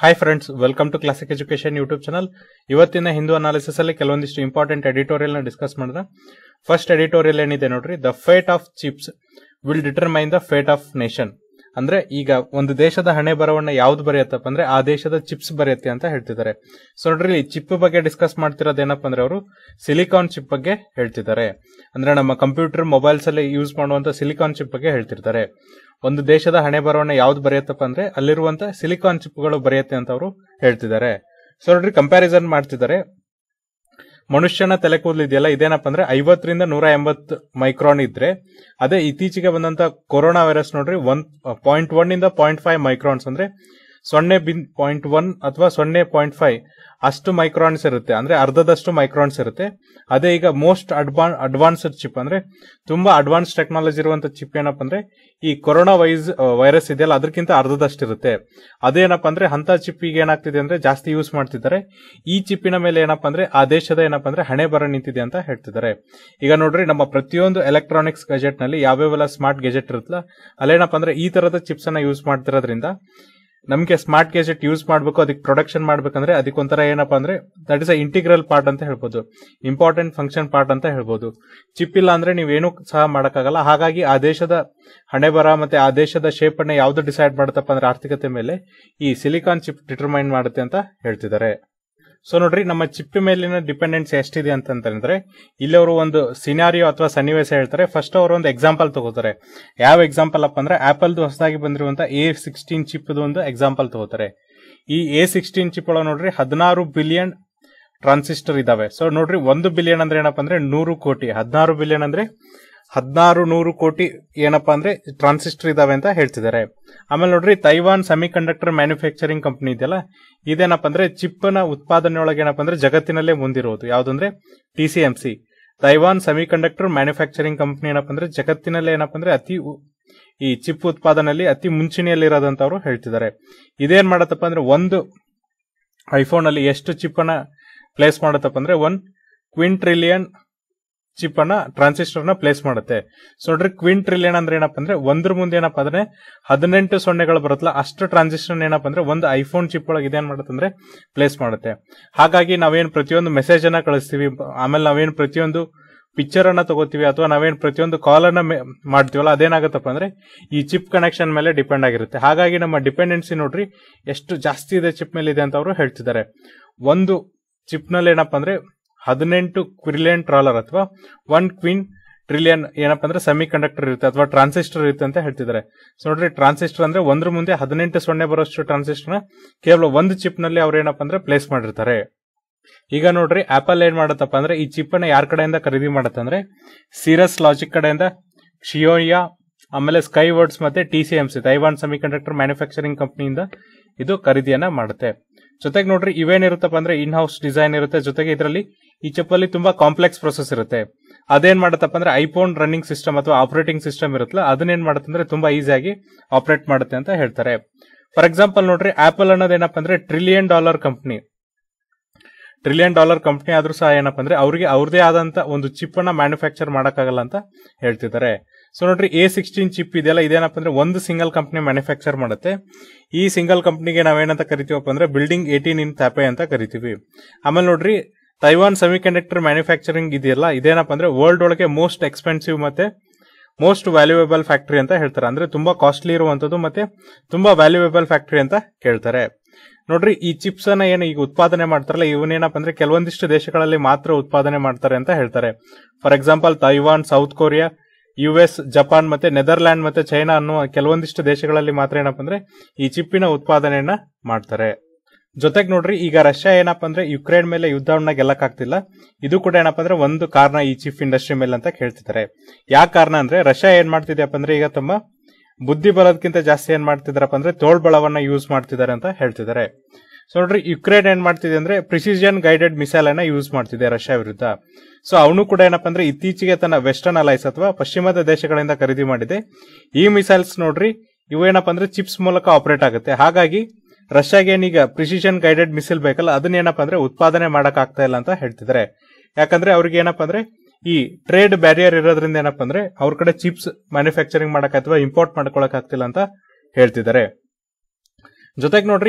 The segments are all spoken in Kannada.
hi friends welcome to classic education YouTube channel ಇವತ್ತಿನ ಹಿಂದೂ ಅನಾಲಿಸಿಸ್ ಅಲ್ಲಿ ಕೆಲವೊಂದಿಷ್ಟು ಇಂಪಾರ್ಟೆಂಟ್ ಎಡಿಟೋರಿಯಲ್ ನ ಡಿಸ್ಕಸ್ ಮಾಡಿದ್ರೆ ಫಸ್ಟ್ ಎಡಿಟೋರಿಯಲ್ ಏನಿದೆ ನೋಡ್ರಿ the fate of chips will determine the fate of nation ಅಂದ್ರೆ ಈಗ ಒಂದು ದೇಶದ ಹಣೆ ಬರವನ್ನ ಯಾವ್ದು ಬರೆಯತ್ತಪ್ಪ ಅಂದ್ರೆ ಆ ದೇಶದ ಚಿಪ್ಸ್ ಬರೆಯತ್ತೆ ಅಂತ ಹೇಳ್ತಿದ್ದಾರೆ ಸೊ ನೋಡ್ರಿ ಚಿಪ್ ಬಗ್ಗೆ ಡಿಸ್ಕಸ್ ಮಾಡ್ತಿರೋದು ಏನಪ್ಪ ಅಂದ್ರೆ ಅವರು ಸಿಲಿಕಾನ್ ಚಿಪ್ ಬಗ್ಗೆ ಹೇಳ್ತಿದ್ದಾರೆ ಅಂದ್ರೆ ನಮ್ಮ ಕಂಪ್ಯೂಟರ್ ಮೊಬೈಲ್ಸ್ ಅಲ್ಲಿ ಯೂಸ್ ಮಾಡುವಂತ ಸಿಲಿಕಾನ್ ಚಿಪ್ ಬಗ್ಗೆ ಹೇಳ್ತಿರ್ತಾರೆ ಒಂದು ದೇಶದ ಹಣೆ ಬರವನ್ನ ಯಾವ್ದು ಬರೆಯತ್ತಪ್ಪ ಅಂದ್ರೆ ಅಲ್ಲಿರುವಂತ ಸಿಲಿಕಾನ್ ಚಿಪ್ಗಳು ಬರೆಯತ್ತೆ ಅಂತ ಅವರು ಹೇಳ್ತಿದ್ದಾರೆ ಸೊ ನೋಡ್ರಿ ಕಂಪ್ಯಾರಿಸನ್ ಮಾಡ್ತಿದ್ದಾರೆ ಮನುಷ್ಯನ ತಲೆ ಕೂದಲು ಇದೆಯಲ್ಲ ಇದೇನಪ್ಪ ಅಂದ್ರೆ ಐವತ್ತರಿಂದ ನೂರ ಎಂಬತ್ತು ಮೈಕ್ರಾನ್ ಇದ್ರೆ ಅದೇ ಇತ್ತೀಚೆಗೆ ಬಂದಂತ ಕೊರೋನಾ ವೈರಸ್ ನೋಡ್ರಿ ಒನ್ ಪಾಯಿಂಟ್ ಒನ್ ಇಂದ ಪಾಯಿಂಟ್ ಫೈವ್ ಮೈಕ್ರಾನ್ಸ್ ಅಂದ್ರೆ ಸೊನ್ನೆ ಬಿನ್ ಪಾಯಿಂಟ್ ಒನ್ ಅಥವಾ ಸೊನ್ನೆ ಪಾಯಿಂಟ್ ಫೈವ್ ಅಷ್ಟು ಮೈಕ್ರಾನ್ಸ್ ಇರುತ್ತೆ ಅಂದ್ರೆ ಅರ್ಧದಷ್ಟು ಮೈಕ್ರಾನ್ಸ್ ಇರುತ್ತೆ ಅದೇ ಈಗ ಮೋಸ್ಟ್ ಅಡ್ವಾನ್ ಅಡ್ವಾನ್ಸ್ಡ್ ಚಿಪ್ ಅಂದ್ರೆ ತುಂಬಾ ಅಡ್ವಾನ್ಸ್ ಟೆಕ್ನಾಲಜಿ ಇರುವಂತ ಚಿಪ್ ಏನಪ್ಪ ಅಂದ್ರೆ ಈ ಕೊರೋನಾ ವೈಸ್ ವೈರಸ್ ಇದೆಯಲ್ಲ ಅದಕ್ಕಿಂತ ಅರ್ಧದಷ್ಟು ಇರುತ್ತೆ ಅದೇನಪ್ಪ ಅಂದ್ರೆ ಅಂತ ಚಿಪ್ ಈಗ ಏನಾಗ್ತಿದೆ ಅಂದ್ರೆ ಜಾಸ್ತಿ ಯೂಸ್ ಮಾಡ್ತಿದ್ದಾರೆ ಈ ಚಿಪ್ಪಿನ ಮೇಲೆ ಏನಪ್ಪ ಅಂದ್ರೆ ಆ ದೇಶದ ಏನಪ್ಪ ಅಂದ್ರೆ ಹಣೆ ಬರ ನಿಂತಿದೆ ಅಂತ ಹೇಳ್ತಿದ್ದಾರೆ ಈಗ ನೋಡ್ರಿ ನಮ್ಮ ಪ್ರತಿಯೊಂದು ಎಲೆಕ್ಟ್ರಾನಿಕ್ಸ್ ಗೆಜೆಟ್ ನಲ್ಲಿ ಯಾವ್ಯಾವೆಲ್ಲ ಸ್ಮಾರ್ಟ್ ಗೆಜೆಟ್ ಇರುತ್ತಲ್ಲ ಅಲ್ಲೇನಪ್ಪ ಅಂದ್ರೆ ಈ ತರದ ಚಿಪ್ಸ್ ಅನ್ನ ಯೂಸ್ ಮಾಡ್ತಿರೋದ್ರಿಂದ ನಮಗೆ ಸ್ಮಾರ್ಟ್ ಗೆಜೆಟ್ ಯೂಸ್ ಮಾಡಬೇಕು ಅದಕ್ಕೆ ಪ್ರೊಡಕ್ಷನ್ ಮಾಡ್ಬೇಕಂದ್ರೆ ಅದಕ್ಕೊಂಥರ ಏನಪ್ಪಾ ಅಂದ್ರೆ that is a integral part ಅಂತ ಹೇಳ್ಬೋದು ಇಂಪಾರ್ಟೆಂಟ್ ಫಂಕ್ಷನ್ ಪಾರ್ಟ್ ಅಂತ ಹೇಳ್ಬೋದು ಚಿಪ್ ಇಲ್ಲ ಅಂದ್ರೆ ನೀವೇನು ಸಹ ಮಾಡೋಕ್ಕಾಗಲ್ಲ ಹಾಗಾಗಿ ಆ ದೇಶದ ಹಣೆ ಬರ ಮತ್ತೆ ಆ ದೇಶದ ಶೇಪ್ ಅನ್ನ ಯಾವ್ದು ಡಿಸೈಡ್ ಮಾಡುತ್ತಪ್ಪ ಅಂದ್ರೆ ಆರ್ಥಿಕತೆ ಮೇಲೆ ಈ ಸಿಲಿಕಾನ್ ಚಿಪ್ ಡಿಟರ್ಮೈನ್ ಮಾಡುತ್ತೆ ಅಂತ ಹೇಳ್ತಿದ್ದಾರೆ ಸೊ ನೋಡ್ರಿ ನಮ್ಮ ಚಿಪ್ ಮೇಲಿನ ಡಿಪೆಂಡೆನ್ಸ್ ಎಷ್ಟಿದೆ ಅಂತಂದ್ರೆ ಇಲ್ಲಿ ಅವರು ಒಂದು ಸಿನಾರಿಯೋ ಅಥವಾ ಸನ್ನಿವೇಶ ಹೇಳ್ತಾರೆ ಫಸ್ಟ್ ಅವರು ಒಂದು ಎಕ್ಸಾಂಪಲ್ ತಗೋತಾರೆ ಯಾವ ಎಕ್ಸಾಂಪಲ್ ಅಪ್ಪ ಅಂದ್ರೆ ಆಪಲ್ದು ಹೊಸದಾಗಿ ಬಂದಿರುವಂತ ಎ ಸಿಕ್ಸ್ಟೀನ್ ಚಿಪ್ ಒಂದು ಎಕ್ಸಾಂಪಲ್ ತಗೋತಾರೆ ಈ ಎ ಸಿಕ್ಸ್ಟೀನ್ ಚಿಪ್ ಒಳಗೆ ನೋಡ್ರಿ ಹದಿನಾರು ಬಿಲಿಯನ್ ಟ್ರಾನ್ಸಿಸ್ಟರ್ ಇದಾವೆ ಸೊ ನೋಡ್ರಿ ಒಂದು ಬಿಲಿಯನ್ ಅಂದ್ರೆ ಏನಪ್ಪ ಅಂದ್ರೆ ನೂರು ಕೋಟಿ ಹದಿನಾರು ಬಿಲಿಯನ್ ಅಂದ್ರೆ ಹದಿನಾರು ನೂರು ಕೋಟಿ ಏನಪ್ಪಾ ಅಂದ್ರೆ ಟ್ರಾನ್ಸಿಸ್ಟರ್ ಇದಾವೆ ಅಂತ ಹೇಳ್ತಿದ್ದಾರೆ ಆಮೇಲೆ ನೋಡ್ರಿ Taiwan semiconductor manufacturing company ಇದೆಯಲ್ಲ ಇದೇನಪ್ಪ ಅಂದ್ರೆ ಚಿಪ್ ನ ಉತ್ಪಾದನೆ ಒಳಗೆ ಏನಪ್ಪ ಅಂದ್ರೆ ಜಗತ್ತಿನಲ್ಲೇ ಮುಂದಿರೋದು ಯಾವ್ದಂದ್ರೆ T C M C Taiwan semiconductor manufacturing company ಏನಪ್ಪ ಅಂದ್ರೆ ಜಗತ್ತಿನಲ್ಲೇ ಏನಪ್ಪ ಅಂದ್ರೆ ಅತಿ ಈ ಚಿಪ್ ಉತ್ಪಾದನೆಯಲ್ಲಿ ಅತಿ ಮುಂಚೂಣಿಯಲ್ಲಿರೋದಂತ ಅವರು ಹೇಳ್ತಿದ್ದಾರೆ ಇದೇನ್ ಮಾಡತ್ತಪ್ಪ ಅಂದ್ರೆ ಒಂದು ಐಫೋನ್ ಅಲ್ಲಿ ಎಷ್ಟು ಚಿಪ್ ಅನ್ನ ಪ್ಲೇಸ್ ಮಾಡತ್ತಪ್ಪ ಅಂದ್ರೆ ಒನ್ ಕ್ವಿನ್ ಟ್ರಿಲಿಯನ್ ಚಿಪ್ ಅನ್ನ ಟ್ರಾನ್ಸಿಸ್ಟರ್ ನ ಪ್ಲೇಸ್ ಮಾಡುತ್ತೆ ಸೊ ನೋಡ್ರಿ ಕ್ವಿನ್ ಟ್ರಿಲಿಯನ್ ಅಂದ್ರೆ ಏನಪ್ಪ ಅಂದ್ರೆ ಒಂದ್ರ ಮುಂದೆ ಏನಪ್ಪ ಅಂದ್ರೆ ಹದಿನೆಂಟು ಸೊನ್ನೆಗಳು ಬರುತ್ತಲ್ಲ ಅಷ್ಟು ಟ್ರಾನ್ಸಿಸ್ಟರ್ ಏನಪ್ಪ ಅಂದ್ರೆ ಒಂದು ಐಫೋನ್ ಚಿಪ್ ಒಳಗೆ ಇದೇನ್ ಮಾಡುತ್ತೆ ಅಂದ್ರೆ ಪ್ಲೇಸ್ ಮಾಡುತ್ತೆ ಹಾಗಾಗಿ ನಾವೇನ್ ಪ್ರತಿಯೊಂದು ಮೆಸೇಜ್ ಅನ್ನ ಕಳಿಸ್ತೀವಿ ಆಮೇಲೆ ನಾವೇನ್ ಪ್ರತಿಯೊಂದು ಪಿಕ್ಚರ್ ಅನ್ನ ತಗೋತೀವಿ ಅಥವಾ ನಾವೇನ್ ಪ್ರತಿಯೊಂದು ಕಾಲ್ ಅನ್ನ ಮಾಡ್ತೀವಲ್ಲ ಅದೇನಾಗತ್ತಪ್ಪ ಅಂದ್ರೆ ಈ ಚಿಪ್ ಕನೆಕ್ಷನ್ ಮೇಲೆ ಡಿಪೆಂಡ್ ಆಗಿರುತ್ತೆ ಹಾಗಾಗಿ ನಮ್ಮ ಡಿಪೆಂಡೆನ್ಸಿ ನೋಡ್ರಿ ಎಷ್ಟು ಜಾಸ್ತಿ ಇದೆ ಚಿಪ್ ಮೇಲೆ ಇದೆ ಅಂತ ಅವರು ಹೇಳ್ತಿದ್ದಾರೆ ಒಂದು ಚಿಪ್ ನಲ್ಲಿ ಏನಪ್ಪ ಅಂದ್ರೆ ಹದಿನೆಂಟು ಕ್ವಿಲಿಯನ್ ಟ್ರಾಲರ್ ಅಥವಾ ಒನ್ ಕ್ವಿನ್ ಟ್ರಿಲಿಯನ್ ಏನಪ್ಪ ಅಂದ್ರೆ ಸೆಮಿ ಕಂಡಕ್ಟರ್ ಇರುತ್ತೆ ಅಥವಾ ಟ್ರಾನ್ಸಿಸ್ಟರ್ ಇರುತ್ತೆ ಅಂತ ಹೇಳ್ತಿದ್ದಾರೆ ಸೊ ನೋಡ್ರಿ ಟ್ರಾನ್ಸಿಸ್ಟರ್ ಅಂದ್ರೆ ಒಂದ್ರ ಮುಂದೆ ಹದಿನೆಂಟು ಸೊನ್ನೆ ಬರೋಷ್ಟು ಟ್ರಾನ್ಸಿಸ್ಟರ್ ನ ಕೇವಲ ಒಂದು ಚಿಪ್ ನಲ್ಲಿ ಅವ್ರು ಏನಪ್ಪ ಅಂದ್ರೆ ಪ್ಲೇಸ್ ಮಾಡಿರ್ತಾರೆ ಈಗ ನೋಡ್ರಿ ಆಪಲ್ ಏನ್ ಮಾಡತ್ತಪ್ಪ ಅಂದ್ರೆ ಈ ಚಿಪ್ ಅನ್ನ ಯಾರ ಕಡೆಯಿಂದ ಖರೀದಿ ಮಾಡತ್ತೆ ಅಂದ್ರೆ ಸೀರಸ್ ಲಾಜಿಕ್ ಕಡೆಯಿಂದ ಶಿಯೋಯಾ ಆಮೇಲೆ ಸ್ಕೈ ವರ್ಡ್ಸ್ ಮತ್ತೆ T C M C Taiwan semiconductor manufacturing ಕಂಪನಿಯಿಂದ ಇದು ಖರೀದಿಯನ್ನ ಮಾಡುತ್ತೆ ಜೊತೆಗೆ ನೋಡ್ರಿ ಇವೇನಿರುತ್ತಪ್ಪ ಅಂದ್ರೆ ಇನ್ ಹೌಸ್ ಡಿಸೈನ್ ಇರುತ್ತೆ ಜೊತೆಗೆ ಇದರಲ್ಲಿ ಈ ಚಿಪ್ ಅಲ್ಲಿ ತುಂಬಾ ಕಾಂಪ್ಲೆಕ್ಸ್ ಪ್ರೊಸೆಸ್ ಇರುತ್ತೆ ಅದೇನ್ ಮಾಡತ್ತಪ್ಪ ಅಂದ್ರೆ ಐಫೋನ್ ರನ್ನಿಂಗ್ ಸಿಸ್ಟಮ್ ಅಥವಾ ಆಪರೇಟಿಂಗ್ ಸಿಸ್ಟಮ್ ಇರುತ್ತಲ್ಲ ಅದನ್ನೇನ್ ಮಾಡುತ್ತೆ ಅಂದ್ರೆ ತುಂಬಾ ಈಸಿಯಾಗಿ ಆಪರೇಟ್ ಮಾಡುತ್ತೆ ಅಂತ ಹೇಳ್ತಾರೆ ಫಾರ್ ಎಕ್ಸಾಂಪಲ್ ನೋಡ್ರಿ ಆಪಲ್ ಅನ್ನೋದೇನಪ್ಪ ಅಂದ್ರೆ trillion dollar company trillion dollar company ಆದ್ರೂ ಸಹ ಏನಪ್ಪ ಅಂದ್ರೆ ಅವ್ರಿಗೆ ಅವ್ರದೇ ಆದಂತ ಒಂದು ಚಿಪ್ ಅನ್ನ ಮ್ಯಾನುಫ್ಯಾಕ್ಚರ್ ಮಾಡಕ್ಕಾಗಲ್ಲ ಅಂತ ಹೇಳ್ತಿದ್ದಾರೆ ಸೊ ನೋಡ್ರಿ ಎ ಸಿಕ್ಸ್ಟೀನ್ ಚಿಪ್ ಇದೆಯಲ್ಲ ಇದೇನಪ್ಪ ಅಂದ್ರೆ ಒಂದು ಸಿಂಗಲ್ ಕಂಪನಿ ಮ್ಯಾನುಫ್ಯಾಕ್ಚರ್ ಮಾಡುತ್ತೆ ಈ ಸಿಂಗಲ್ ಕಂಪನಿಗೆ ನಾವೇನಂತ ಕರಿತೀವಪ್ಪ ಅಂದ್ರೆ ಬಿಲ್ಡಿಂಗ್ ಏಟೀನ್ ಇನ್ ಥ್ಯಾಪೆ ಅಂತ ಕರಿತೀವಿ ಆಮೇಲೆ ನೋಡ್ರಿ ತೈವಾನ್ ಸೆಮಿ ಕಂಡಕ್ಟರ್ ಮ್ಯಾನುಫ್ಯಾಕ್ಚರಿಂಗ್ ಇದೆಯಲ್ಲ ಇದೇನಪ್ಪ ಅಂದ್ರೆ ವರ್ಲ್ಡ್ ಒಳಗೆ ಮೋಸ್ಟ್ ಎಕ್ಸ್ಪೆನ್ಸಿವ್ ಮತ್ತೆ ಮೋಸ್ಟ್ ವ್ಯಾಲ್ಯೂಯೇಬಲ್ ಫ್ಯಾಕ್ಟರಿ ಅಂತ ಹೇಳ್ತಾರೆ ಅಂದ್ರೆ ತುಂಬಾ ಕಾಸ್ಟ್ಲಿ ಇರುವಂತದ್ದು ಮತ್ತೆ ತುಂಬಾ ವ್ಯಾಲ್ಯೂಯೇಬಲ್ ಫ್ಯಾಕ್ಟರಿ ಅಂತ ಕೇಳ್ತಾರೆ ನೋಡ್ರಿ ಈ ಚಿಪ್ಸ್ ಅನ್ನ ಏನು ಈಗ ಉತ್ಪಾದನೆ ಮಾಡ್ತಾರಲ್ಲ ಇವನೇನಪ್ಪ ಅಂದ್ರೆ ಕೆಲವೊಂದಿಷ್ಟು ದೇಶಗಳಲ್ಲಿ ಮಾತ್ರ ಉತ್ಪಾದನೆ ಮಾಡ್ತಾರೆ ಅಂತ ಹೇಳ್ತಾರೆ for example Taiwan South Korea U S Japan ಮತ್ತೆ ನೆದರ್ಲ್ಯಾಂಡ್ ಮತ್ತೆ ಚೈನಾ ಅನ್ನುವ ಕೆಲವೊಂದಿಷ್ಟು ದೇಶಗಳಲ್ಲಿ ಮಾತ್ರ ಏನಪ್ಪ ಅಂದ್ರೆ ಈ ಚಿಪ್ಪಿನ ಉತ್ಪಾದನೆಯನ್ನ ಮಾಡ್ತಾರೆ ಜೊತೆಗೆ ನೋಡ್ರಿ ಈಗ ರಷ್ಯಾ ಏನಪ್ಪ ಅಂದ್ರೆ ಯುಕ್ರೇನ್ ಮೇಲೆ ಯುದ್ಧವನ್ನ ಗೆಲ್ಲಕ್ಕಾಗ್ತಿಲ್ಲ ಇದು ಕೂಡ ಏನಪ್ಪ ಅಂದ್ರೆ ಒಂದು ಕಾರಣ ಈ ಚಿಪ್ ಇಂಡಸ್ಟ್ರಿ ಮೇಲೆ ಅಂತ ಕೇಳ್ತಿದ್ದಾರೆ ಯಾಕೆ ಕಾರಣ ಅಂದ್ರೆ ರಷ್ಯಾ ಏನ್ ಮಾಡ್ತಿದ್ಯಪ್ಪ ಅಂದ್ರೆ ಈಗ ತಮ್ಮ ಬುದ್ಧಿ ಬಲದಕ್ಕಿಂತ ಜಾಸ್ತಿ ಏನ್ ಮಾಡ್ತಿದಾರಪ್ಪ ಅಂದ್ರೆ ತೋಳ್ಬಳವನ್ನ ಯೂಸ್ ಮಾಡ್ತಿದ್ದಾರೆ ಅಂತ ಹೇಳ್ತಿದ್ದಾರೆ ಸೊ ನೋಡ್ರಿ ಯುಕ್ರೇನ್ ಏನ್ ಮಾಡ್ತಿದೆ ಅಂದ್ರೆ ಪ್ರಿಸಿಷನ್ ಗೈಡೆಡ್ ಮಿಸೈಲ್ ಅನ್ನ ಯೂಸ್ ಮಾಡ್ತಿದೆ ರಷ್ಯಾ ವಿರುದ್ಧ ಸೊ ಅವನು ಕೂಡ ಏನಪ್ಪ ಅಂದ್ರೆ ಇತ್ತೀಚೆಗೆ ತನ್ನ ವೆಸ್ಟರ್ನ್ ಅಲೈಸ್ ಅಥವಾ ಪಶ್ಚಿಮದ ದೇಶಗಳಿಂದ ಖರೀದಿ ಮಾಡಿದೆ ಈ ಮಿಸೈಲ್ಸ್ ನೋಡ್ರಿ ಇವು ಏನಪ್ಪ ಅಂದ್ರೆ ಚಿಪ್ಸ್ ಮೂಲಕ ಆಪರೇಟ್ ಆಗುತ್ತೆ ಹಾಗಾಗಿ ರಷ್ಯಾಗೆ ಏನೀಗ ಪ್ರಿಸಿಷನ್ ಗೈಡೆಡ್ ಮಿಸೈಲ್ ಬೇಕಲ್ಲ ಅದನ್ನೇನಪ್ಪ ಅಂದ್ರೆ ಉತ್ಪಾದನೆ ಮಾಡಕ್ ಆಗ್ತಾ ಇಲ್ಲ ಅಂತ ಹೇಳ್ತಿದ್ದಾರೆ ಯಾಕಂದ್ರೆ ಅವ್ರಿಗೆ ಏನಪ್ಪ ಅಂದ್ರೆ ಈ ಟ್ರೇಡ್ ಬ್ಯಾರಿಯರ್ ಇರೋದ್ರಿಂದ ಏನಪ್ಪ ಅಂದ್ರೆ ಅವ್ರ ಕಡೆ ಚಿಪ್ಸ್ ಮ್ಯಾನುಫ್ಯಾಕ್ಚರಿಂಗ್ ಮಾಡಕ್ ಅಥವಾ ಇಂಪೋರ್ಟ್ ಮಾಡ್ಕೊಳಕ್ ಆಗ್ತಿಲ್ಲ ಅಂತ ಹೇಳ್ತಿದ್ದಾರೆ ಜೊತೆಗೆ ನೋಡ್ರಿ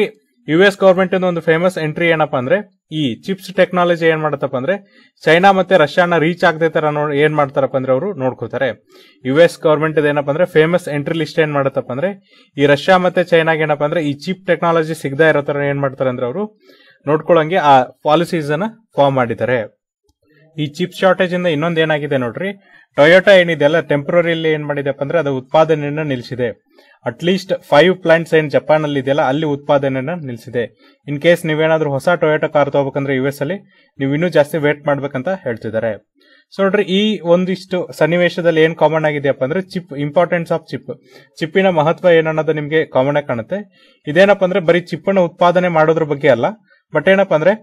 ಯು ಎಸ್ ಗವರ್ಮೆಂಟ್ ಒಂದು ಫೇಮಸ್ ಎಂಟ್ರಿ ಏನಪ್ಪಾ ಅಂದ್ರೆ ಈ ಚಿಪ್ಸ್ ಟೆಕ್ನಾಲಜಿ ಏನ್ ಮಾಡತ್ತಪ್ಪ ಅಂದ್ರೆ ಚೈನಾ ಮತ್ತೆ ರಷ್ಯಾನ ರೀಚ್ ಆಗದೆ ತರ ನೋಡ್ ಏನ್ ಮಾಡ್ತಾರಪ್ಪ ಅಂದ್ರೆ ಅವರು ನೋಡ್ಕೋತಾರೆ ಯು ಎಸ್ ಗವರ್ಮೆಂಟ್ ಏನಪ್ಪಾ ಅಂದ್ರೆ ಫೇಮಸ್ ಎಂಟ್ರಿ ಲಿಸ್ಟ್ ಏನ್ ಮಾಡತ್ತಪ್ಪ ಅಂದ್ರೆ ಈ ರಷ್ಯಾ ಮತ್ತೆ ಚೈನಾಗೆ ಏನಪ್ಪಾ ಅಂದ್ರೆ ಈ ಚಿಪ್ ಟೆಕ್ನಾಲಜಿ ಸಿಗದೇ ಇರೋ ತರ ಏನ್ ಮಾಡ್ತಾರೆ ಅಂದ್ರೆ ಅವರು ನೋಡ್ಕೊಳ್ಳಂಗೆ ಆ ಪಾಲಿಸೀಸ್ ಅನ್ನ ಫಾರ್ಮ್ ಮಾಡಿದ್ದಾರೆ ಈ ಚಿಪ್ ಶಾರ್ಟೇಜ್ ಇಂದ ಇನ್ನೊಂದ್ ಏನಾಗಿದೆ ನೋಡ್ರಿ ಟೊಯೋಟಾ ಏನಿದೆಯಲ್ಲ ಟೆಂಪ್ರರಿಲಿ ಏನ್ ಮಾಡಿದೆಪ್ಪ ಅಂದ್ರೆ ಅದು ಉತ್ಪಾದನೆಯನ್ನ ನಿಲ್ಲಿಸಿದೆ ಅಟ್ಲೀಸ್ಟ್ ಫೈವ್ ಪ್ಲಾಂಟ್ಸ್ ಏನ್ ಜಪಾನ್ ಅಲ್ಲಿ ಇದೆಯಲ್ಲ ಅಲ್ಲಿ ಉತ್ಪಾದನೆಯನ್ನ ನಿಲ್ಲಿಸಿದೆ ಇನ್ ಕೇಸ್ ನೀವೇನಾದ್ರೂ ಹೊಸ ಟೊಯೋಟಾ ಕಾರ್ ತಗೋಬೇಕಂದ್ರೆ ಯು ಎಸ್ ಅಲ್ಲಿ ನೀವು ಇನ್ನೂ ಜಾಸ್ತಿ ವೇಟ್ ಮಾಡ್ಬೇಕಂತ ಹೇಳ್ತಿದ್ದಾರೆ ಸೊ ನೋಡ್ರಿ ಈ ಒಂದಿಷ್ಟು ಸನ್ನಿವೇಶದಲ್ಲಿ ಏನ್ ಕಾಮನ್ ಆಗಿದೆಯಪ್ಪ ಅಂದ್ರೆ ಚಿಪ್ ಇಂಪಾರ್ಟೆನ್ಸ್ ಆಫ್ ಚಿಪ್ ಚಿಪ್ಪಿನ ಮಹತ್ವ ಏನನ್ನೋದು ನಿಮ್ಗೆ ಕಾಮನ್ ಆಗಿ ಕಾಣುತ್ತೆ ಇದೇನಪ್ಪ ಅಂದ್ರೆ ಬರೀ ಚಿಪ್ಪನ್ನ ಉತ್ಪಾದನೆ ಮಾಡೋದ್ರ ಬಗ್ಗೆ ಅಲ್ಲ ಬಟ್ ಏನಪ್ಪ ಅಂದ್ರೆ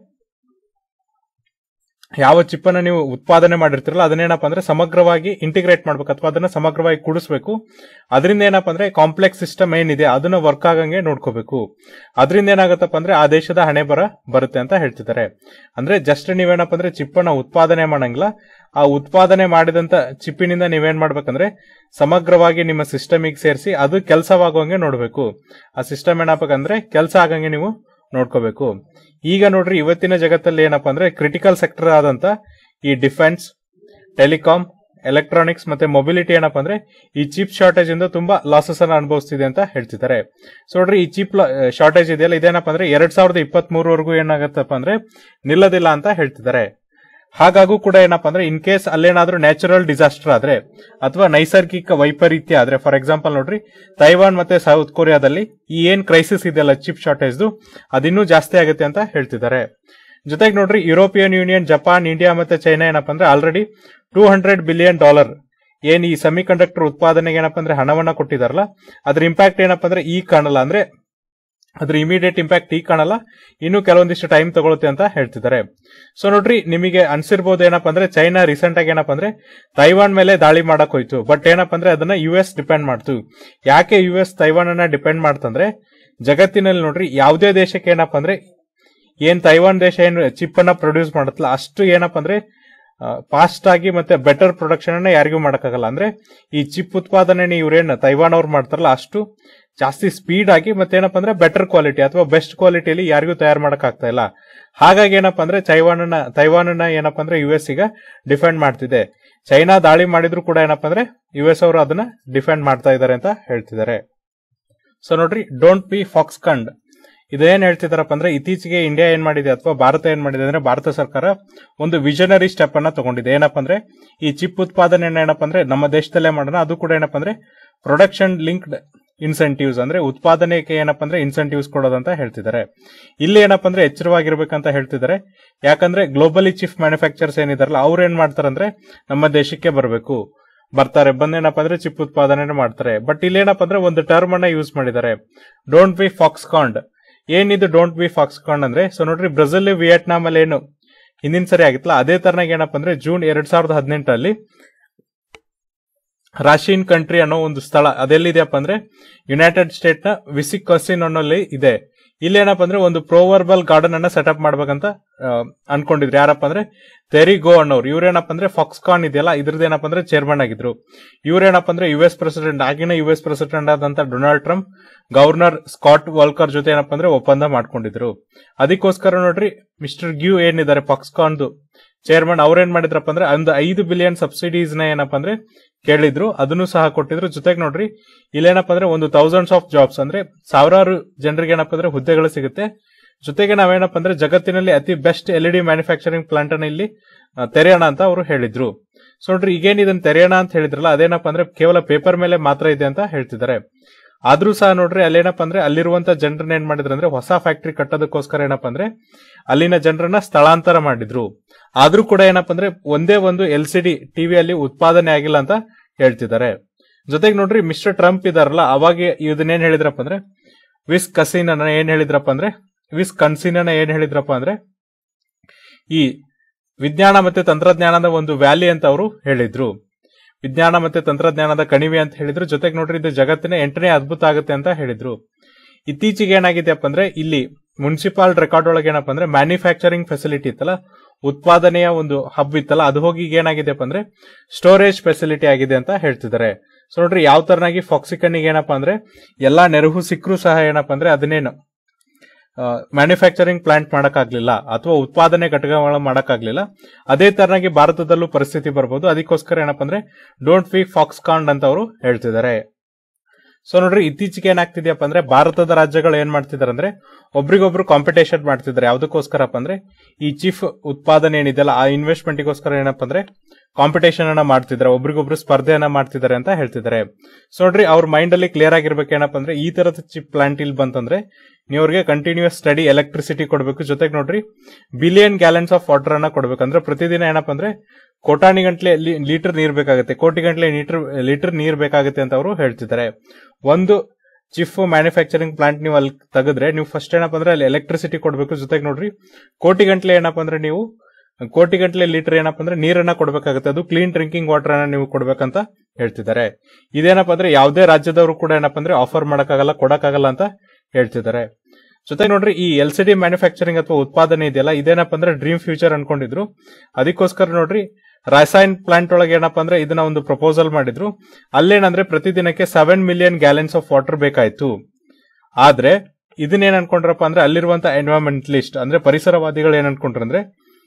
ಯಾವ ಚಿಪ್ ಅನ್ನ ನೀವು ಉತ್ಪಾದನೆ ಮಾಡಿರ್ತೀರಲ್ಲ ಅದನ್ನೇನಪ್ಪ ಅಂದ್ರೆ ಸಮಗ್ರವಾಗಿ ಇಂಟಿಗ್ರೇಟ್ ಮಾಡ್ಬೇಕು ಅಥವಾ ಅದನ್ನ ಸಮಗ್ರವಾಗಿ ಕೂಡಿಸ್ಬೇಕು ಅದರಿಂದ ಏನಪ್ಪ ಅಂದ್ರೆ ಕಾಂಪ್ಲೆಕ್ಸ್ ಸಿಸ್ಟಮ್ ಏನಿದೆ ಅದನ್ನ ವರ್ಕ್ ಆಗಂಗೆ ನೋಡ್ಕೋಬೇಕು ಅದರಿಂದ ಏನಾಗುತ್ತಪ್ಪ ಅಂದ್ರೆ ಆ ದೇಶದ ಹಣೆ ಬರ ಬರುತ್ತೆ ಅಂತ ಹೇಳ್ತಿದ್ದಾರೆ ಅಂದ್ರೆ ಜಸ್ಟ್ ನೀವೇನಪ್ಪ ಅಂದ್ರೆ ಚಿಪ್ ಅನ್ನ ಉತ್ಪಾದನೆ ಮಾಡಂಗಿಲ್ಲ ಆ ಉತ್ಪಾದನೆ ಮಾಡಿದಂತ ಚಿಪ್ಪಿನಿಂದ ನೀವೇನ್ ಮಾಡ್ಬೇಕಂದ್ರೆ ಸಮಗ್ರವಾಗಿ ನಿಮ್ಮ ಸಿಸ್ಟಮಿಗೆ ಸೇರಿಸಿ ಅದು ಕೆಲಸವಾಗುವಂಗೆ ನೋಡಬೇಕು ಆ ಸಿಸ್ಟಮ್ ಏನಪ್ಪಂದ್ರೆ ಕೆಲಸ ಆಗಂಗೆ ನೀವು ನೋಡ್ಕೋಬೇಕು ಈಗ ನೋಡ್ರಿ ಇವತ್ತಿನ ಜಗತ್ತಲ್ಲಿ ಏನಪ್ಪಾ ಅಂದ್ರೆ ಕ್ರಿಟಿಕಲ್ ಸೆಕ್ಟರ್ ಆದಂತ ಈ ಡಿಫೆನ್ಸ್ ಟೆಲಿಕಾಂ ಎಲೆಕ್ಟ್ರಾನಿಕ್ಸ್ ಮತ್ತೆ ಮೊಬಿಲಿಟಿ ಏನಪ್ಪಾ ಅಂದ್ರೆ ಈ ಚಿಪ್ ಶಾರ್ಟೇಜ್ ಇಂದ ತುಂಬಾ ಲಾಸಸ್ ಅನ್ನ ಅನುಭವಿಸ್ತಿದೆ ಅಂತ ಹೇಳ್ತಿದ್ದಾರೆ ಸೊ ನೋಡ್ರಿ ಈ ಚಿಪ್ ಶಾರ್ಟೇಜ್ ಇದೆಯಲ್ಲ ಇದೇನಪ್ಪ ಅಂದ್ರೆ ಎರಡ್ ಸಾವಿರದ ಇಪ್ಪತ್ತ್ ಮೂರವರೆಗೂ ಏನಾಗತ್ತಪ್ಪ ಅಂದ್ರೆ ನಿಲ್ಲದಿಲ್ಲ ಅಂತ ಹೇಳ್ತಿದ್ದಾರೆ ಹಾಗಾಗೂ ಕೂಡ ಏನಪ್ಪಾ ಅಂದ್ರೆ ಇನ್ ಕೇಸ್ ಅಲ್ಲೇನಾದ್ರೂ ನ್ಯಾಚುರಲ್ ಡಿಸಾಸ್ಟರ್ ಆದ್ರೆ ಅಥವಾ ನೈಸರ್ಗಿಕ ವೈಪರೀತ್ಯ ಆದ್ರೆ ಫಾರ್ ಎಕ್ಸಾಂಪಲ್ ನೋಡ್ರಿ ತೈವಾನ್ ಮತ್ತೆ ಸೌತ್ ಕೊರಿಯಾದಲ್ಲಿ ಈ ಏನ್ ಕ್ರೈಸಿಸ್ ಇದೆಯಲ್ಲ ಚಿಪ್ ಶಾರ್ಟೇಜ್ ಅದಿನ್ನೂ ಜಾಸ್ತಿ ಆಗುತ್ತೆ ಅಂತ ಹೇಳ್ತಿದ್ದಾರೆ ಜೊತೆಗೆ ನೋಡ್ರಿ ಯುರೋಪಿಯನ್ ಯೂನಿಯನ್ ಜಪಾನ್ ಇಂಡಿಯಾ ಮತ್ತೆ ಚೈನಾ ಏನಪ್ಪಾ ಅಂದ್ರೆ already two hundred billion dollar ಏನ್ ಈ ಸೆಮಿ ಕಂಡಕ್ಟರ್ ಉತ್ಪಾದನೆಗೆ ಏನಪ್ಪಾ ಅಂದ್ರೆ ಹಣವನ್ನ ಕೊಟ್ಟಿದಾರಲ್ಲ ಅದ್ರ ಇಂಪ್ಯಾಕ್ಟ್ ಏನಪ್ಪಾ ಅಂದ್ರೆ ಈ ಕಾಣಲ್ಲ ಅಂದ್ರೆ ಅದ್ರ ಇಮಿಡಿಯೇಟ್ ಇಂಪ್ಯಾಕ್ಟ್ ಈಗ ಕಾಣಲ್ಲ ಇನ್ನು ಕೆಲವೊಂದಿಷ್ಟು ಟೈಮ್ ತಗೊಳುತ್ತೆ ಅಂತ ಹೇಳ್ತಿದ್ದಾರೆ ಸೊ ನೋಡ್ರಿ ನಿಮಗೆ ಅನ್ಸಿರ್ಬೋದು ಏನಪ್ಪಾ ಅಂದ್ರೆ ಚೈನಾ ರೀಸೆಂಟ್ ಆಗಿ ಏನಪ್ಪಾ ಅಂದ್ರೆ ತೈವಾನ್ ಮೇಲೆ ದಾಳಿ ಮಾಡಕ್ ಹೋಯ್ತು ಬಟ್ ಏನಪ್ಪಾ ಅಂದ್ರೆ ಅದನ್ನ ಯು ಎಸ್ ಡಿಪೆಂಡ್ ಮಾಡ್ತು ಯಾಕೆ ಯು ಎಸ್ ತೈವಾನ್ ಅನ್ನ ಡಿಪೆಂಡ್ ಮಾಡ್ತಂದ್ರೆ ಜಗತ್ತಿನಲ್ಲಿ ನೋಡ್ರಿ ಯಾವುದೇ ದೇಶಕ್ಕೆ ಏನಪ್ಪಾ ಅಂದ್ರೆ ಏನ್ ತೈವಾನ್ ದೇಶ ಏನು ಚಿಪ್ ಅನ್ನ ಪ್ರೊಡ್ಯೂಸ್ ಮಾಡುತ್ತಲ್ಲ ಅಷ್ಟು ಏನಪ್ಪಾ ಅಂದ್ರೆ ಫಾಸ್ಟ್ ಆಗಿ ಮತ್ತೆ ಬೆಟರ್ ಪ್ರೊಡಕ್ಷನ್ ಅನ್ನ ಯಾರಿಗೂ ಮಾಡಕ್ಕಾಗಲ್ಲ ಅಂದ್ರೆ ಈ ಚಿಪ್ ಉತ್ಪಾದನೆ ಇವ್ರೇನ್ ತೈವಾನ್ ಅವ್ರು ಮಾಡ್ತಾರಲ್ಲ ಅಷ್ಟು ಜಾಸ್ತಿ ಸ್ಪೀಡ್ ಆಗಿ ಮತ್ತೆ ಏನಪ್ಪಾ ಅಂದ್ರೆ ಬೆಟರ್ ಕ್ವಾಲಿಟಿ ಅಥವಾ ಬೆಸ್ಟ್ ಕ್ವಾಲಿಟಿಯಲ್ಲಿ ಯಾರಿಗೂ ತಯಾರು ಮಾಡಕ್ ಆಗ್ತಾ ಇಲ್ಲ ಹಾಗಾಗಿ ಏನಪ್ಪಾ ಅಂದ್ರೆ ತೈವಾನ್ ತೈವಾನ್ ಏನಪ್ಪಾ ಅಂದ್ರೆ ಯು ಎಸ್ ಈಗ ಡಿಫೆಂಡ್ ಮಾಡ್ತಿದೆ ಚೈನಾ ದಾಳಿ ಮಾಡಿದ್ರು ಕೂಡ ಏನಪ್ಪಾ ಅಂದ್ರೆ ಯು ಎಸ್ ಅವರು ಅದನ್ನ ಡಿಫೆಂಡ್ ಮಾಡ್ತಾ ಇದ್ದಾರೆ ಅಂತ ಹೇಳ್ತಿದ್ದಾರೆ ಸೊ ನೋಡ್ರಿ ಡೋಂಟ್ ಬಿ ಫಾಕ್ಸ್ ಕಂಡ್ ಇದೇನ್ ಹೇಳ್ತಿದಾರಪ್ಪ ಅಂದ್ರೆ ಇತ್ತೀಚೆಗೆ ಇಂಡಿಯಾ ಏನ್ ಮಾಡಿದೆ ಅಥವಾ ಭಾರತ ಏನ್ ಮಾಡಿದೆ ಅಂದ್ರೆ ಭಾರತ ಸರ್ಕಾರ ಒಂದು ವಿಷನರಿ ಸ್ಟೆಪ್ ಅನ್ನ ತಗೊಂಡಿದೆ ಏನಪ್ಪಾ ಅಂದ್ರೆ ಈ ಚಿಪ್ ಉತ್ಪಾದನೆ ಏನಪ್ಪಾ ಅಂದ್ರೆ ನಮ್ಮ ದೇಶದಲ್ಲೇ ಮಾಡೋಣ ಅದು ಕೂಡ ಏನಪ್ಪಾ ಅಂದ್ರೆ ಪ್ರೊಡಕ್ಷನ್ ಲಿಂಕ್ಡ್ ಇನ್ಸೆಂಟಿವ್ಸ್ ಅಂದ್ರೆ ಉತ್ಪಾದನೆಗೆ ಏನಪ್ಪಾ ಅಂದ್ರೆ ಇನ್ಸೆಂಟಿವ್ಸ್ ಕೊಡೋದಂತ ಹೇಳ್ತಿದ್ದಾರೆ ಇಲ್ಲಿ ಏನಪ್ಪಾ ಅಂದ್ರೆ ಎಚ್ಚರವಾಗಿರ್ಬೇಕಂತ ಹೇಳ್ತಿದ್ದಾರೆ ಯಾಕಂದ್ರೆ ಗ್ಲೋಬಲಿ ಚಿಪ್ ಮ್ಯಾನುಫ್ಯಾಕ್ಚರ್ಸ್ ಏನಿದಾರಲ್ಲ ಅವ್ರು ಏನ್ ಮಾಡ್ತಾರಂದ್ರೆ ನಮ್ಮ ದೇಶಕ್ಕೆ ಬರಬೇಕು ಬರ್ತಾರೆ ಬಂದೇನಪ್ಪ ಅಂದ್ರೆ ಚಿಪ್ ಉತ್ಪಾದನೆ ಮಾಡ್ತಾರೆ ಬಟ್ ಇಲ್ಲಿ ಏನಪ್ಪಾ ಅಂದ್ರೆ ಒಂದು ಟರ್ಮ್ ಅನ್ನ ಯೂಸ್ ಮಾಡಿದ್ದಾರೆ ಡೋಂಟ್ ಬಿ ಫಾಕ್ಸ್ಕಾಂಡ್ ಏನಿದು ಡೋಂಟ್ ಬಿ ಫಾಕ್ಸ್ಕಾಂಡ್ ಅಂದ್ರೆ ಸೊ ನೋಡ್ರಿ ಬ್ರೆಜಿಲ್ ವಿಯೆಟ್ನಾಂ ಅಲ್ಲಿ ಏನು ಹಿಂದಿನ ಸರಿ ಆಗಿತ್ತಲ್ಲ ಅದೇ ತರನಾಗ ಏನಪ್ಪಾ ಅಂದ್ರೆ ಜೂನ್ ಎರಡ್ ಸಾವಿರದ ಹದಿನೆಂಟರಲ್ಲಿ ರಾಶಿನ್ ಕಂಟ್ರಿ ಅನ್ನೋ ಒಂದು ಸ್ಥಳ ಅದೆಲ್ಲಿದೆಯಪ್ಪ ಅಂದ್ರೆ ಯುನೈಟೆಡ್ ಸ್ಟೇಟ್ ನ ವಿಸಿಕಸಿನ್ ಅನ್ನೋಲ್ಲಿ ಇದೆ ಇಲ್ಲಿ ಏನಪ್ಪಾ ಅಂದ್ರೆ ಒಂದು ಪ್ರೋವರ್ಬಲ್ ಗಾರ್ಡನ್ ಅನ್ನ ಸೆಟಪ್ ಮಾಡ್ಬೇಕಂತ ಅನ್ಕೊಂಡಿದ್ರು ಯಾರಪ್ಪ ಅಂದ್ರೆ ತೆರಿ ಗೋ ಅನ್ನೋರು ಇವ್ರೇನಪ್ಪ ಅಂದ್ರೆ ಫಾಕ್ಸ್ಕಾನ್ ಇದೆಯಲ್ಲ ಇದ್ರದ್ದು ಏನಪ್ಪ ಅಂದ್ರೆ ಚೇರ್ಮನ್ ಆಗಿದ್ರು ಇವ್ರೇನಪ್ಪ ಅಂದ್ರೆ ಯು ಎಸ್ ಪ್ರೆಸಿಡೆಂಟ್ ಆಗಿನ ಯು ಎಸ್ ಪ್ರೆಸಿಡೆಂಟ್ ಆದಂತ Donald Trump governor Scott Walker ಜೊತೆ ಏನಪ್ಪ ಅಂದ್ರೆ ಒಪ್ಪಂದ ಮಾಡ್ಕೊಂಡಿದ್ರು ಅದಕ್ಕೋಸ್ಕರ ನೋಡ್ರಿ ಮಿಸ್ಟರ್ ಗ್ಯೂ ಏನಿದ್ದಾರೆ ಫಾಕ್ಸ್ಕಾನ್ದು ಚೇರ್ಮನ್ ಅವ್ರೇನ್ ಮಾಡಿದ್ರಪ್ಪ ಅಂದ್ರೆ ಒಂದು ಐದು ಬಿಲಿಯನ್ ಸಬ್ಸಿಡೀಸ್ ನ ಏನಪ್ಪ ಅಂದ್ರೆ ಕೇಳಿದ್ರು ಅದನ್ನು ಸಹ ಕೊಟ್ಟಿದ್ರು ಜೊತೆಗೆ ನೋಡ್ರಿ ಇಲ್ಲೇನಪ್ಪ ಅಂದ್ರೆ ಒಂದು ಥೌಸಂಡ್ಸ್ ಆಫ್ ಜಾಬ್ಸ್ ಅಂದ್ರೆ ಸಾವಿರಾರು ಜನರಿಗೆ ಏನಪ್ಪ ಅಂದ್ರೆ ಹುದ್ದೆಗಳು ಸಿಗುತ್ತೆ ಜೊತೆಗೆ ನಾವೇನಪ್ಪ ಅಂದ್ರೆ ಜಗತ್ತಿನಲ್ಲಿ ಅತಿ best L E D manufacturing plant ಅನ್ನ ಇಲ್ಲಿ ತೆರೆಯೋಣ ಅಂತ ಅವರು ಹೇಳಿದ್ರು ಸೊ ನೋಡ್ರಿ ಈಗೇನ್ ಇದನ್ನ ತೆರೆಯೋಣ ಅಂತ ಹೇಳಿದ್ರಲ್ಲ ಅದೇನಪ್ಪ ಅಂದ್ರೆ ಕೇವಲ ಪೇಪರ್ ಮೇಲೆ ಮಾತ್ರ ಇದೆ ಅಂತ ಹೇಳ್ತಿದ್ದಾರೆ ಆದ್ರೂ ಸಹ ನೋಡ್ರಿ ಅಲ್ಲೇನಪ್ಪ ಅಂದ್ರೆ ಅಲ್ಲಿರುವಂತ ಜನರನ್ನ ಏನ್ ಮಾಡಿದ್ರು ಅಂದ್ರೆ ಹೊಸ ಫ್ಯಾಕ್ಟರಿ ಕಟ್ಟೋದಕ್ಕೋಸ್ಕರ ಏನಪ್ಪ ಅಂದ್ರೆ ಅಲ್ಲಿನ ಜನರನ್ನ ಸ್ಥಳಾಂತರ ಮಾಡಿದ್ರು ಆದ್ರೂ ಕೂಡ ಏನಪ್ಪ ಅಂದ್ರೆ ಒಂದೇ ಒಂದು ಎಲ್ ಸಿ ಡಿ ಟಿವಿಯಲ್ಲಿ ಉತ್ಪಾದನೆ ಆಗಿಲ್ಲ ಅಂತ ಹೇಳ್ತಿದ್ದಾರೆ ಜೊತೆಗೆ ನೋಡ್ರಿ ಮಿಸ್ಟರ್ ಟ್ರಂಪ್ ಇದಾರಲ್ಲ ಅವಾಗ ಇದನ್ನೇನ್ ಹೇಳಿದ್ರಪ್ಪ ಅಂದ್ರೆ ವಿಸ್ ಕಸಿನ್ ಏನ್ ಹೇಳಿದ್ರಪ್ಪ ಅಂದ್ರೆ ವಿಸ್ ಕನ್ಸಿನ್ ಏನ್ ಹೇಳಿದ್ರಪ್ಪ ಅಂದ್ರೆ ಈ ವಿಜ್ಞಾನ ಮತ್ತೆ ತಂತ್ರಜ್ಞಾನದ ಒಂದು ವ್ಯಾಲಿ ಅಂತ ಅವರು ಹೇಳಿದ್ರು ವಿಜ್ಞಾನ ಮತ್ತೆ ತಂತ್ರಜ್ಞಾನದ ಕಣಿವೆ ಅಂತ ಹೇಳಿದ್ರು ಜೊತೆಗೆ ನೋಡ್ರಿ ಇದು ಜಗತ್ತಿನ ಎಂಟನೇ ಅದ್ಭುತ ಆಗುತ್ತೆ ಅಂತ ಹೇಳಿದ್ರು ಇತ್ತೀಚೆಗೆ ಏನಾಗಿದೆಯಪ್ಪ ಅಂದ್ರೆ ಇಲ್ಲಿ ಮುನ್ಸಿಪಾಲ್ ರೆಕಾರ್ಡ್ ಒಳಗೆ ಏನಪ್ಪ ಅಂದ್ರೆ ಮ್ಯಾನುಫ್ಯಾಕ್ಚರಿಂಗ್ ಫೆಸಿಲಿಟಿ ಇತ್ತಲ್ಲ ಉತ್ಪಾದನೆಯ ಒಂದು ಹಬ್ ಇತ್ತಲ್ಲ ಅದು ಹೋಗಿ ಈಗ ಏನಾಗಿದೆಪ್ಪ ಅಂದ್ರೆ ಸ್ಟೋರೇಜ್ ಫೆಸಿಲಿಟಿ ಆಗಿದೆ ಅಂತ ಹೇಳ್ತಿದ್ದಾರೆ ಸೊ ನೋಡ್ರಿ ಯಾವ ತರನಾಗಿ ಫಾಕ್ಸಿಕನ್ನಿಗೆ ಏನಪ್ಪಾ ಅಂದ್ರೆ ಎಲ್ಲಾ ನೆರವು ಸಿಕ್ಕರೂ ಸಹ ಏನಪ್ಪಾ ಅಂದ್ರೆ ಅದನ್ನೇನು ಮ್ಯಾನುಫ್ಯಾಕ್ಚರಿಂಗ್ ಪ್ಲಾಂಟ್ ಮಾಡಕ್ಕಾಗ್ಲಿಲ್ಲ ಅಥವಾ ಉತ್ಪಾದನೆ ಘಟಕಗಳ ಮಾಡಕ್ಕಾಗ್ಲಿಲ್ಲ ಅದೇ ತರನಾಗಿ ಭಾರತದಲ್ಲೂ ಪರಿಸ್ಥಿತಿ ಬರ್ಬೋದು ಅದಕ್ಕೋಸ್ಕರ ಏನಪ್ಪಾ ಅಂದ್ರೆ ಡೋಂಟ್ ವಿ ಫಾಕ್ಸ್ಕಾಂಡ್ ಅಂತ ಅವರು ಹೇಳ್ತಿದ್ದಾರೆ ಸೊ ನೋಡ್ರಿ ಇತ್ತೀಚೆಗೆ ಏನಾಗ್ತಿದ್ಯಪ್ಪ ಅಂದ್ರೆ ಭಾರತದ ರಾಜ್ಯಗಳು ಏನ್ ಮಾಡ್ತಿದಾರೆ ಅಂದ್ರೆ ಒಬ್ರಿಗೊಬ್ರು ಕಾಂಪಿಟೇಷನ್ ಮಾಡ್ತಿದ್ದಾರೆ ಯಾವ್ದಕ್ಕೋಸ್ಕರಪ್ಪ ಅಂದ್ರೆ ಈ ಚೀಫ್ ಉತ್ಪಾದನೆ ಏನಿದೆಯಲ್ಲ ಆ ಇನ್ವೆಸ್ಟ್ಮೆಂಟ್ಗೋಸ್ಕರ ಏನಪ್ಪ ಅಂದ್ರೆ ಕಾಂಪಿಟೇಷನ್ ಅನ್ನ ಮಾಡ್ತಿದ್ದಾರೆ ಒಬ್ರಿಗೊಬ್ರು ಸ್ಪರ್ಧೆಯನ್ನ ಮಾಡ್ತಿದ್ದಾರೆ ಅಂತ ಹೇಳ್ತಿದ್ದಾರೆ ಸೊ ನೋಡ್ರಿ ಅವ್ರ ಮೈಂಡ್ ಅಲ್ಲಿ ಕ್ಲಿಯರ್ ಆಗಿರ್ಬೇಕು ಏನಪ್ಪ ಅಂದ್ರೆ ಈ ತರದ ಚಿಪ್ ಪ್ಲಾಂಟ್ ಇಲ್ಲಿ ಬಂತಂದ್ರೆ ನೀವು ಅವ್ರಿಗೆ ಕಂಟಿನ್ಯೂಸ್ ಸ್ಟಡಿ ಎಲೆಕ್ಟ್ರಿಸಿಟಿ ಕೊಡಬೇಕು ಜೊತೆಗೆ ನೋಡ್ರಿ ಬಿಲಿಯನ್ ಗ್ಯಾಲನ್ಸ್ ಆಫ್ ವಾಟರ್ ಅನ್ನ ಕೊಡಬೇಕು ಅಂದ್ರೆ ಪ್ರತಿದಿನ ಏನಪ್ಪ ಅಂದ್ರೆ ಕೋಟಾನಿ ಗಂಟ್ಲೆ ಲೀಟರ್ ನೀರ್ ಬೇಕಾಗುತ್ತೆ ಕೋಟಿ ಗಂಟ್ಲೆ ಲೀಟರ್ ಲೀಟರ್ ನೀರ್ ಬೇಕಾಗುತ್ತೆ ಅಂತ ಅವರು ಹೇಳ್ತಿದ್ದಾರೆ ಒಂದು ಚಿಫ್ ಮ್ಯಾನುಫ್ಯಾಕ್ಚರಿಂಗ್ ಪ್ಲಾಂಟ್ ನೀವು ಅಲ್ಲಿ ತೆಗೆದ್ರೆ ನೀವು ಫಸ್ಟ್ ಏನಪ್ಪ ಅಂದ್ರೆ ಅಲ್ಲಿ ಎಲೆಕ್ಟ್ರಿಸಿಟಿ ಕೊಡಬೇಕು ಜೊತೆಗೆ ನೋಡ್ರಿ ಕೋಟಿ ಗಂಟ್ಲೆ ಏನಪ್ಪ ಅಂದ್ರೆ ನೀವು ಕೋಟಿ ಗಂಟ್ಲೆ ಲೀಟರ್ ಏನಪ್ಪ ಅಂದ್ರೆ ನೀರನ್ನ ಕೊಡಬೇಕಾಗುತ್ತೆ ಅದು ಕ್ಲೀನ್ ಡ್ರಿಂಕಿಂಗ್ ವಾಟರ್ ಅನ್ನ ನೀವು ಕೊಡ್ಬೇಕಂತ ಹೇಳ್ತಿದ್ದಾರೆ ಇದೇನಪ್ಪ ಅಂದ್ರೆ ಯಾವುದೇ ರಾಜ್ಯದವರು ಕೂಡ ಏನಪ್ಪ ಅಂದ್ರೆ ಆಫರ್ ಮಾಡಕ್ಕಾಗಲ್ಲ ಕೊಡಕ್ಕಾಗಲ್ಲ ಅಂತ ಹೇಳ್ತಿದ್ದಾರೆ ಜೊತೆಗೆ ನೋಡ್ರಿ ಈ ಎಲ್ ಸಿ ಡಿ ಮ್ಯಾನುಫ್ಯಾಕ್ಚರಿಂಗ್ ಅಥವಾ ಉತ್ಪಾದನೆ ಇದೆಯಲ್ಲ ಇದೇನಪ್ಪ ಅಂದ್ರೆ ಡ್ರೀಮ್ ಫ್ಯೂಚರ್ ಅನ್ಕೊಂಡಿದ್ರು ಅದಕ್ಕೋಸ್ಕರ ನೋಡ್ರಿ ರಾಸಾಯನ್ ಪ್ಲಾಂಟ್ ಒಳಗೆ ಏನಪ್ಪ ಅಂದ್ರೆ ಇದನ್ನ ಒಂದು ಪ್ರಪೋಸಲ್ ಮಾಡಿದ್ರು ಅಲ್ಲೇನಂದ್ರೆ ಪ್ರತಿದಿನಕ್ಕೆ seven million gallons of water ಬೇಕಾಯ್ತು ಆದ್ರೆ ಇದನ್ನೇನ್ ಅನ್ಕೊಂಡ್ರಪ್ಪ ಅಂದ್ರೆ ಅಲ್ಲಿರುವಂತ ಎನ್ವೈರನ್ಮೆಂಟಲಿಸ್ಟ್ ಅಂದ್ರೆ ಪರಿಸರವಾದಿಗಳು ಏನ್ ಅನ್ಕೊಂಡ್ರು ಅಂದ್ರೆ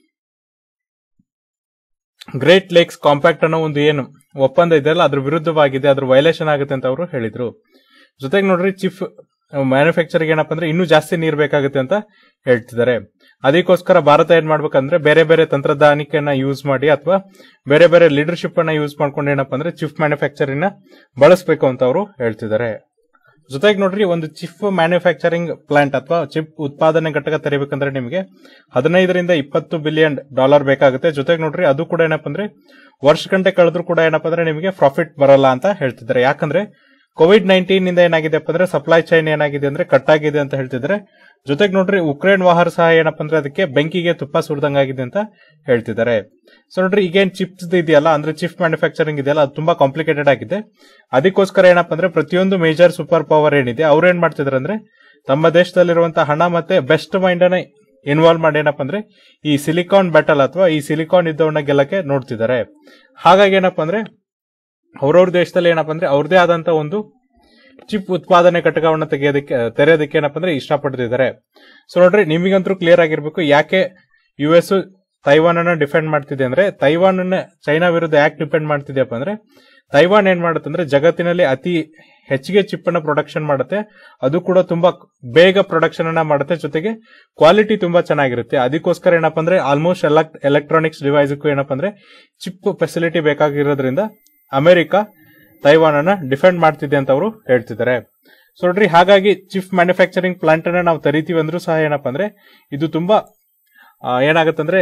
ಗ್ರೇಟ್ ಲೇಕ್ಸ್ ಕಾಂಪ್ಯಾಕ್ಟ್ ಅನ್ನೋ ಒಂದು ಏನು ಒಪ್ಪಂದ ಇದೆಯಲ್ಲ ಅದ್ರ ವಿರುದ್ಧವಾಗಿದೆ ಅದ್ರ ವೈಲೇಷನ್ ಆಗುತ್ತೆ ಅಂತ ಅವರು ಹೇಳಿದ್ರು ಜೊತೆಗೆ ನೋಡ್ರಿ ಚಿಫ್ ಮ್ಯಾನುಫ್ಯಾಕ್ಚರಿಂಗ್ ಏನಪ್ಪ ಅಂದ್ರೆ ಇನ್ನೂ ಜಾಸ್ತಿ ನೀರ್ ಬೇಕಾಗುತ್ತೆ ಅಂತ ಹೇಳ್ತಿದ್ದಾರೆ ಅದಕ್ಕೋಸ್ಕರ ಭಾರತ ಏನ್ ಮಾಡ್ಬೇಕಂದ್ರೆ ಬೇರೆ ಬೇರೆ ತಂತ್ರಜ್ಞಾನಿಕೆಯನ್ನ ಯೂಸ್ ಮಾಡಿ ಅಥವಾ ಬೇರೆ ಬೇರೆ ಲೀಡರ್ಶಿಪ್ ಅನ್ನ ಯೂಸ್ ಮಾಡ್ಕೊಂಡು ಏನಪ್ಪ ಅಂದ್ರೆ ಚಿಫ್ ಮ್ಯಾನುಫ್ಯಾಕ್ಚರಿಂಗ್ ನ ಬಳಸಬೇಕು ಅಂತ ಅವರು ಹೇಳ್ತಿದ್ದಾರೆ ಜೊತೆಗೆ ನೋಡ್ರಿ ಒಂದು ಚಿಪ್ ಮ್ಯಾನುಫ್ಯಾಕ್ಚರಿಂಗ್ ಪ್ಲಾಂಟ್ ಅಥವಾ ಚಿಪ್ ಉತ್ಪಾದನೆ ಘಟಕ ತೆರಿಬೇಕಂದ್ರೆ ನಿಮಗೆ ಹದಿನೈದರಿಂದ ಇಪ್ಪತ್ತು ಬಿಲಿಯನ್ ಡಾಲರ್ ಬೇಕಾಗುತ್ತೆ ಜೊತೆಗೆ ನೋಡ್ರಿ ಅದು ಕೂಡ ಏನಪ್ಪ ಅಂದ್ರೆ ವರ್ಷ ಗಂಟೆ ಕಳೆದ್ರು ಕೂಡ ಏನಪ್ಪ ಅಂದ್ರೆ ನಿಮಗೆ ಪ್ರಾಫಿಟ್ ಬರಲ್ಲ ಅಂತ ಹೇಳ್ತಿದ್ದಾರೆ ಯಾಕಂದ್ರೆ ಕೋವಿಡ್ ನೈನ್ಟೀನ್ ಇಂದ ಏನಾಗಿದೆಪ್ಪ ಅಂದ್ರೆ ಸಪ್ಲೈ ಚೈನ್ ಏನಾಗಿದೆ ಅಂದ್ರೆ ಕಟ್ ಆಗಿದೆ ಅಂತ ಹೇಳ್ತಿದ್ದಾರೆ ಜೊತೆಗೆ ನೋಡ್ರಿ ಉಕ್ರೇನ್ ವಾಹರ್ ಸಹ ಏನಪ್ಪ ಅಂದ್ರೆ ಅದಕ್ಕೆ ಬೆಂಕಿಗೆ ತುಪ್ಪ ಸುರಿದಂಗಾಗಿದೆ ಅಂತ ಹೇಳ್ತಿದ್ದಾರೆ ಸೊ ನೋಡ್ರಿ ಈಗೇನ್ ಚಿಪ್ಸ್ ಇದೆಯಲ್ಲ ಅಂದ್ರೆ ಚಿಪ್ ಮ್ಯಾನುಫ್ಯಾಕ್ಚರಿಂಗ್ ಇದೆಯಲ್ಲ ಅದು ತುಂಬಾ ಕಾಂಪ್ಲಿಕೇಟೆಡ್ ಆಗಿದೆ ಅದಕ್ಕೋಸ್ಕರ ಏನಪ್ಪ ಅಂದ್ರೆ ಪ್ರತಿಯೊಂದು ಮೇಜರ್ ಸೂಪರ್ ಪವರ್ ಏನಿದೆ ಅವ್ರು ಏನ್ ಮಾಡ್ತಿದಾರೆ ಅಂದ್ರೆ ತಮ್ಮ ದೇಶದಲ್ಲಿರುವಂತಹ ಹಣ ಮತ್ತೆ ಬೆಸ್ಟ್ ಮೈಂಡ್ ಅನ್ನ ಇನ್ವಾಲ್ವ್ ಮಾಡಿ ಏನಪ್ಪ ಅಂದ್ರೆ ಈ ಸಿಲಿಕಾನ್ ಬ್ಯಾಟಲ್ ಅಥವಾ ಈ ಸಿಲಿಕಾನ್ ಯುದ್ಧವನ್ನ ಗೆಲ್ಲಕ್ಕೆ ನೋಡ್ತಿದ್ದಾರೆ ಹಾಗಾಗಿ ಏನಪ್ಪ ಅಂದ್ರೆ ಅವ್ರವ್ರ ದೇಶದಲ್ಲಿ ಏನಪ್ಪ ಅಂದ್ರೆ ಅವ್ರದೇ ಆದಂತ ಒಂದು ಚಿಪ್ ಉತ್ಪಾದನೆ ಘಟಕವನ್ನ ತೆಗೆಯೋದಕ್ಕೆ ತೆರೆಯೋದಕ್ಕೆ ಏನಪ್ಪ ಅಂದ್ರೆ ಇಷ್ಟಪಡ್ತಿದ್ದಾರೆ ಸೊ ನೋಡ್ರಿ ನಿಮಗಂತೂ ಕ್ಲಿಯರ್ ಆಗಿರ್ಬೇಕು ಯಾಕೆ ಯು ಎಸ್ ತೈವಾನ್ ಅನ್ನ ಡಿಫೆಂಡ್ ಮಾಡ್ತಿದೆ ಅಂದ್ರೆ ತೈವಾನ್ ಅನ್ನ ಚೈನಾ ವಿರುದ್ಧ ಯಾಕೆ ಡಿಪೆಂಡ್ ಮಾಡ್ತಿದ್ಯಪ್ಪ ಅಂದ್ರೆ ತೈವಾನ್ ಏನ್ ಮಾಡುತ್ತೆ ಅಂದ್ರೆ ಜಗತ್ತಿನಲ್ಲಿ ಅತಿ ಹೆಚ್ಚಿಗೆ ಚಿಪ್ ಅನ್ನ ಪ್ರೊಡಕ್ಷನ್ ಮಾಡುತ್ತೆ ಅದು ಕೂಡ ತುಂಬಾ ಬೇಗ ಪ್ರೊಡಕ್ಷನ್ ಅನ್ನ ಮಾಡುತ್ತೆ ಜೊತೆಗೆ ಕ್ವಾಲಿಟಿ ತುಂಬಾ ಚೆನ್ನಾಗಿರುತ್ತೆ ಅದಕ್ಕೋಸ್ಕರ ಏನಪ್ಪ ಅಂದ್ರೆ ಆಲ್ಮೋಸ್ಟ್ ಎಲ್ಲ ಎಲೆಕ್ಟ್ರಾನಿಕ್ಸ್ ಡಿವೈಸ್ಗೂ ಏನಪ್ಪ ಅಂದ್ರೆ ಚಿಪ್ ಫೆಸಿಲಿಟಿ ಬೇಕಾಗಿರೋದ್ರಿಂದ ಅಮೆರಿಕ ತೈವಾನ್ ಅನ್ನ ಡಿಫೆಂಡ್ ಮಾಡ್ತಿದೆ ಅಂತ ಅವರು ಹೇಳ್ತಿದ್ದಾರೆ ಸೊ ನೋಡ್ರಿ ಹಾಗಾಗಿ ಚಿಪ್ ಮ್ಯಾನುಫ್ಯಾಕ್ಚರಿಂಗ್ ಪ್ಲಾಂಟ್ ಅನ್ನ ನಾವು ತರಿತೀವಿ ಅಂದ್ರೂ ಸಹ ಏನಪ್ಪ ಅಂದ್ರೆ ಇದು ತುಂಬಾ ಏನಾಗುತ್ತಂದ್ರೆ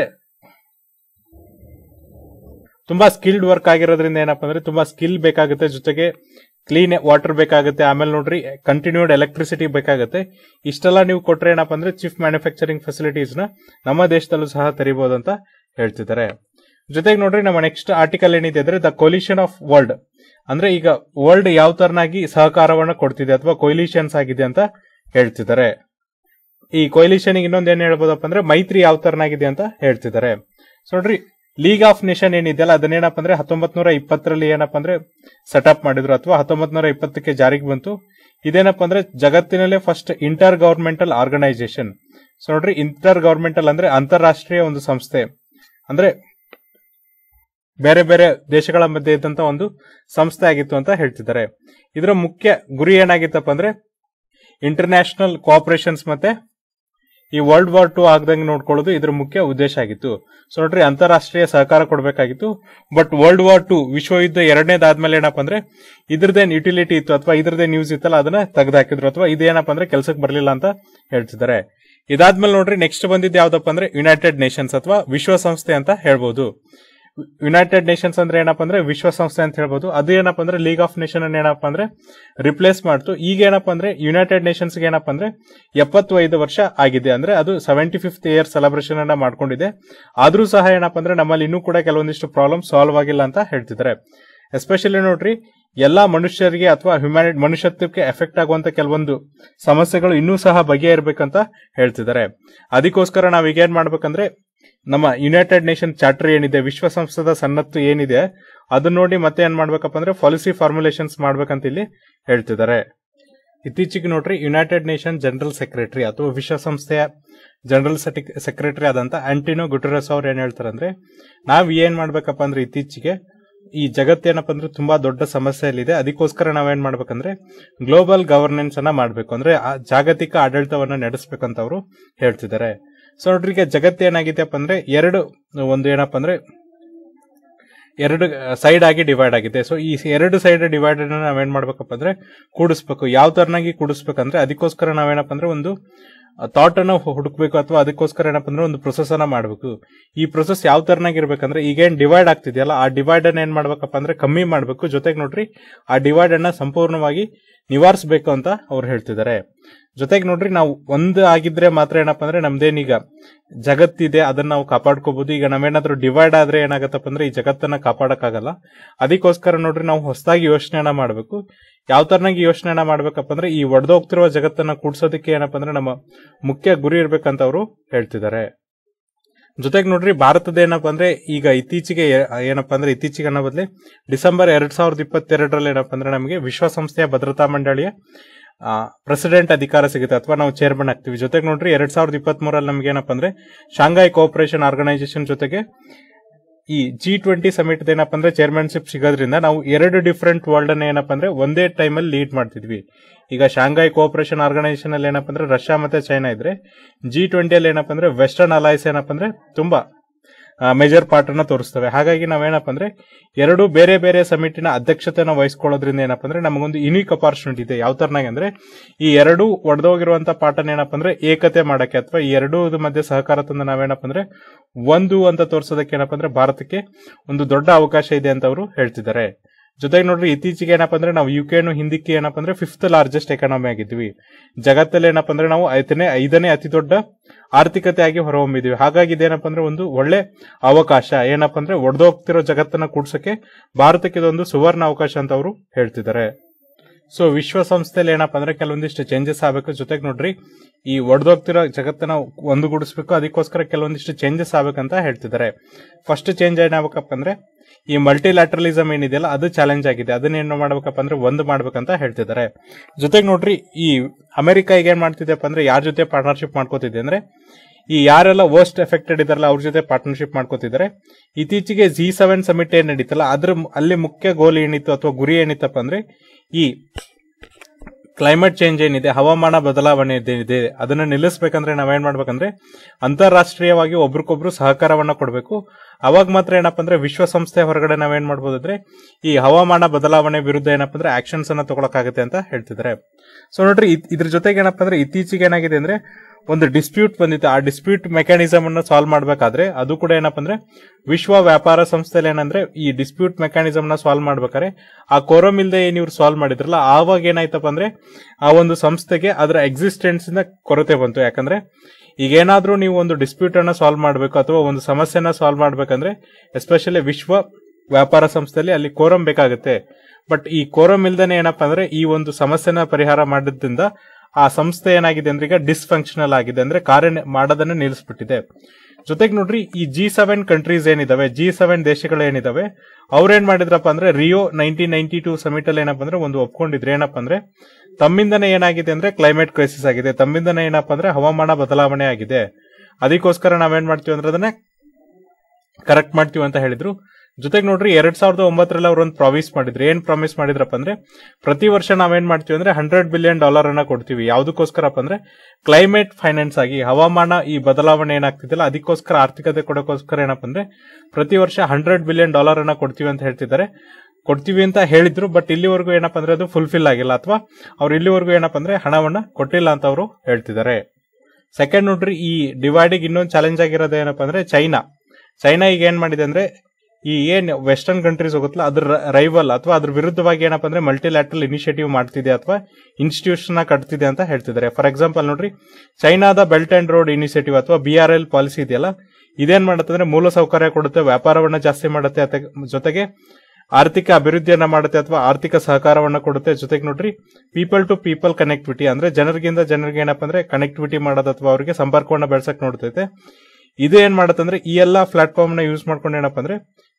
ತುಂಬಾ ಸ್ಕಿಲ್ಡ್ ವರ್ಕ್ ಆಗಿರೋದ್ರಿಂದ ಏನಪ್ಪ ಅಂದ್ರೆ ತುಂಬಾ ಸ್ಕಿಲ್ ಬೇಕಾಗುತ್ತೆ ಜೊತೆಗೆ ಕ್ಲೀನ್ ವಾಟರ್ ಬೇಕಾಗುತ್ತೆ ಆಮೇಲೆ ನೋಡ್ರಿ ಕಂಟಿನ್ಯೂಡ್ ಎಲೆಕ್ಟ್ರಿಸಿಟಿ ಬೇಕಾಗುತ್ತೆ ಇಷ್ಟೆಲ್ಲ ನೀವು ಕೊಟ್ರೆ ಏನಪ್ಪ ಅಂದ್ರೆ ಚಿಪ್ ಮ್ಯಾನುಫ್ಯಾಕ್ಚರಿಂಗ್ ಫೆಸಿಲಿಟೀಸ್ ನ ನಮ್ಮ ದೇಶದಲ್ಲೂ ಸಹ ತೆರಿಬಹುದು ಅಂತ ಹೇಳ್ತಿದ್ದಾರೆ ಜೊತೆಗೆ ನೋಡ್ರಿ ನಮ್ಮ ನೆಕ್ಸ್ಟ್ ಆರ್ಟಿಕಲ್ ಏನಿದೆ ಅಂದ್ರೆ ದ ಕೊಲಿಷನ್ ಆಫ್ ವರ್ಲ್ಡ್ ಅಂದ್ರೆ ಈಗ ವರ್ಲ್ಡ್ ಯಾವ ತರನಾಗಿ ಸಹಕಾರವನ್ನ ಕೊಡ್ತಿದೆ ಅಥವಾ ಕೊಯ್ಲಿಷನ್ಸ್ ಆಗಿದೆ ಅಂತ ಹೇಳ್ತಿದ್ದಾರೆ ಈ ಕೊಯ್ಲಿಷನ್ ಇನ್ನೊಂದು ಏನ್ ಹೇಳ್ಬೋದಪ್ಪ ಅಂದ್ರೆ ಮೈತ್ರಿ ಯಾವ ತರನಾಗಿದೆ ಅಂತ ಹೇಳ್ತಿದ್ದಾರೆ ಸೊ ನೋಡ್ರಿ ಲೀಗ್ ಆಫ್ ನೇಷನ್ ಏನಿದೆಯಲ್ಲ ಅದನ್ನೇನಪ್ಪ ಅಂದ್ರೆ ಹತ್ತೊಂಬತ್ ನೂರ ಇಪ್ಪತ್ತರಲ್ಲಿ ಏನಪ್ಪ ಅಂದ್ರೆ ಸೆಟಪ್ ಮಾಡಿದ್ರು ಅಥವಾ ಹತ್ತೊಂಬತ್ ನೂರ ಇಪ್ಪತ್ತಕ್ಕೆ ಜಾರಿಗೆ ಬಂತು ಇದೇನಪ್ಪ ಅಂದ್ರೆ ಜಗತ್ತಿನಲ್ಲೇ first intergovernmental organisation so ನೋಡ್ರಿ ಇಂಟರ್ ಗವರ್ಮೆಂಟಲ್ ಅಂದ್ರೆ ಅಂತಾರಾಷ್ಟ್ರೀಯ ಒಂದು ಸಂಸ್ಥೆ ಅಂದ್ರೆ ಬೇರೆ ಬೇರೆ ದೇಶಗಳ ಮಧ್ಯೆ ಇದ್ದಂತ ಒಂದು ಸಂಸ್ಥೆ ಆಗಿತ್ತು ಅಂತ ಹೇಳ್ತಿದ್ದಾರೆ ಇದರ ಮುಖ್ಯ ಗುರಿ ಏನಾಗಿತ್ತಪ್ಪ ಅಂದ್ರೆ ಇಂಟರ್ನ್ಯಾಷನಲ್ ಕೋಆಪರೇಷನ್ಸ್ ಮತ್ತೆ ಈ ವರ್ಲ್ಡ್ ವಾರ್ ಟು ಆಗದಂಗೆ ನೋಡ್ಕೊಳ್ಳೋದು ಇದ್ರ ಮುಖ್ಯ ಉದ್ದೇಶ ಆಗಿತ್ತು ಸೊ ನೋಡ್ರಿ ಅಂತಾರಾಷ್ಟ್ರೀಯ ಸಹಕಾರ ಕೊಡಬೇಕಾಗಿತ್ತು ಬಟ್ ವರ್ಲ್ಡ್ ವಾರ್ ಟು ವಿಶ್ವ ಯುದ್ಧ ಎರಡನೇದಾದ್ಮೇಲೆ ಏನಪ್ಪ ಅಂದ್ರೆ ಇದ್ರದ್ದೇನ್ ಯುಟಿಲಿಟಿ ಇತ್ತು ಅಥವಾ ಇದ್ರದೇ ನ್ಯೂಸ್ ಇತ್ತಲ್ಲ ಅದನ್ನ ತೆಗೆದಾಕಿದ್ರು ಅಥವಾ ಇದೇನಪ್ಪ ಅಂದ್ರೆ ಕೆಲ್ಸಕ್ಕೆ ಬರಲಿಲ್ಲ ಅಂತ ಹೇಳ್ತಿದ್ದಾರೆ ಇದಾದ್ಮೇಲೆ ನೋಡ್ರಿ ನೆಕ್ಸ್ಟ್ ಬಂದಿದ್ದು ಯಾವ್ದಪ್ಪ ಅಂದ್ರೆ ಯುನೈಟೆಡ್ ನೇಷನ್ಸ್ ಅಥವಾ ವಿಶ್ವಸಂಸ್ಥೆ ಅಂತ ಹೇಳ್ಬೋದು ಯುನೈಟೆಡ್ ನೇಷನ್ಸ್ ಅಂದ್ರೆ ಏನಪ್ಪ ಅಂದ್ರೆ ವಿಶ್ವಸಂಸ್ಥೆ ಅಂತ ಹೇಳ್ಬೋದು ಅದು ಏನಪ್ಪ ಅಂದ್ರೆ ಲೀಗ್ ಆಫ್ ನೇಷನ್ ಅನ್ನ ಏನಪ್ಪ ಅಂದ್ರೆ ರಿಪ್ಲೇಸ್ ಮಾಡ್ತು ಈಗ ಏನಪ್ಪ ಅಂದ್ರೆ ಯುನೈಟೆಡ್ ನೇಷನ್ಸ್ ಏನಪ್ಪ ಅಂದ್ರೆ ಎಪ್ಪತ್ತೈದು ವರ್ಷ ಆಗಿದೆ ಅಂದ್ರೆ ಅದು ಸೆವೆಂಟಿ ಫಿಫ್ತ್ ಇಯರ್ ಸೆಲೆಬ್ರೇಷನ್ ಅನ್ನ ಮಾಡ್ಕೊಂಡಿದೆ ಆದ್ರೂ ಸಹ ಏನಪ್ಪ ಅಂದ್ರೆ ನಮ್ಮಲ್ಲಿ ಇನ್ನೂ ಕೂಡ ಕೆಲವೊಂದಿಷ್ಟು ಪ್ರಾಬ್ಲಮ್ ಸಾಲ್ವ್ ಆಗಿಲ್ಲ ಅಂತ ಹೇಳ್ತಿದ್ದಾರೆ ಎಸ್ಪೆಷಲಿ ನೋಡ್ರಿ ಎಲ್ಲಾ ಮನುಷ್ಯರಿಗೆ ಅಥವಾ ಹ್ಯುಮ್ಯಾನಿಟಿ ಮನುಷ್ಯತ್ವಕ್ಕೆ ಎಫೆಕ್ಟ್ ಆಗುವಂತ ಕೆಲವೊಂದು ಸಮಸ್ಯೆಗಳು ಇನ್ನೂ ಸಹ ಬಗೆಹರಿಬೇಕಂತ ಹೇಳ್ತಿದ್ದಾರೆ ಅದಕ್ಕೋಸ್ಕರ ನಾವ್ ಈಗ ಏನ್ ಮಾಡ್ಬೇಕಂದ್ರೆ ನಮ್ಮ ಯುನೈಟೆಡ್ ನೇಷನ್ ಚಾರ್ಟರ್ ಏನಿದೆ ವಿಶ್ವಸಂಸ್ಥೆದ ಸನ್ನತ್ತು ಏನಿದೆ ಅದನ್ನ ನೋಡಿ ಮತ್ತೆ ಏನ್ ಮಾಡ್ಬೇಕಪ್ಪ ಅಂದ್ರೆ ಪಾಲಿಸಿ ಫಾರ್ಮುಲೇಷನ್ಸ್ ಮಾಡ್ಬೇಕಂತ ಇಲ್ಲಿ ಹೇಳ್ತಿದ್ದಾರೆ ಇತ್ತೀಚೆಗೆ ನೋಡ್ರಿ ಯುನೈಟೆಡ್ ನೇಷನ್ ಜನರಲ್ ಸೆಕ್ರೆಟರಿ ಅಥವಾ ವಿಶ್ವಸಂಸ್ಥೆಯ ಜನರಲ್ ಸೆಕ್ರೆಟರಿ ಆದಂತ ಆಂಟಿನೋ ಗುಟೆರಸ್ ಅವ್ರು ಏನ್ ಹೇಳ್ತಾರಂದ್ರೆ ನಾವ್ ಏನ್ ಮಾಡ್ಬೇಕಪ್ಪ ಅಂದ್ರೆ ಇತ್ತೀಚೆಗೆ ಈ ಜಗತ್ತೇನಪ್ಪ ಅಂದ್ರೆ ತುಂಬಾ ದೊಡ್ಡ ಸಮಸ್ಯೆಯಲ್ಲಿದೆ ಅದಕ್ಕೋಸ್ಕರ ನಾವೇನ್ ಮಾಡ್ಬೇಕಂದ್ರೆ ಗ್ಲೋಬಲ್ ಗವರ್ನೆನ್ಸ್ ಅನ್ನ ಮಾಡ್ಬೇಕು ಅಂದ್ರೆ ಆ ಜಾಗತಿಕ ಆಡಳಿತವನ್ನ ನಡೆಸಬೇಕಂತ ಅವರು ಹೇಳ್ತಿದ್ದಾರೆ ಸೊ ನೋಡ್ರಿ ಈಗ ಜಗತ್ತು ಏನಾಗಿದೆಯಪ್ಪ ಅಂದ್ರೆ ಎರಡು ಒಂದು ಏನಪ್ಪ ಅಂದ್ರೆ ಎರಡು ಸೈಡ್ ಆಗಿ ಡಿವೈಡ್ ಆಗಿದೆ ಸೊ ಈ ಎರಡು ಸೈಡ್ ಡಿವೈಡ್ ಅನ್ನ ನಾವೇನ್ ಮಾಡ್ಬೇಕಪ್ಪ ಅಂದ್ರೆ ಕೂಡಿಸ್ಬೇಕು ಯಾವ ತರನಾಗಿ ಕೂಡಿಸ್ಬೇಕಂದ್ರೆ ಅದಕ್ಕೋಸ್ಕರ ನಾವೇನಪ್ಪ ಅಂದ್ರೆ ಒಂದು ಥಾಟ್ ಅನ್ನು ಹುಡುಕ್ಬೇಕು ಅಥವಾ ಅದಕ್ಕೋಸ್ಕರ ಏನಪ್ಪ ಅಂದ್ರೆ ಒಂದು ಪ್ರೊಸೆಸ್ ಅನ್ನ ಮಾಡಬೇಕು ಈ ಪ್ರೊಸೆಸ್ ಯಾವ ತರನಾಗಿ ಇರ್ಬೇಕಂದ್ರೆ ಈಗೇನ್ ಡಿವೈಡ್ ಆಗ್ತಿದೆಯಲ್ಲ ಆ ಡಿವೈಡ್ ಅನ್ನ ಏನ್ ಮಾಡ್ಬೇಕಪ್ಪ ಅಂದ್ರೆ ಕಮ್ಮಿ ಮಾಡ್ಬೇಕು ಜೊತೆಗೆ ನೋಡ್ರಿ ಆ ಡಿವೈಡ್ ಅನ್ನ ಸಂಪೂರ್ಣವಾಗಿ ನಿವಾರಿಸಬೇಕು ಅಂತ ಅವ್ರು ಹೇಳ್ತಿದ್ದಾರೆ ಜೊತೆಗೆ ನೋಡ್ರಿ ನಾವು ಒಂದು ಆಗಿದ್ರೆ ಮಾತ್ರ ಏನಪ್ಪ ಅಂದ್ರೆ ನಮ್ದೇನೀಗ ಜಗತ್ತಿದೆ ಅದನ್ನ ನಾವು ಕಾಪಾಡ್ಕೋಬಹುದು ಈಗ ನಾವೇನಾದ್ರೂ ಡಿವೈಡ್ ಆದ್ರೆ ಏನಾಗತ್ತಪ್ಪ ಅಂದ್ರೆ ಈ ಜಗತ್ತನ್ನ ಕಾಪಾಡಕ್ಕಾಗಲ್ಲ ಅದಕ್ಕೋಸ್ಕರ ನೋಡ್ರಿ ನಾವು ಹೊಸದಾಗಿ ಯೋಚನೆಯನ್ನ ಮಾಡಬೇಕು ಯಾವ ತರನಾಗಿ ಯೋಚನೆಯನ್ನ ಮಾಡ್ಬೇಕಪ್ಪ ಅಂದ್ರೆ ಈ ಒಡೆದೋಗ್ತಿರುವ ಜಗತ್ತನ್ನ ಕೂಡ್ಸೋದಕ್ಕೆ ಏನಪ್ಪ ಅಂದ್ರೆ ನಮ್ಮ ಮುಖ್ಯ ಗುರಿ ಇರ್ಬೇಕಂತ ಅವರು ಹೇಳ್ತಿದ್ದಾರೆ ಜೊತೆಗೆ ನೋಡ್ರಿ ಭಾರತದ ಏನಪ್ಪ ಅಂದ್ರೆ ಈಗ ಇತ್ತೀಚೆಗೆ ಏ- ಏನಪ್ಪ ಅಂದ್ರೆ ಇತ್ತೀಚೆಗೆ ಅನ್ನೋ ಬದಲಿ ಡಿಸೆಂಬರ್ ಎರಡ್ ಸಾವಿರದ ಇಪ್ಪತ್ತೆರಡರಲ್ಲಿ ಏನಪ್ಪ ಅಂದ್ರೆ ನಮಗೆ ವಿಶ್ವಸಂಸ್ಥೆಯ ಭದ್ರತಾ ಮಂಡಳಿಯ ಪ್ರೆಸಿಡೆಂಟ್ ಅಧಿಕಾರ ಸಿಗುತ್ತೆ ಅಥವಾ ನಾವು ಚೇರ್ಮನ್ ಆಗ್ತೀವಿ ಜೊತೆಗೆ ನೋಡ್ರಿ ಎರಡ್ ಸಾವಿರದ ಇಪ್ಪತ್ತ್ ಮೂರಲ್ಲಿ ನಮ್ಗೆ ಏನಪ್ಪ ಅಂದ್ರೆ ಶಾಂಘೈ ಕೋಆಪರೇಷನ್ ಆರ್ಗನೈಸೇಷನ್ ಜೊತೆಗೆ ಈ ಜಿ ಟ್ವೆಂಟಿ ಸಮಿಟ್ ಏನಪ್ಪ ಅಂದ್ರೆ ಚೇರ್ಮನ್ಶಿಪ್ ಸಿಗೋದ್ರಿಂದ ನಾವು ಎರಡು ಡಿಫ್ರೆಂಟ್ ವರ್ಲ್ಡ್ ಅನ್ನ ಏನಪ್ಪ ಅಂದ್ರೆ ಒಂದೇ ಟೈಮಲ್ಲಿ ಲೀಡ್ ಮಾಡ್ತಿದ್ವಿ ಈಗ ಶಾಂಘೈ ಕೋಆಪರೇಷನ್ ಆರ್ಗನೈಸೇಷನ್ ಅಲ್ಲಿ ಏನಪ್ಪ ಅಂದ್ರೆ ರಷ್ಯಾ ಮತ್ತೆ ಚೈನಾ ಇದ್ರೆ ಜಿ ಟ್ವೆಂಟಿಯಲ್ಲಿ ಏನಪ್ಪ ಅಂದ್ರೆ ವೆಸ್ಟರ್ನ್ ಅಲೈಸ್ ಏನಪ್ಪ ಅಂದ್ರೆ ತುಂಬಾ ಮೇಜರ್ ಪಾರ್ಟ್ ಅನ್ನ ತೋರಿಸ್ತವೆ ಹಾಗಾಗಿ ನಾವೇನಪ್ಪ ಅಂದ್ರೆ ಎರಡು ಬೇರೆ ಬೇರೆ ಸಮಿಟಿನ ಅಧ್ಯಕ್ಷತೆನ ವಹಿಸ್ಕೊಳ್ಳೋದ್ರಿಂದ ಏನಪ್ಪ ಅಂದ್ರೆ ನಮಗೊಂದು ಯುನೀಕ್ ಅಪಾರ್ಚುನಿಟಿ ಇದೆ ಯಾವ ತರನಾಗಿ ಅಂದ್ರೆ ಈ ಎರಡು ಒಡೆದೋಗಿರುವಂತ ಪಾಠನ ಏನಪ್ಪ ಅಂದ್ರೆ ಏಕತೆ ಮಾಡಕ್ಕೆ ಅಥವಾ ಈ ಎರಡೂ ಮಧ್ಯೆ ಸಹಕಾರ ತಂದು ನಾವೇನಪ್ಪ ಅಂದ್ರೆ ಒಂದು ಅಂತ ತೋರಿಸೋದಕ್ಕೆ ಏನಪ್ಪ ಅಂದ್ರೆ ಭಾರತಕ್ಕೆ ಒಂದು ದೊಡ್ಡ ಅವಕಾಶ ಇದೆ ಅಂತ ಅವರು ಹೇಳ್ತಿದ್ದಾರೆ ಜೊತೆಗೆ ನೋಡ್ರಿ ಇತ್ತೀಚೆಗೆ ಏನಪ್ಪ ಅಂದ್ರೆ ನಾವು ಯು ಕೆನು ಹಿಂದಿಕ್ಕೆ ಏನಪ್ಪ ಅಂದ್ರೆ ಫಿಫ್ತ್ ಲಾರ್ಜೆಸ್ಟ್ ಎಕಾನಮಿ ಆಗಿದ್ವಿ ಜಗತ್ತಲ್ಲಿ ಏನಪ್ಪ ಅಂದ್ರೆ ನಾವು ಐದನೇ ಐದನೇ ಅತಿ ದೊಡ್ಡ ಆರ್ಥಿಕತೆಯಾಗಿ ಹೊರಹೊಮ್ಮಿದ್ವಿ ಹಾಗಾಗಿ ಇದೇನಪ್ಪ ಅಂದ್ರೆ ಒಂದು ಒಳ್ಳೆ ಅವಕಾಶ ಏನಪ್ಪ ಅಂದ್ರೆ ಒಡೆದೋಗ್ತಿರೋ ಜಗತ್ತನ್ನ ಕೂಡ್ಸಕ್ಕೆ ಭಾರತಕ್ಕೆ ಇದೊಂದು ಸುವರ್ಣ ಅವಕಾಶ ಅಂತ ಅವರು ಹೇಳ್ತಿದ್ದಾರೆ ಸೊ ವಿಶ್ವಸಂಸ್ಥೆಯಲ್ಲಿ ಏನಪ್ಪ ಅಂದ್ರೆ ಕೆಲವೊಂದಿಷ್ಟು ಚೇಂಜಸ್ ಆಗಬೇಕು ಜೊತೆಗೆ ನೋಡ್ರಿ ಈ ಒಡೆದೋಗ್ತಿರೋ ಜಗತ್ತನ್ನ ಒಂದುಗೂಡಿಸ್ಬೇಕು ಅದಕ್ಕೋಸ್ಕರ ಕೆಲವೊಂದಿಷ್ಟು ಚೇಂಜಸ್ ಆಗ್ಬೇಕಂತ ಹೇಳ್ತಿದ್ದಾರೆ ಫಸ್ಟ್ ಚೇಂಜ್ ಏನಾಗಬೇಕಪ್ಪ ಅಂದ್ರೆ ಈ ಮಲ್ಟಿಲ್ಯಾಟ್ರಲಿಸಮ್ ಏನಿದೆಯಲ್ಲ ಅದು ಚಾಲೆಂಜ್ ಆಗಿದೆ ಅದನ್ನ ಏನು ಮಾಡ್ಬೇಕಪ್ಪ ಅಂದ್ರೆ ಒಂದು ಮಾಡ್ಬೇಕಂತ ಹೇಳ್ತಿದ್ದಾರೆ ಜೊತೆಗೆ ನೋಡ್ರಿ ಈ ಅಮೆರಿಕ ಈಗ ಏನ್ ಮಾಡ್ತಿದೆಪ್ಪ ಅಂದ್ರೆ ಯಾರ ಜೊತೆ ಪಾರ್ಟ್ನರ್ಶಿಪ್ ಮಾಡ್ಕೋತಿದೆ ಅಂದ್ರೆ ಈ ಯಾರೆಲ್ಲ ವರ್ಸ್ಟ್ ಎಫೆಕ್ಟೆಡ್ ಇದಾರಲ್ಲ ಅವ್ರ ಜೊತೆ ಪಾರ್ಟ್ನರ್ಶಿಪ್ ಮಾಡ್ಕೋತಿದ್ದಾರೆ ಇತ್ತೀಚೆಗೆ ಜಿ ಸೆವೆನ್ ಸಮಿಟ್ ಏನ್ ನಡೀತಲ್ಲ ಅದ್ರ ಅಲ್ಲಿ ಮುಖ್ಯ ಗೋಲ್ ಏನಿತ್ತು ಅಥವಾ ಗುರಿ ಏನಿತ್ತಪ್ಪ ಅಂದ್ರೆ ಈ ಕ್ಲೈಮೇಟ್ ಚೇಂಜ್ ಏನಿದೆ ಹವಾಮಾನ ಬದಲಾವಣೆ ಏನಿದೆ ಅದನ್ನ ನಿಲ್ಲಿಸಬೇಕಂದ್ರೆ ನಾವೇನ್ ಮಾಡ್ಬೇಕಂದ್ರೆ ಅಂತಾರಾಷ್ಟ್ರೀಯವಾಗಿ ಒಬ್ರಿಗೊಬ್ರು ಸಹಕಾರವನ್ನ ಕೊಡಬೇಕು ಅವಾಗ ಮಾತ್ರ ಏನಪ್ಪ ಅಂದ್ರೆ ವಿಶ್ವಸಂಸ್ಥೆ ಹೊರಗಡೆ ನಾವೇನ್ ಮಾಡ್ಬೋದು ಅಂದ್ರೆ ಈ ಹವಾಮಾನ ಬದಲಾವಣೆ ವಿರುದ್ಧ ಏನಪ್ಪ ಅಂದ್ರೆ ಆಕ್ಷನ್ಸ್ ಅನ್ನ ತಗೊಳಕಾಗುತ್ತೆ ಅಂತ ಹೇಳ್ತಿದ್ದಾರೆ ಸೊ ನೋಡ್ರಿ ಇದ್- ಇದ್ರ ಜೊತೆಗೆ ಏನಪ್ಪ ಅಂದ್ರೆ ಇತ್ತೀಚೆಗೆ ಏನಾಗಿದೆ ಅಂದ್ರೆ ಒಂದು ಡಿಸ್ಪ್ಯೂಟ್ ಬಂದಿತ್ತು ಆ ಡಿಸ್ಪ್ಯೂಟ್ ಮೆಕ್ಯಾನಿಸಮ್ ಅನ್ನ ಸಾಲ್ವ್ ಮಾಡ್ಬೇಕಾದ್ರೆ ಅದು ಕೂಡ ಏನಪ್ಪ ಅಂದ್ರೆ ವಿಶ್ವ ವ್ಯಾಪಾರ ಸಂಸ್ಥೆಯಲ್ಲಿ ಏನಂದ್ರೆ ಈ ಡಿಸ್ಪ್ಯೂಟ್ ಮೆಕ್ಯಾನಿಸಮ್ ನ ಸಾಲ್ವ್ ಮಾಡ್ಬೇಕಾದ್ರೆ ಆ ಕೋರಮ್ ಇಲ್ದೆ ಏನ್ ಇವ್ರು ಸಾಲ್ವ್ ಮಾಡಿದ್ರಲ್ಲ ಆವಾಗ ಏನಾಯ್ತಪ್ಪ ಅಂದ್ರೆ ಆ ಒಂದು ಸಂಸ್ಥೆಗೆ ಅದರ ಎಕ್ಸಿಸ್ಟೆನ್ಸ್ ಇಂದ ಕೊರತೆ ಬಂತು ಯಾಕಂದ್ರೆ ಈಗ ಏನಾದ್ರೂ ನೀವು ಒಂದು ಡಿಸ್ಪ್ಯೂಟ್ ಅನ್ನ ಸಾಲ್ವ್ ಮಾಡಬೇಕು ಅಥವಾ ಒಂದು ಸಮಸ್ಯೆನ ಸಾಲ್ವ್ ಮಾಡ್ಬೇಕಂದ್ರೆ ಎಸ್ಪೆಷಲಿ ವಿಶ್ವ ವ್ಯಾಪಾರ ಸಂಸ್ಥೆಯಲ್ಲಿ ಅಲ್ಲಿ ಕೋರಂ ಬೇಕಾಗುತ್ತೆ ಬಟ್ ಈ ಕೋರಂ ಇಲ್ದೇನೆ ಏನಪ್ಪಾ ಅಂದ್ರೆ ಈ ಒಂದು ಸಮಸ್ಯೆನ ಪರಿಹಾರ ಮಾಡಿದ್ರಿಂದ ಆ ಸಂಸ್ಥೆ ಏನಾಗಿದೆ ಅಂದ್ರೆ ಈಗ ಡಿಸ್ಫಂಕ್ಷನಲ್ ಆಗಿದೆ ಅಂದ್ರೆ ಕಾರ್ಯ ಮಾಡೋದನ್ನ ನಿಲ್ಲಿಸ್ಬಿಟ್ಟಿದೆ ಜೊತೆಗೆ ನೋಡ್ರಿ ಈ ಜಿ ಸೆವೆನ್ ಕಂಟ್ರೀಸ್ ಏನಿದಾವೆ ಜಿ ಸೆವೆನ್ ದೇಶಗಳು ಏನಿದಾವೆ ಅವ್ರೇನ್ ಮಾಡಿದ್ರಪ್ಪ ಅಂದ್ರೆ Rio nineteen ninety two summit ಅಲ್ಲಿ ಏನಪ್ಪ ಅಂದ್ರೆ ಒಂದು ಒಪ್ಕೊಂಡಿದ್ರೆ ಏನಪ್ಪ ಅಂದ್ರೆ ತಮ್ಮಿಂದನೇ ಏನಾಗಿದೆ ಅಂದ್ರೆ ಕ್ಲೈಮೇಟ್ ಕ್ರೈಸಿಸ್ ಆಗಿದೆ ತಮ್ಮಿಂದನೇ ಏನಪ್ಪ ಅಂದ್ರೆ ಹವಾಮಾನ ಬದಲಾವಣೆ ಆಗಿದೆ ಅದಕ್ಕೋಸ್ಕರ ನಾವೇನ್ ಮಾಡ್ತೀವಿ ಅಂದ್ರೆ ಅದನ್ನ ಕರೆಕ್ಟ್ ಮಾಡ್ತೀವಿ ಅಂತ ಹೇಳಿದ್ರು ಜೊತೆಗೆ ನೋಡ್ರಿ ಎರಡ್ ಸಾವಿರದ ಒಂಬತ್ತರಲ್ಲಿ ಅವ್ರು ಒಂದು ಪ್ರಾಮಿಸ್ ಮಾಡಿದ್ರು ಏನ್ ಪ್ರಾಮಿಸ್ ಮಾಡಿದ್ರಪ್ಪ ಅಂದ್ರೆ ಪ್ರತಿ ವರ್ಷ ನಾವೇನ್ ಮಾಡ್ತೀವಿ ಅಂದ್ರೆ ಹಂಡ್ರೆಡ್ ಬಿಲಿಯನ್ ಡಾಲರ್ ಅನ್ನ ಕೊಡ್ತೀವಿ ಯಾವ್ದಕ್ಕೋಸ್ಕರಪ್ಪ ಅಂದ್ರೆ ಕ್ಲೈಮೇಟ್ ಫೈನಾನ್ಸ್ ಆಗಿ ಹವಾಮಾನ ಈ ಬದಲಾವಣೆ ಏನಾಗ್ತಿದೆಯಲ್ಲ ಅದಕ್ಕೋಸ್ಕರ ಆರ್ಥಿಕತೆ ಕೊಡೋಕೋಸ್ಕರ ಏನಪ್ಪ ಅಂದ್ರೆ ಪ್ರತಿ ವರ್ಷ ಹಂಡ್ರೆಡ್ ಬಿಲಿಯನ್ ಡಾಲರ್ ಅನ್ನ ಕೊಡ್ತೀವಿ ಅಂತ ಹೇಳ್ತಿದ್ದಾರೆ ಕೊಡ್ತೀವಿ ಅಂತ ಹೇಳಿದ್ರು ಬಟ್ ಇಲ್ಲಿವರೆಗೂ ಏನಪ್ಪ ಅಂದ್ರೆ ಅದು ಫುಲ್ಫಿಲ್ ಆಗಿಲ್ಲ ಅಥವಾ ಅವ್ರು ಇಲ್ಲಿವರೆಗೂ ಏನಪ್ಪ ಅಂದ್ರೆ ಹಣವನ್ನ ಕೊಟ್ಟಿಲ್ಲ ಅಂತ ಅವರು ಹೇಳ್ತಿದ್ದಾರೆ ಸೆಕೆಂಡ್ ನೋಡ್ರಿ ಈ ಡಿವೈಡಿಗೆ ಇನ್ನೊಂದು ಚಾಲೆಂಜ್ ಆಗಿರೋದು ಏನಪ್ಪ ಅಂದ್ರೆ ಚೈನಾ ಚೈನಾ ಈಗ ಏನ್ ಮಾಡಿದೆ ಅಂದ್ರೆ ಈ ಏನ್ ವೆಸ್ಟರ್ನ್ ಕಂಟ್ರೀಸ್ ಹೋಗುತ್ತಲ್ಲ ಅದ್ರ ರೈವಲ್ ಅಥವಾ ಅದ್ರ ವಿರುದ್ಧವಾಗಿ ಏನಪ್ಪ ಅಂದ್ರೆ ಮಲ್ಟಿಲ್ಯಾಟ್ರಲ್ ಇನಿಷಿಯೇಟಿವ್ ಮಾಡ್ತಿದೆ ಅಥವಾ ಇನ್ಸ್ಟಿಟ್ಯೂಷನ್ ಕಟ್ತಿದೆ ಅಂತ ಹೇಳ್ತಿದ್ದಾರೆ ಫಾರ್ ಎಕ್ಸಾಂಪಲ್ ನೋಡ್ರಿ ಚೈನಾದ ಬೆಲ್ಟ್ ಅಂಡ್ ರೋಡ್ ಇನಿಷಿಯೇಟಿವ್ ಅಥವಾ ಬಿ ಆರ್ ಎಲ್ ಪಾಲಿಸಿ ಇದೆಯಲ್ಲ ಇದೇನ್ ಮಾಡುತ್ತೆ ಅಂದ್ರೆ ಮೂಲ ಸೌಕರ್ಯ ಕೊಡುತ್ತೆ ವ್ಯಾಪಾರವನ್ನ ಜಾಸ್ತಿ ಮಾಡುತ್ತೆ ಅತ- ಜೊತೆಗೆ ಆರ್ಥಿಕ ಅಭಿವೃದ್ಧಿಯನ್ನ ಮಾಡುತ್ತೆ ಅಥವಾ ಆರ್ಥಿಕ ಸಹಕಾರವನ್ನ ಕೊಡುತ್ತೆ ಜೊತೆಗೆ ನೋಡ್ರಿ ಪೀಪಲ್ ಟು ಪೀಪಲ್ ಕನೆಕ್ಟಿವಿಟಿ ಅಂದ್ರೆ ಜನರಿಗಿಂತ ಜನರಿಗೆ ಏನಪ್ಪ ಅಂದ್ರೆ ಕನೆಕ್ಟಿವಿಟಿ ಮಾಡೋದು ಅಥವಾ ಅವರಿಗೆ ಸಂಪರ್ಕವನ್ನ ಬೆಳೆಸಕ್ ನೋಡ್ತೈತೆ ಇದು ಏನ್ ಮಾಡುತ್ತೆ ಅಂದ್ರೆ ಈ ಎಲ್ಲಾ ಪ್ಲಾಟ್ಫಾರ್ಮ್ ನ ಯೂಸ್ ಮಾಡ್ಕೊಂಡು ಏನಪ್ಪ ಅಂದ್ರೆ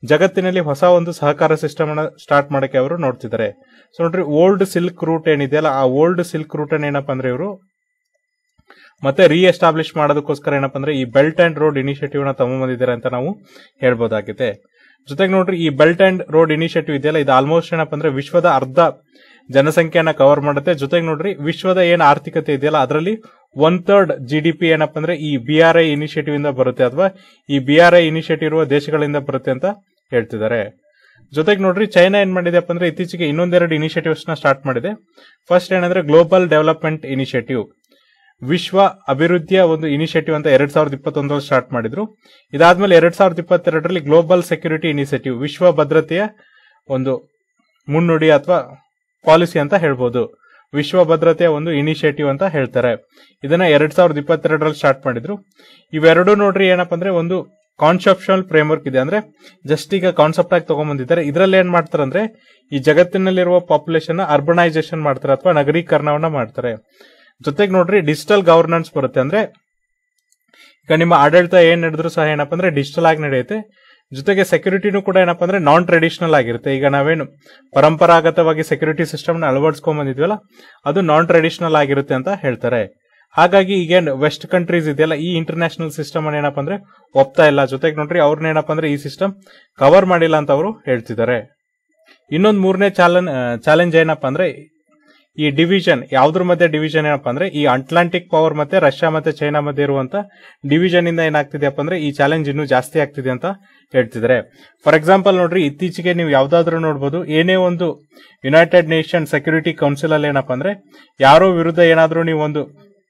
ಜಗತ್ತಿನಲ್ಲಿ ಹೊಸ ಒಂದು ಸಹಕಾರ ಸಿಸ್ಟಮ್ ಅನ್ನ ಸ್ಟಾರ್ಟ್ ಮಾಡಕ್ಕೆ ಅವರು ನೋಡ್ತಿದ್ದಾರೆ ಸೊ ನೋಡ್ರಿ ಓಲ್ಡ್ ಸಿಲ್ಕ್ ರೂಟ್ ಏನಿದೆಯಲ್ಲ ಆ ಓಲ್ಡ್ ಸಿಲ್ಕ್ ರೂಟ್ ಅನ್ನ ಏನಪ್ಪಾ ಅಂದ್ರೆ ಇವರು ಮತ್ತೆ ರೀ ಎಸ್ಟಾಬ್ಲಿಷ್ ಮಾಡೋದಕ್ಕೋಸ್ಕರ ಏನಪ್ಪಾ ಅಂದ್ರೆ ಈ ಬೆಲ್ಟ್ ಅಂಡ್ ರೋಡ್ ಇನಿಷಿಯೇಟಿವ್ ನ ತಗೊಂಡ್ಬಂದಿದ್ದಾರೆ ಅಂತ ನಾವು ಹೇಳ್ಬೋದಾಗಿದೆ ಜೊತೆಗೆ ನೋಡ್ರಿ ಈ ಬೆಲ್ಟ್ ಅಂಡ್ ರೋಡ್ ಇನಿಷಿಯೇಟಿವ್ ಇದೆಯಲ್ಲ ಇದು ಆಲ್ಮೋಸ್ಟ್ ಏನಪ್ಪಾ ಅಂದ್ರೆ ವಿಶ್ವದ ಅರ್ಧ ಜನಸಂಖ್ಯೆಯನ್ನ ಕವರ್ ಮಾಡುತ್ತೆ ಜೊತೆಗೆ ನೋಡ್ರಿ ವಿಶ್ವದ ಏನ್ ಆರ್ಥಿಕತೆ ಇದೆಯಲ್ಲ ಅದರಲ್ಲಿ one third G D P ಏನಪ್ಪಾ ಅಂದ್ರೆ ಈ ಬಿ ಆರ್ ಐ ಇನಿಷಿಯೇಟಿವ್ ಇಂದ ಬರುತ್ತೆ ಅಥವಾ ಈ ಬಿ ಆರ್ ಐ ಇನಿಷಿಯೇಟಿವ್ ಇರುವ ದೇಶಗಳಿಂದ ಬರುತ್ತೆ ಅಂತ ಹೇಳ್ತಿದ್ದಾರೆ ಜೊತೆಗೆ ನೋಡ್ರಿ ಚೈನಾ ಏನ್ ಮಾಡಿದೆಪ್ಪ ಅಂದ್ರೆ ಇತ್ತೀಚೆಗೆ ಇನ್ನೊಂದೆರಡು ಇನಿಷಿಯೇಟಿವ್ಸ್ ನ ಸ್ಟಾರ್ಟ್ ಮಾಡಿದೆ ಫಸ್ಟ್ ಏನಂದ್ರೆ ಗ್ಲೋಬಲ್ ಡೆವಲಪ್ಮೆಂಟ್ ಇನಿಷಿಯೇಟಿವ್ ವಿಶ್ವ ಅಭಿವೃದ್ಧಿಯ ಒಂದು ಇನಿಷಿಯೇಟಿವ್ ಅಂತ ಎರಡ್ ಸಾವಿರದ ಇಪ್ಪತ್ತೊಂದರಲ್ಲಿ ಸ್ಟಾರ್ಟ್ ಮಾಡಿದ್ರು ಇದಾದ್ಮೇಲೆ ಎರಡ್ ಸಾವಿರದ ಇಪ್ಪತ್ತೆರಡರಲ್ಲಿ ಗ್ಲೋಬಲ್ ಸೆಕ್ಯೂರಿಟಿ ಇನಿಷಿಯೇಟಿವ್ ವಿಶ್ವ ಭದ್ರತೆಯ ಒಂದು ಮುನ್ನುಡಿ ಅಥವಾ ಪಾಲಿಸಿ ಅಂತ ಹೇಳ್ಬೋದು ವಿಶ್ವ ಭದ್ರತೆಯ ಒಂದು ಇನಿಷಿಯೇಟಿವ್ ಅಂತ ಹೇಳ್ತಾರೆ ಇದನ್ನ ಎರಡ್ ಸಾವಿರದ ಇಪ್ಪತ್ತೆರಡರಲ್ಲಿ ಸ್ಟಾರ್ಟ್ ಮಾಡಿದ್ರು ಇವೆರಡು ನೋಡ್ರಿ ಏನಪ್ಪಾ ಅಂದ್ರೆ ಒಂದು ಕಾನ್ಸೆಪ್ಷನಲ್ ಫ್ರೇಮ್ವರ್ಕ್ ಇದೆ ಅಂದ್ರೆ ಜಸ್ಟ್ ಈಗ ಕಾನ್ಸೆಪ್ಟ್ ಆಗಿ ತಗೊಂಡ್ಬಂದಿದ್ದಾರೆ ಇದರಲ್ಲಿ ಏನ್ ಮಾಡ್ತಾರೆ ಅಂದ್ರೆ ಈ ಜಗತ್ತಿನಲ್ಲಿರುವ ಪಾಪ್ಯುಲೇಷನ್ ಅರ್ಬನೈಸೇಷನ್ ಮಾಡ್ತಾರೆ ಅಥವಾ ನಗರೀಕರಣವನ್ನ ಮಾಡ್ತಾರೆ ಜೊತೆಗೆ ನೋಡ್ರಿ ಡಿಜಿಟಲ್ ಗವರ್ನೆನ್ಸ್ ಬರುತ್ತೆ ಅಂದ್ರೆ ಈಗ ನಿಮ್ಮ ಆಡಳಿತ ಏನ್ ನಡೆದ್ರು ಸಹ ಏನಪ್ಪಾ ಅಂದ್ರೆ ಡಿಜಿಟಲ್ ಆಗಿ ನಡೆಯುತ್ತೆ ಜೊತೆಗೆ ಸೆಕ್ಯೂರಿಟಿನೂ ಕೂಡ ಏನಪ್ಪಾ ಅಂದ್ರೆ ನಾನ್ ಟ್ರೆಡಿಷನಲ್ ಆಗಿರುತ್ತೆ ಈಗ ನಾವೇನು ಪರಂಪರಾಗತವಾಗಿ ಸೆಕ್ಯೂರಿಟಿ ಸಿಸ್ಟಮ್ ನ ಅಳವಡಿಸ್ಕೊಂಡ್ ಬಂದಿದ್ವಲ್ಲ ಅದು ನಾನ್ ಟ್ರೆಡಿಷನಲ್ ಆಗಿರುತ್ತೆ ಅಂತ ಹೇಳ್ತಾರೆ ಹಾಗಾಗಿ ಈಗೇನ್ ವೆಸ್ಟ್ ಕಂಟ್ರೀಸ್ ಇದೆಯಲ್ಲ ಈ ಇಂಟರ್ನ್ಯಾಷನಲ್ ಸಿಸ್ಟಮ್ ಅನ್ನ ಏನಪ್ಪಾ ಅಂದ್ರೆ ಒಪ್ತಾ ಇಲ್ಲ ಜೊತೆಗೆ ನೋಡ್ರಿ ಅವ್ರನ್ನ ಏನಪ್ಪಾ ಅಂದ್ರೆ ಈ ಸಿಸ್ಟಮ್ ಕವರ್ ಮಾಡಿಲ್ಲ ಅಂತ ಅವರು ಹೇಳ್ತಿದ್ದಾರೆ ಇನ್ನೊಂದು ಮೂರನೇ ಚಾಲೆಂಜ್ ಚಾಲೆಂಜ್ ಏನಪ್ಪಾ ಅಂದ್ರೆ ಈ ಡಿವಿಷನ್ ಯಾವ್ದ್ರ ಮಧ್ಯೆ ಡಿವಿಷನ್ ಏನಪ್ಪಾ ಅಂದ್ರೆ ಈ ಅಟ್ಲಾಂಟಿಕ್ ಪವರ್ ಮತ್ತೆ ರಷ್ಯಾ ಮತ್ತೆ ಚೈನಾ ಮಧ್ಯೆ ಇರುವಂತ ಡಿವಿಷನ್ ಇಂದ ಏನಾಗ್ತಿದೆಯಪ್ಪ ಅಂದ್ರೆ ಈ ಚಾಲೆಂಜ್ ಇನ್ನೂ ಜಾಸ್ತಿ ಆಗ್ತಿದೆ ಅಂತ ಹೇಳ್ತಿದ್ದಾರೆ ಫಾರ್ ಎಕ್ಸಾಂಪಲ್ ನೋಡ್ರಿ ಇತ್ತೀಚೆಗೆ ನೀವು ಯಾವ್ದಾದ್ರು ನೋಡ್ಬೋದು ಏನೇ ಒಂದು ಯುನೈಟೆಡ್ ನೇಷನ್ ಸೆಕ್ಯೂರಿಟಿ ಕೌನ್ಸಿಲ್ ಅಲ್ಲಿ ಏನಪ್ಪಾ ಅಂದ್ರೆ ಯಾರೋ ವಿರುದ್ಧ ಏನಾದ್ರೂ ನೀವು ಒಂದು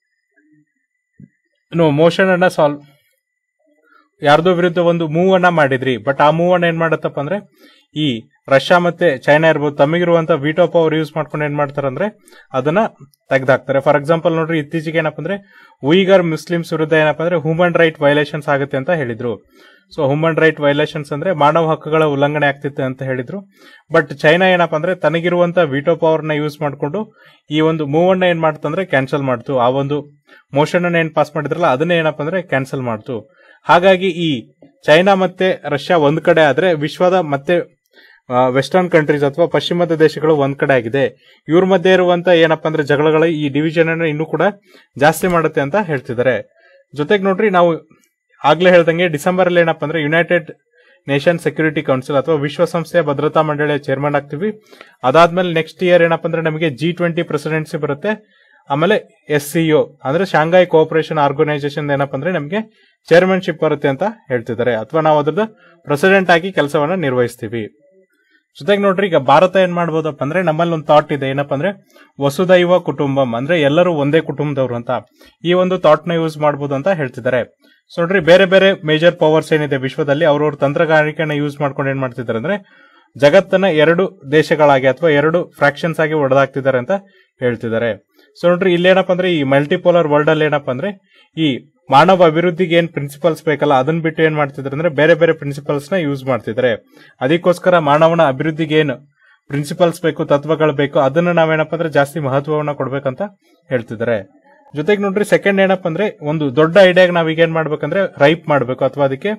ಮೋಷನ್ ಅನ್ನ ಸಾಲ್ವ್ ಯಾರ್ದೋ ವಿರುದ್ಧ ಒಂದು ಮೂವ್ ಅನ್ನ ಮಾಡಿದ್ರಿ ಬಟ್ ಆ ಮೂವ್ ಅನ್ನ ಏನ್ ಮಾಡತ್ತಪ್ಪ ಅಂದ್ರೆ ಈ ರಷ್ಯಾ ಮತ್ತೆ ಚೈನಾ ಇರ್ಬೋದು ತಮಗಿರುವಂತ ವಿಟೋ ಪವರ್ ಯೂಸ್ ಮಾಡ್ಕೊಂಡು ಏನ್ ಮಾಡ್ತಾರೆ ಅಂದ್ರೆ ಅದನ್ನ ತೆಗೆದಾಕ್ತಾರೆ ಫಾರ್ ಎಕ್ಸಾಂಪಲ್ ನೋಡ್ರಿ ಇತ್ತೀಚೆಗೆ ಏನಪ್ಪ ಅಂದ್ರೆ ಉಯಿಗರ್ ಮುಸ್ಲಿಮ್ಸ್ ವಿರುದ್ಧ ಏನಪ್ಪ ಅಂದ್ರೆ ಹ್ಯೂಮನ್ ರೈಟ್ ವೈಲೇಷನ್ಸ್ ಆಗುತ್ತೆ ಅಂತ ಹೇಳಿದ್ರು ಸೊ ಹ್ಯೂಮನ್ ರೈಟ್ ವೈಲೇಷನ್ಸ್ ಅಂದ್ರೆ ಮಾನವ ಹಕ್ಕುಗಳ ಉಲ್ಲಂಘನೆ ಆಗ್ತಿತ್ತು ಅಂತ ಹೇಳಿದ್ರು ಬಟ್ ಚೈನಾ ಏನಪ್ಪ ಅಂದ್ರೆ ತನಗಿರುವಂತ ವಿಟೋ ಪವರ್ ನ ಯೂಸ್ ಮಾಡ್ಕೊಂಡು ಈ ಒಂದು ಮೂವ್ ಅನ್ನ ಏನ್ ಮಾಡ್ತಂದ್ರೆ ಕ್ಯಾನ್ಸಲ್ ಮಾಡ್ತು ಆ ಒಂದು ಮೋಷನ್ ಅನ್ನ ಏನ್ ಪಾಸ್ ಮಾಡಿದ್ರಲ್ಲ ಅದನ್ನೇ ಏನಪ್ಪ ಅಂದ್ರೆ ಕ್ಯಾನ್ಸಲ್ ಮಾಡ್ತು ಹಾಗಾಗಿ ಈ ಚೈನಾ ಮತ್ತೆ ರಷ್ಯಾ ಒಂದ್ ಕಡೆ ಆದ್ರೆ ವಿಶ್ವದ ಮತ್ತೆ ವೆಸ್ಟರ್ನ್ ಕಂಟ್ರೀಸ್ ಅಥವಾ ಪಶ್ಚಿಮದ ದೇಶಗಳು ಒಂದ್ ಕಡೆ ಆಗಿದೆ ಇವ್ರ ಮಧ್ಯೆ ಇರುವಂತ ಏನಪ್ಪಾ ಅಂದ್ರೆ ಜಗಳಗಳ ಈ ಡಿವಿಷನ್ ಅನ್ನ ಇನ್ನೂ ಕೂಡ ಜಾಸ್ತಿ ಮಾಡುತ್ತೆ ಅಂತ ಹೇಳ್ತಿದ್ದಾರೆ ಜೊತೆಗೆ ನೋಡ್ರಿ ನಾವು ಆಗ್ಲೇ ಹೇಳ್ದಂಗೆ ಡಿಸೆಂಬರ್ ಅಲ್ಲಿ ಏನಪ್ಪಾ ಅಂದ್ರೆ ಯುನೈಟೆಡ್ ನೇಷನ್ ಸೆಕ್ಯೂರಿಟಿ ಕೌನ್ಸಿಲ್ ಅಥವಾ ವಿಶ್ವಸಂಸ್ಥೆಯ ಭದ್ರತಾ ಮಂಡಳಿಯ ಚೇರ್ಮನ್ ಆಗ್ತೀವಿ ಅದಾದ್ಮೇಲೆ ನೆಕ್ಸ್ಟ್ ಇಯರ್ ಏನಪ್ಪಾ ಅಂದ್ರೆ ನಮಗೆ ಜಿ ಟ್ವೆಂಟಿ ಪ್ರೆಸಿಡೆನ್ಸಿ ಬರುತ್ತೆ ಆಮೇಲೆ ಎಸ್ ಸಿಒ ಅಂದ್ರೆ ಶಾಂಘೈ ಕೋಆಪರೇಷನ್ ಆರ್ಗನೈಸೇಷನ್ ಏನಪ್ಪಾ ಅಂದ್ರೆ ನಮಗೆ ಚೇರ್ಮನ್ಶಿಪ್ ಬರುತ್ತೆ ಅಂತ ಹೇಳ್ತಿದ್ದಾರೆ ಅಥವಾ ನಾವು ಅದ್ರದ್ದು ಪ್ರೆಸಿಡೆಂಟ್ ಆಗಿ ಕೆಲಸವನ್ನ ನಿರ್ವಹಿಸ್ತೀವಿ ಜೊತೆಗೆ ನೋಡ್ರಿ ಈಗ ಭಾರತ ಏನ್ ಮಾಡ್ಬೋದಪ್ಪ ಅಂದ್ರೆ ನಮ್ಮಲ್ಲಿ ಒಂದು ಥಾಟ್ ಇದೆ ಏನಪ್ಪಾ ಅಂದ್ರೆ ವಸುದೈವ ಕುಟುಂಬಂ ಅಂದ್ರೆ ಎಲ್ಲರೂ ಒಂದೇ ಕುಟುಂಬದವರು ಅಂತ ಈ ಒಂದು ಥಾಟ್ ನ ಯೂಸ್ ಮಾಡಬಹುದು ಅಂತ ಹೇಳ್ತಿದ್ದಾರೆ ಸೊ ನೋಡ್ರಿ ಬೇರೆ ಬೇರೆ ಮೇಜರ್ ಪವರ್ಸ್ ಏನಿದೆ ವಿಶ್ವದಲ್ಲಿ ಅವ್ರವ್ರ ತಂತ್ರಗಾರಿಕೆನ ಯೂಸ್ ಮಾಡ್ಕೊಂಡು ಏನ್ ಮಾಡ್ತಿದ್ದಾರೆ ಅಂದ್ರೆ ಜಗತ್ತನ್ನ ಎರಡು ದೇಶಗಳಾಗಿ ಅಥವಾ ಎರಡು ಫ್ರಾಕ್ಷನ್ಸ್ ಆಗಿ ಒಡೆದಾಕ್ತಿದ್ದಾರೆ ಅಂತ ಹೇಳ್ತಿದ್ದಾರೆ ಸೊ ನೋಡ್ರಿ ಇಲ್ಲೇನಪ್ಪ ಅಂದ್ರೆ ಈ ಮಲ್ಟಿಪೋಲರ್ ವರ್ಲ್ಡ್ ಅಲ್ಲಿ ಏನಪ್ಪ ಅಂದ್ರೆ ಈ ಮಾನವ ಅಭಿವೃದ್ಧಿಗೆ ಏನ್ ಪ್ರಿನ್ಸಿಪಲ್ಸ್ ಬೇಕಲ್ಲ ಅದನ್ನ ಬಿಟ್ಟು ಏನ್ ಮಾಡ್ತಿದ್ದಾರೆ ಅಂದ್ರೆ ಬೇರೆ ಬೇರೆ ಪ್ರಿನ್ಸಿಪಲ್ಸ್ ನ ಯೂಸ್ ಮಾಡ್ತಿದ್ದಾರೆ ಅದಕ್ಕೋಸ್ಕರ ಮಾನವನ ಅಭಿವೃದ್ಧಿಗೆ ಏನು ಪ್ರಿನ್ಸಿಪಲ್ಸ್ ಬೇಕು ತತ್ವಗಳು ಬೇಕು ಅದನ್ನ ನಾವೇನಪ್ಪ ಅಂದ್ರೆ ಜಾಸ್ತಿ ಮಹತ್ವವನ್ನ ಕೊಡ್ಬೇಕಂತ ಹೇಳ್ತಿದ್ದಾರೆ ಜೊತೆಗೆ ನೋಡ್ರಿ ಸೆಕೆಂಡ್ ಏನಪ್ಪ ಅಂದ್ರೆ ಒಂದು ದೊಡ್ಡ ಐಡಿಯಾಗ ನಾವ್ ಈಗ ಏನ್ ಮಾಡ್ಬೇಕಂದ್ರೆ ರೈಪ್ ಮಾಡ್ಬೇಕು ಅಥವಾ ಅದಕ್ಕೆ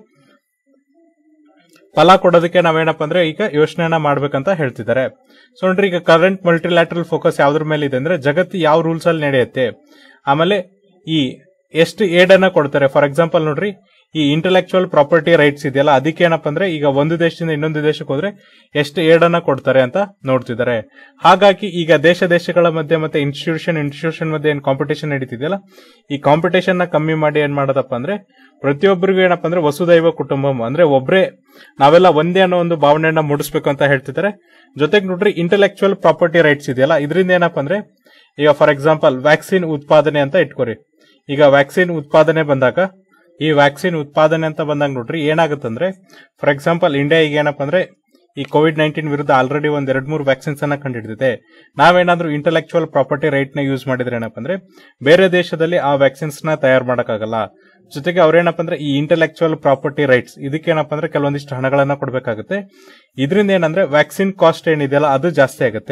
ಫಲ ಕೊಡೋದಕ್ಕೆ ನಾವೇನಪ್ಪ ಅಂದ್ರೆ ಈಗ ಯೋಚನೆಯನ್ನ ಮಾಡ್ಬೇಕಂತ ಹೇಳ್ತಿದ್ದಾರೆ ಸೊ ನೋಡ್ರಿ ಈಗ ಕರೆಂಟ್ ಮಲ್ಟಿಲ್ಯಾಟ್ರಲ್ ಫೋಕಸ್ ಯಾವ್ದ್ರ ಮೇಲೆ ಇದೆ ಅಂದ್ರೆ ಜಗತ್ತು ಯಾವ ರೂಲ್ಸ್ ಅಲ್ಲಿ ನಡೆಯುತ್ತೆ ಆಮೇಲೆ ಈ ಎಷ್ಟು ಏಡ್ ಅನ್ನ ಕೊಡ್ತಾರೆ ಫಾರ್ ಎಕ್ಸಾಂಪಲ್ ನೋಡ್ರಿ ಈ ಇಂಟೆಲೆಕ್ಚುಯಲ್ ಪ್ರಾಪರ್ಟಿ ರೈಟ್ಸ್ ಇದೆಯಲ್ಲ ಅದಕ್ಕೆ ಏನಪ್ಪ ಅಂದ್ರೆ ಈಗ ಒಂದು ದೇಶದಿಂದ ಇನ್ನೊಂದು ದೇಶಕ್ಕೆ ಹೋದ್ರೆ ಎಷ್ಟು ಏಡ್ ಅನ್ನ ಕೊಡ್ತಾರೆ ಅಂತ ನೋಡ್ತಿದ್ದಾರೆ ಹಾಗಾಗಿ ಈಗ ದೇಶ ದೇಶಗಳ ಮಧ್ಯೆ ಮತ್ತೆ ಇನ್ಸ್ಟಿಟ್ಯೂಷನ್ ಇನ್ಸ್ಟಿಟ್ಯೂಷನ್ ಮಧ್ಯೆ ಏನ್ ಕಾಂಪಿಟೇಷನ್ ನಡೀತಿದೆಯಲ್ಲ ಈ ಕಾಂಪಿಟೇಷನ್ ನ ಕಮ್ಮಿ ಮಾಡಿ ಏನ್ ಮಾಡೋದಪ್ಪ ಅಂದ್ರೆ ಪ್ರತಿಯೊಬ್ಬರಿಗೂ ಏನಪ್ಪ ಅಂದ್ರೆ ವಸುದೈವ ಕುಟುಂಬಂ ಅಂದ್ರೆ ಒಬ್ರೇ ನಾವೆಲ್ಲ ಒಂದೇ ಅನ್ನೋ ಒಂದು ಭಾವನೆಯನ್ನ ಮೂಡಿಸ್ಬೇಕು ಅಂತ ಹೇಳ್ತಿದ್ದಾರೆ ಜೊತೆಗೆ ನೋಡ್ರಿ ಇಂಟೆಲೆಕ್ಚುಯಲ್ ಪ್ರಾಪರ್ಟಿ ರೈಟ್ಸ್ ಇದೆಯಲ್ಲ ಇದರಿಂದ ಏನಪ್ಪ ಅಂದ್ರೆ ಈಗ ಫಾರ್ ಎಕ್ಸಾಂಪಲ್ ವ್ಯಾಕ್ಸಿನ್ ಉತ್ಪಾದನೆ ಅಂತ ಇಟ್ಕೋರಿ ಈಗ ವ್ಯಾಕ್ಸಿನ್ ಉತ್ಪಾದನೆ ಬಂದಾಗ ಈ ವ್ಯಾಕ್ಸಿನ್ ಉತ್ಪಾದನೆ ಅಂತ ಬಂದಾಗ ನೋಡ್ರಿ ಏನಾಗುತ್ತಂದ್ರೆ ಫಾರ್ ಎಕ್ಸಾಂಪಲ್ ಇಂಡಿಯಾ ಈಗ ಏನಪ್ಪ ಅಂದ್ರೆ ಈ ಕೋವಿಡ್ ನೈನ್ಟೀನ್ ವಿರುದ್ಧ ಆಲ್ರೆಡಿ ಒಂದ್ ಎರಡ್ ಮೂರು ವ್ಯಾಕ್ಸಿನ್ಸ್ ಅನ್ನ ಕಂಡಿಡಿದಿದೆ ನಾವೇನಾದ್ರೂ ಇಂಟೆಲೆಕ್ಚುಯಲ್ ಪ್ರಾಪರ್ಟಿ ರೈಟ್ ನ ಯೂಸ್ ಮಾಡಿದ್ರೆ ಏನಪ್ಪ ಅಂದ್ರೆ ಬೇರೆ ದೇಶದಲ್ಲಿ ಆ ವ್ಯಾಕ್ಸಿನ್ಸ್ ನ ತಯಾರು ಮಾಡಕ್ಕಾಗಲ್ಲ ಜೊತೆಗೆ ಅವ್ರೇನಪ್ಪ ಅಂದ್ರೆ ಈ ಇಂಟೆಲೆಕ್ಚುಯಲ್ ಪ್ರಾಪರ್ಟಿ ರೈಟ್ಸ್ ಇದಕ್ಕೇನಪ್ಪ ಅಂದ್ರೆ ಕೆಲವೊಂದಿಷ್ಟು ಹಣಗಳನ್ನ ಕೊಡಬೇಕಾಗುತ್ತೆ ಇದರಿಂದ ಏನಂದ್ರೆ ವ್ಯಾಕ್ಸಿನ್ ಕಾಸ್ಟ್ ಏನಿದೆಯಲ್ಲ ಅದು ಜಾಸ್ತಿ ಆಗುತ್ತೆ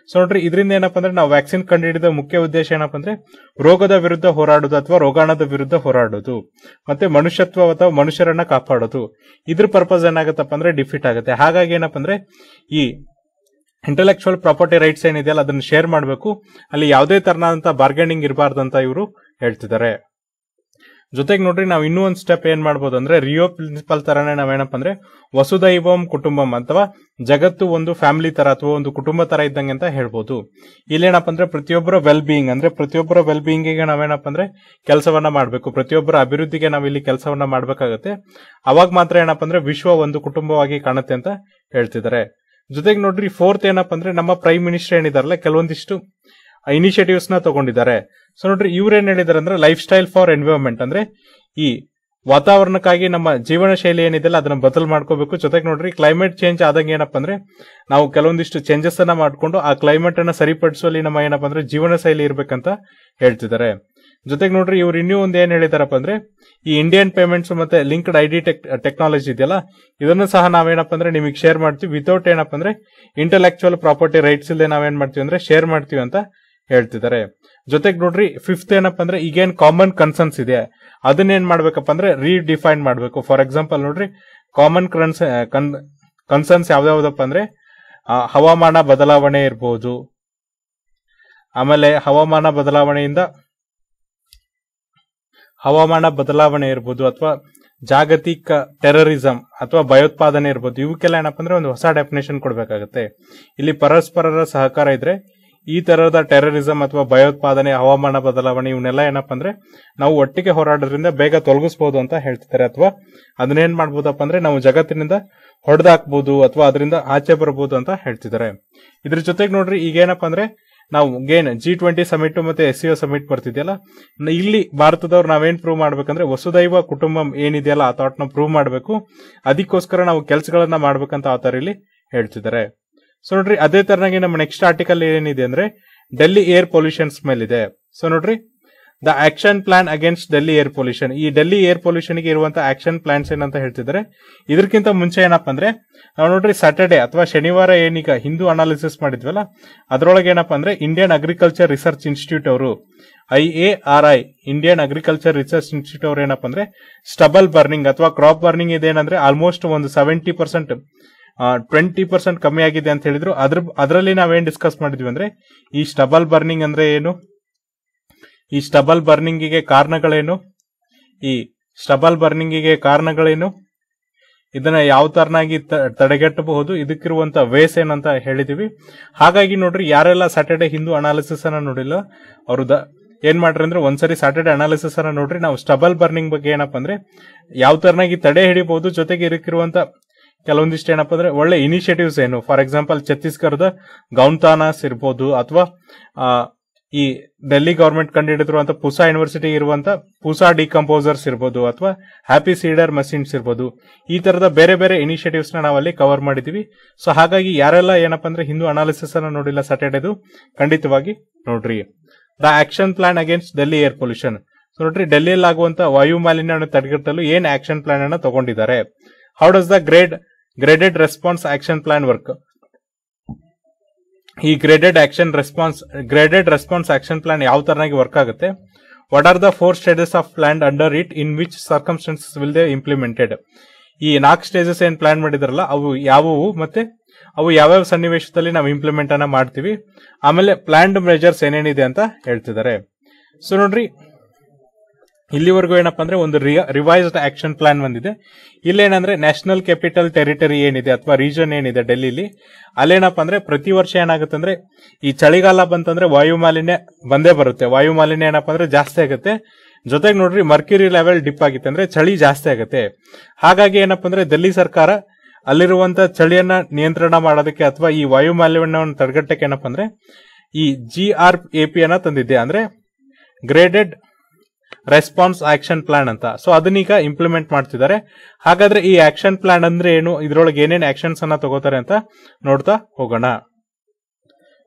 ಸೊ ನೋಡ್ರಿ ಇದರಿಂದ ಏನಪ್ಪಾ ಅಂದ್ರೆ ನಾವು ವ್ಯಾಕ್ಸಿನ್ ಕಂಡುಹಿಡಿದ ಮುಖ್ಯ ಉದ್ದೇಶ ಏನಪ್ಪಾ ಅಂದ್ರೆ ರೋಗದ ವಿರುದ್ಧ ಹೋರಾಡೋದು ಅಥವಾ ರೋಗಾಣದ ವಿರುದ್ಧ ಹೋರಾಡೋದು ಮತ್ತೆ ಮನುಷ್ಯತ್ವ ಅಥವಾ ಮನುಷ್ಯರನ್ನ ಕಾಪಾಡೋದು ಇದ್ರ ಪರ್ಪಸ್ ಏನಾಗುತ್ತಪ್ಪ ಅಂದ್ರೆ ಡಿಫೀಟ್ ಆಗುತ್ತೆ ಹಾಗಾಗಿ ಏನಪ್ಪಾ ಅಂದ್ರೆ ಈ ಇಂಟೆಲೆಕ್ಚುವಲ್ ಪ್ರಾಪರ್ಟಿ ರೈಟ್ಸ್ ಏನಿದೆಯಲ್ಲ ಅದನ್ನ ಶೇರ್ ಮಾಡಬೇಕು ಅಲ್ಲಿ ಯಾವುದೇ ತರನಾದಂತ ಬಾರ್ಗೇನಿಂಗ್ ಇರಬಾರ್ದಂತ ಇವರು ಹೇಳ್ತಿದ್ದಾರೆ ಜೊತೆಗೆ ನೋಡ್ರಿ ನಾವು ಇನ್ನೂ ಒಂದು ಸ್ಟೆಪ್ ಏನ್ ಮಾಡ್ಬೋದು ಅಂದ್ರೆ ರಿಯೋ ಪ್ರಿನ್ಸಿಪಲ್ ತರನೇ ನಾವೇನಪ್ಪ ಅಂದ್ರೆ ವಸುದೈವಂ ಕುಟುಂಬಂ ಅಥವಾ ಜಗತ್ತು ಒಂದು ಫ್ಯಾಮಿಲಿ ತರ ಅಥವಾ ಒಂದು ಕುಟುಂಬ ತರ ಇದ್ದಂಗೆ ಅಂತ ಹೇಳ್ಬೋದು ಇಲ್ಲೇನಪ್ಪ ಅಂದ್ರೆ ಪ್ರತಿಯೊಬ್ಬರ ವೆಲ್ ಬೀಯಿಂಗ್ ಅಂದ್ರೆ ಪ್ರತಿಯೊಬ್ಬರ ವೆಲ್ ಬೀಯಿಂಗಿಗೆ ನಾವೇನಪ್ಪ ಅಂದ್ರೆ ಕೆಲಸವನ್ನ ಮಾಡಬೇಕು ಪ್ರತಿಯೊಬ್ಬರ ಅಭಿವೃದ್ಧಿಗೆ ನಾವು ಇಲ್ಲಿ ಕೆಲಸವನ್ನ ಮಾಡಬೇಕಾಗತ್ತೆ ಅವಾಗ ಮಾತ್ರ ಏನಪ್ಪ ಅಂದ್ರೆ ವಿಶ್ವ ಒಂದು ಕುಟುಂಬವಾಗಿ ಕಾಣುತ್ತೆ ಅಂತ ಹೇಳ್ತಿದ್ದಾರೆ ಜೊತೆಗೆ ನೋಡ್ರಿ ಫೋರ್ತ್ ಏನಪ್ಪ ಅಂದ್ರೆ ನಮ್ಮ ಪ್ರೈಮ್ ಮಿನಿಸ್ಟರ್ ಏನಿದಾರಲ್ಲ ಕೆಲವೊಂದಿಷ್ಟು ಇನಿಷಿಯೇಟಿವ್ಸ್ ನ ತಗೊಂಡಿದ್ದಾರೆ ಸೊ ನೋಡ್ರಿ ಇವ್ರು ಏನ್ ಹೇಳಿದಾರೆ ಅಂದ್ರೆ ಲೈಫ್ ಸ್ಟೈಲ್ ಫಾರ್ ಎನ್ವಿರಾನ್ಮೆಂಟ್ ಅಂದ್ರೆ ಈ ವಾತಾವರಣಕ್ಕಾಗಿ ನಮ್ಮ ಜೀವನ ಶೈಲಿ ಏನಿದೆಯಲ್ಲ ಅದನ್ನ ಬದಲು ಮಾಡ್ಕೋಬೇಕು ಜೊತೆಗೆ ನೋಡ್ರಿ ಕ್ಲೈಮೇಟ್ ಚೇಂಜ್ ಆದಂಗೆ ಏನಪ್ಪ ಅಂದ್ರೆ ನಾವು ಕೆಲವೊಂದಿಷ್ಟು ಚೇಂಜಸ್ ಅನ್ನ ಮಾಡ್ಕೊಂಡು ಆ ಕ್ಲೈಮೇಟ್ ಅನ್ನ ಸರಿಪಡಿಸುವಲ್ಲಿ ನಮ್ಮ ಏನಪ್ಪ ಅಂದ್ರೆ ಜೀವನ ಶೈಲಿ ಇರ್ಬೇಕಂತ ಹೇಳ್ತಿದ್ದಾರೆ ಜೊತೆಗೆ ನೋಡ್ರಿ ಇವ್ರು ಇನ್ನೂ ಒಂದು ಏನ್ ಹೇಳಿದಾರಪ್ಪ ಅಂದ್ರೆ ಈ ಇಂಡಿಯನ್ ಪೇಮೆಂಟ್ಸ್ ಮತ್ತೆ ಲಿಂಕ್ಡ್ ಐ ಡಿ ಟೆಕ್ನಾಲಜಿ ಇದೆಯಲ್ಲ ಇದನ್ನು ಸಹ ನಾವೇನಪ್ಪ ಅಂದ್ರೆ ನಿಮಗೆ ಶೇರ್ ಮಾಡ್ತೀವಿ ವಿತೌಟ್ ಏನಪ್ಪ ಅಂದ್ರೆ ಇಂಟೆಲೆಕ್ಚುವಲ್ ಪ್ರಾಪರ್ಟಿ ರೈಟ್ಸ್ ಇಲ್ಲದೆ ನಾವೇನ್ ಮಾಡ್ತೀವಿ ಅಂದ್ರೆ ಶೇರ್ ಮಾಡ್ತೀವಿ ಅಂತ ಹೇಳ್ತಿದ್ದಾರೆ ಜೊತೆಗೆ ನೋಡ್ರಿ ಫಿಫ್ತ್ ಏನಪ್ಪ ಅಂದ್ರೆ ಈಗೇನ್ ಕಾಮನ್ ಕನ್ಸರ್ನ್ಸ್ ಇದೆ ಅದನ್ನೇನ್ ಮಾಡ್ಬೇಕಪ್ಪ ಅಂದ್ರೆ ರೀಡಿಫೈನ್ ಮಾಡಬೇಕು ಫಾರ್ ಎಕ್ಸಾಂಪಲ್ ನೋಡ್ರಿ ಕಾಮನ್ ಕನ್ಸರ್ನ್ಸ್ ಯಾವ್ದಾವ್ದಪ್ಪ ಅಂದ್ರೆ ಆ, ಹವಾಮಾನ ಬದಲಾವಣೆ ಇರ್ಬೋದು ಆಮೇಲೆ ಹವಾಮಾನ ಬದಲಾವಣೆಯಿಂದ ಹವಾಮಾನ ಬದಲಾವಣೆ ಇರ್ಬೋದು ಅಥವಾ ಜಾಗತಿಕ ಟೆರರಿಸಂ ಅಥವಾ ಭಯೋತ್ಪಾದನೆ ಇರ್ಬೋದು ಇವಕ್ಕೆಲ್ಲ ಏನಪ್ಪ ಅಂದ್ರೆ ಒಂದು ಹೊಸ ಡೆಫಿನೇಷನ್ ಕೊಡಬೇಕಾಗುತ್ತೆ ಇಲ್ಲಿ ಪರಸ್ಪರರ ಸಹಕಾರ ಇದ್ರೆ ಈ ತರಹದ ಟೆರರಿಸಂ ಅಥವಾ ಭಯೋತ್ಪಾದನೆ ಹವಾಮಾನ ಬದಲಾವಣೆ ಇವನ್ನೆಲ್ಲ ಏನಪ್ಪ ಅಂದ್ರೆ ನಾವು ಒಟ್ಟಿಗೆ ಹೋರಾಡೋದ್ರಿಂದ ಬೇಗ ತೊಲಗಿಸಬಹುದು ಅಂತ ಹೇಳ್ತಿದ್ದಾರೆ ಅಥವಾ ಅದನ್ನೇನ್ ಮಾಡ್ಬೋದಪ್ಪ ಅಂದ್ರೆ ನಾವು ಜಗತ್ತಿನಿಂದ ಹೊಡೆದಾಕ್ಬಹುದು ಅಥವಾ ಅದರಿಂದ ಆಚೆ ಬರಬಹುದು ಅಂತ ಹೇಳ್ತಿದ್ದಾರೆ ಇದ್ರ ಜೊತೆಗೆ ನೋಡ್ರಿ ಈಗೇನಪ್ಪ ಅಂದ್ರೆ ನಾವು ಗೇನ್ ಜಿ ಟ್ವೆಂಟಿ ಸಮಿಟ್ ಮತ್ತೆ ಎಸ್ ಸಿಒ ಸಮಿಟ್ ಬರ್ತಿದೆಯಲ್ಲ ನ- ಇಲ್ಲಿ ಭಾರತದವ್ರು ನಾವೇನ್ ಪ್ರೂವ್ ಮಾಡ್ಬೇಕಂದ್ರೆ ವಸುದೈವ ಕುಟುಂಬಂ ಏನಿದೆಯಲ್ಲ ಆ ಥಾಟ್ ನ ಪ್ರೂವ್ ಮಾಡಬೇಕು ಅದಕ್ಕೋಸ್ಕರ ನಾವು ಕೆಲಸಗಳನ್ನ ಮಾಡ್ಬೇಕಂತ ಆ ತರ ಇಲ್ಲಿ ಹೇಳ್ತಿದ್ದಾರೆ ಸೊ ನೋಡ್ರಿ ಅದೇ ತರನಾಗಿ ನಮ್ಮ ನೆಕ್ಸ್ಟ್ ಆರ್ಟಿಕಲ್ ಏನಿದೆ ಅಂದ್ರೆ ಡೆಲ್ಲಿ ಏರ್ ಪೊಲ್ಯೂಷನ್ಸ್ ಮೇಲಿದೆ ಸೊ ನೋಡ್ರಿ the action plan against Delhi air pollution ಈ ಡೆಲ್ಲಿ ಏರ್ ಪೊಲ್ಯೂಷನ್ ಗೆ ಇರುವಂತ ಆಕ್ಷನ್ ಪ್ಲಾನ್ಸ್ ಏನಂತ ಹೇಳ್ತಿದ್ದಾರೆ ಇದಕ್ಕಿಂತ ಮುಂಚೆ ಏನಪ್ಪ ಅಂದ್ರೆ ನಾವು ನೋಡ್ರಿ ಸ್ಯಾಟರ್ಡೆ ಅಥವಾ ಶನಿವಾರ ಏನೀಗ ಹಿಂದೂ ಅನಾಲಿಸಿಸ್ ಮಾಡಿದ್ವಲ್ಲ ಅದ್ರೊಳಗೆ ಏನಪ್ಪ ಅಂದ್ರೆ ಇಂಡಿಯನ್ ಅಗ್ರಿಕಲ್ಚರ್ ರಿಸರ್ಚ್ ಇನ್ಸ್ಟಿಟ್ಯೂಟ್ ಅವರು I A R I Indian agriculture research institute ಅವ್ರು ಏನಪ್ಪ ಅಂದ್ರೆ ಸ್ಟಬಲ್ ಬರ್ನಿಂಗ್ ಅಥವಾ ಕ್ರಾಪ್ ಬರ್ನಿಂಗ್ ಇದೇನಂದ್ರೆ ಆಲ್ಮೋಸ್ಟ್ ಒಂದು ಸೆವೆಂಟಿ ಪರ್ಸೆಂಟ್ ಟ್ವೆಂಟಿ ಪರ್ಸೆಂಟ್ ಕಮ್ಮಿ ಆಗಿದೆ ಅಂತ ಹೇಳಿದ್ರು ಅದ್ರ ಅದರಲ್ಲಿ ನಾವೇನ್ ಡಿಸ್ಕಸ್ ಮಾಡಿದ್ವಿ ಅಂದ್ರೆ ಈ ಸ್ಟಬಲ್ ಬರ್ನಿಂಗ್ ಅಂದ್ರೆ ಏನು ಈ ಸ್ಟಬಲ್ ಬರ್ನಿಂಗಿಗೆ ಕಾರಣಗಳೇನು ಈ ಸ್ಟಬಲ್ ಬರ್ನಿಂಗಿಗೆ ಕಾರಣಗಳೇನು ಇದನ್ನ ಯಾವ ತರನಾಗಿ ತ- ತಡೆಗಟ್ಟಬಹುದು ಇದಕ್ಕಿರುವಂತ ವೇಸ್ ಏನಂತ ಹೇಳಿದೀವಿ ಹಾಗಾಗಿ ನೋಡ್ರಿ ಯಾರೆಲ್ಲ ಸ್ಯಾಟರ್ಡೆ ಹಿಂದೂ ಅನಾಲಿಸಿಸ್ ಅನ್ನ ನೋಡಿಲ್ಲ ಅವರು ದ ಏನ್ ಮಾಡ್ರಿ ಅಂದ್ರೆ ಒಂದ್ಸರಿ ಸ್ಯಾಟರ್ಡೆ ಅನಾಲಿಸಿಸ್ ಅನ್ನ ನೋಡ್ರಿ ನಾವು ಸ್ಟಬಲ್ ಬರ್ನಿಂಗ್ ಬಗ್ಗೆ ಏನಪ್ಪ ಅಂದ್ರೆ ಯಾವ ತರನಾಗಿ ತಡೆ ಹಿಡಿಬಹುದು ಜೊತೆಗೆ ಇದಕ್ಕಿರುವಂತ ಕೆಲವೊಂದಿಷ್ಟು ಏನಪ್ಪ ಅಂದ್ರೆ ಒಳ್ಳೆ ಇನಿಷಿಯೇಟಿವ್ಸ್ ಏನು ಫಾರ್ ಎಕ್ಸಾಂಪಲ್ ಛತ್ತೀಸ್ಗಢದ ಗೌನ್ತಾನಾಸ್ ಇರ್ಬೋದು ಅಥವಾ ಆ, ಈ ಡೆಲ್ಲಿ ಗವರ್ಮೆಂಟ್ ಕಂಡುಹಿಡಿದಿರುವಂತ ಪುಸಾ ಯೂನಿವರ್ಸಿಟಿ ಇರುವಂತ ಪುಸಾ ಡಿಕಂಪೋಸರ್ಸ್ ಇರ್ಬೋದು ಅಥವಾ ಹ್ಯಾಪಿ ಸೀಡರ್ ಮಷಿನ್ಸ್ ಇರ್ಬೋದು ಈ ತರದ ಬೇರೆ ಬೇರೆ ಇನಿಷಿಯೇಟಿವ್ಸ್ ನ ನಾವಲ್ಲಿ ಕವರ್ ಮಾಡಿದೀವಿ ಸೊ ಹಾಗಾಗಿ ಯಾರೆಲ್ಲ ಏನಪ್ಪ ಅಂದ್ರೆ ಹಿಂದೂ ಅನಾಲಿಸಿಸ್ ಅನ್ನ ನೋಡಿಲ್ಲ ಸ್ಯಾಟರ್ಡೇದು ಖಂಡಿತವಾಗಿ ನೋಡ್ರಿ the action plan against Delhi air pollution so ನೋಡ್ರಿ ಡೆಲ್ಲಿಯಲ್ಲಿ ಆಗುವಂತ ವಾಯು ಮಾಲಿನ್ಯವನ್ನು ತಡೆಗಟ್ಟಲು ಏನ್ ಆಕ್ಷನ್ ಪ್ಲಾನ್ ಅನ್ನ ತಗೊಂಡಿದ್ದಾರೆ how does the grade graded response action plan work ಈ graded action response graded response action plan ಯಾವ ತರನಾಗಿ ವರ್ಕ್ ಆಗುತ್ತೆ what are the four stages of plan under it in which circumstances will they implemented ಈ ನಾಲ್ಕು ಸ್ಟೇಜಸ್ ಏನ್ ಪ್ಲಾನ್ ಮಾಡಿದಾರಲ್ಲ ಅವು ಯಾವುವು ಮತ್ತೆ ಅವು ಯಾವ್ಯಾವ ಸನ್ನಿವೇಶದಲ್ಲಿ ನಾವು ಇಂಪ್ಲಿಮೆಂಟ್ ಅನ್ನ ಮಾಡ್ತೀವಿ ಆಮೇಲೆ ಪ್ಲಾನ್ಡ್ ಮೆಜರ್ಸ್ ಏನೇನಿದೆ ಅಂತ ಹೇಳ್ತಿದ್ದಾರೆ ಸೊ ನೋಡ್ರಿ ಇಲ್ಲಿವರೆಗೂ ಏನಪ್ಪಾ ಅಂದ್ರೆ ಒಂದು ರಿವೈಸ್ಡ್ ಆಕ್ಷನ್ ಪ್ಲಾನ್ ಬಂದಿದೆ ಇಲ್ಲೇನಂದ್ರೆ ನ್ಯಾಷನಲ್ ಕ್ಯಾಪಿಟಲ್ ಟೆರಿಟರಿ ಏನಿದೆ ಅಥವಾ ರೀಜನ್ ಏನಿದೆ ಡೆಲ್ಲಿಲಿ ಅಲ್ಲೇನಪ್ಪ ಅಂದ್ರೆ ಪ್ರತಿ ವರ್ಷ ಏನಾಗುತ್ತೆ ಅಂದ್ರೆ ಈ ಚಳಿಗಾಲ ಬಂತಂದ್ರೆ ವಾಯು ಮಾಲಿನ್ಯ ಬಂದೇ ಬರುತ್ತೆ ವಾಯು ಮಾಲಿನ್ಯ ಏನಪ್ಪಾ ಅಂದ್ರೆ ಜಾಸ್ತಿ ಆಗುತ್ತೆ ಜೊತೆಗೆ ನೋಡ್ರಿ ಮರ್ಕ್ಯೂರಿ ಲೆವೆಲ್ ಡಿಪ್ ಆಗಿತ್ತು ಅಂದ್ರೆ ಚಳಿ ಜಾಸ್ತಿ ಆಗುತ್ತೆ ಹಾಗಾಗಿ ಏನಪ್ಪಾ ಅಂದ್ರೆ ಡೆಲ್ಲಿ ಸರ್ಕಾರ ಅಲ್ಲಿರುವಂತ ಚಳಿಯನ್ನ ನಿಯಂತ್ರಣ ಮಾಡೋದಕ್ಕೆ ಅಥವಾ ಈ ವಾಯು ಮಾಲಿನ್ಯವನ್ನು ತಡೆಗಟ್ಟಕ್ಕೆ ಏನಪ್ಪಾ ಅಂದ್ರೆ ಈ ಜಿ ಆರ್ ಎ ಪಿ ಅನ್ನ ತಂದಿದ್ದೆ ಅಂದ್ರೆ ಗ್ರೇಡೆಡ್ ರೆಸ್ಪಾನ್ಸ್ ಆಕ್ಷನ್ ಪ್ಲಾನ್ ಅಂತ ಸೊ ಅದನ್ನೀಗ ಇಂಪ್ಲಿಮೆಂಟ್ ಮಾಡ್ತಿದ್ದಾರೆ ಹಾಗಾದ್ರೆ ಈ ಆಕ್ಷನ್ ಪ್ಲಾನ್ ಅಂದ್ರೆ ಏನು ಇದ್ರೊಳಗೆ ಏನೇನು ಆಕ್ಷನ್ಸ್ ಅನ್ನ ತಗೋತಾರೆ ಅಂತ ನೋಡ್ತಾ ಹೋಗೋಣ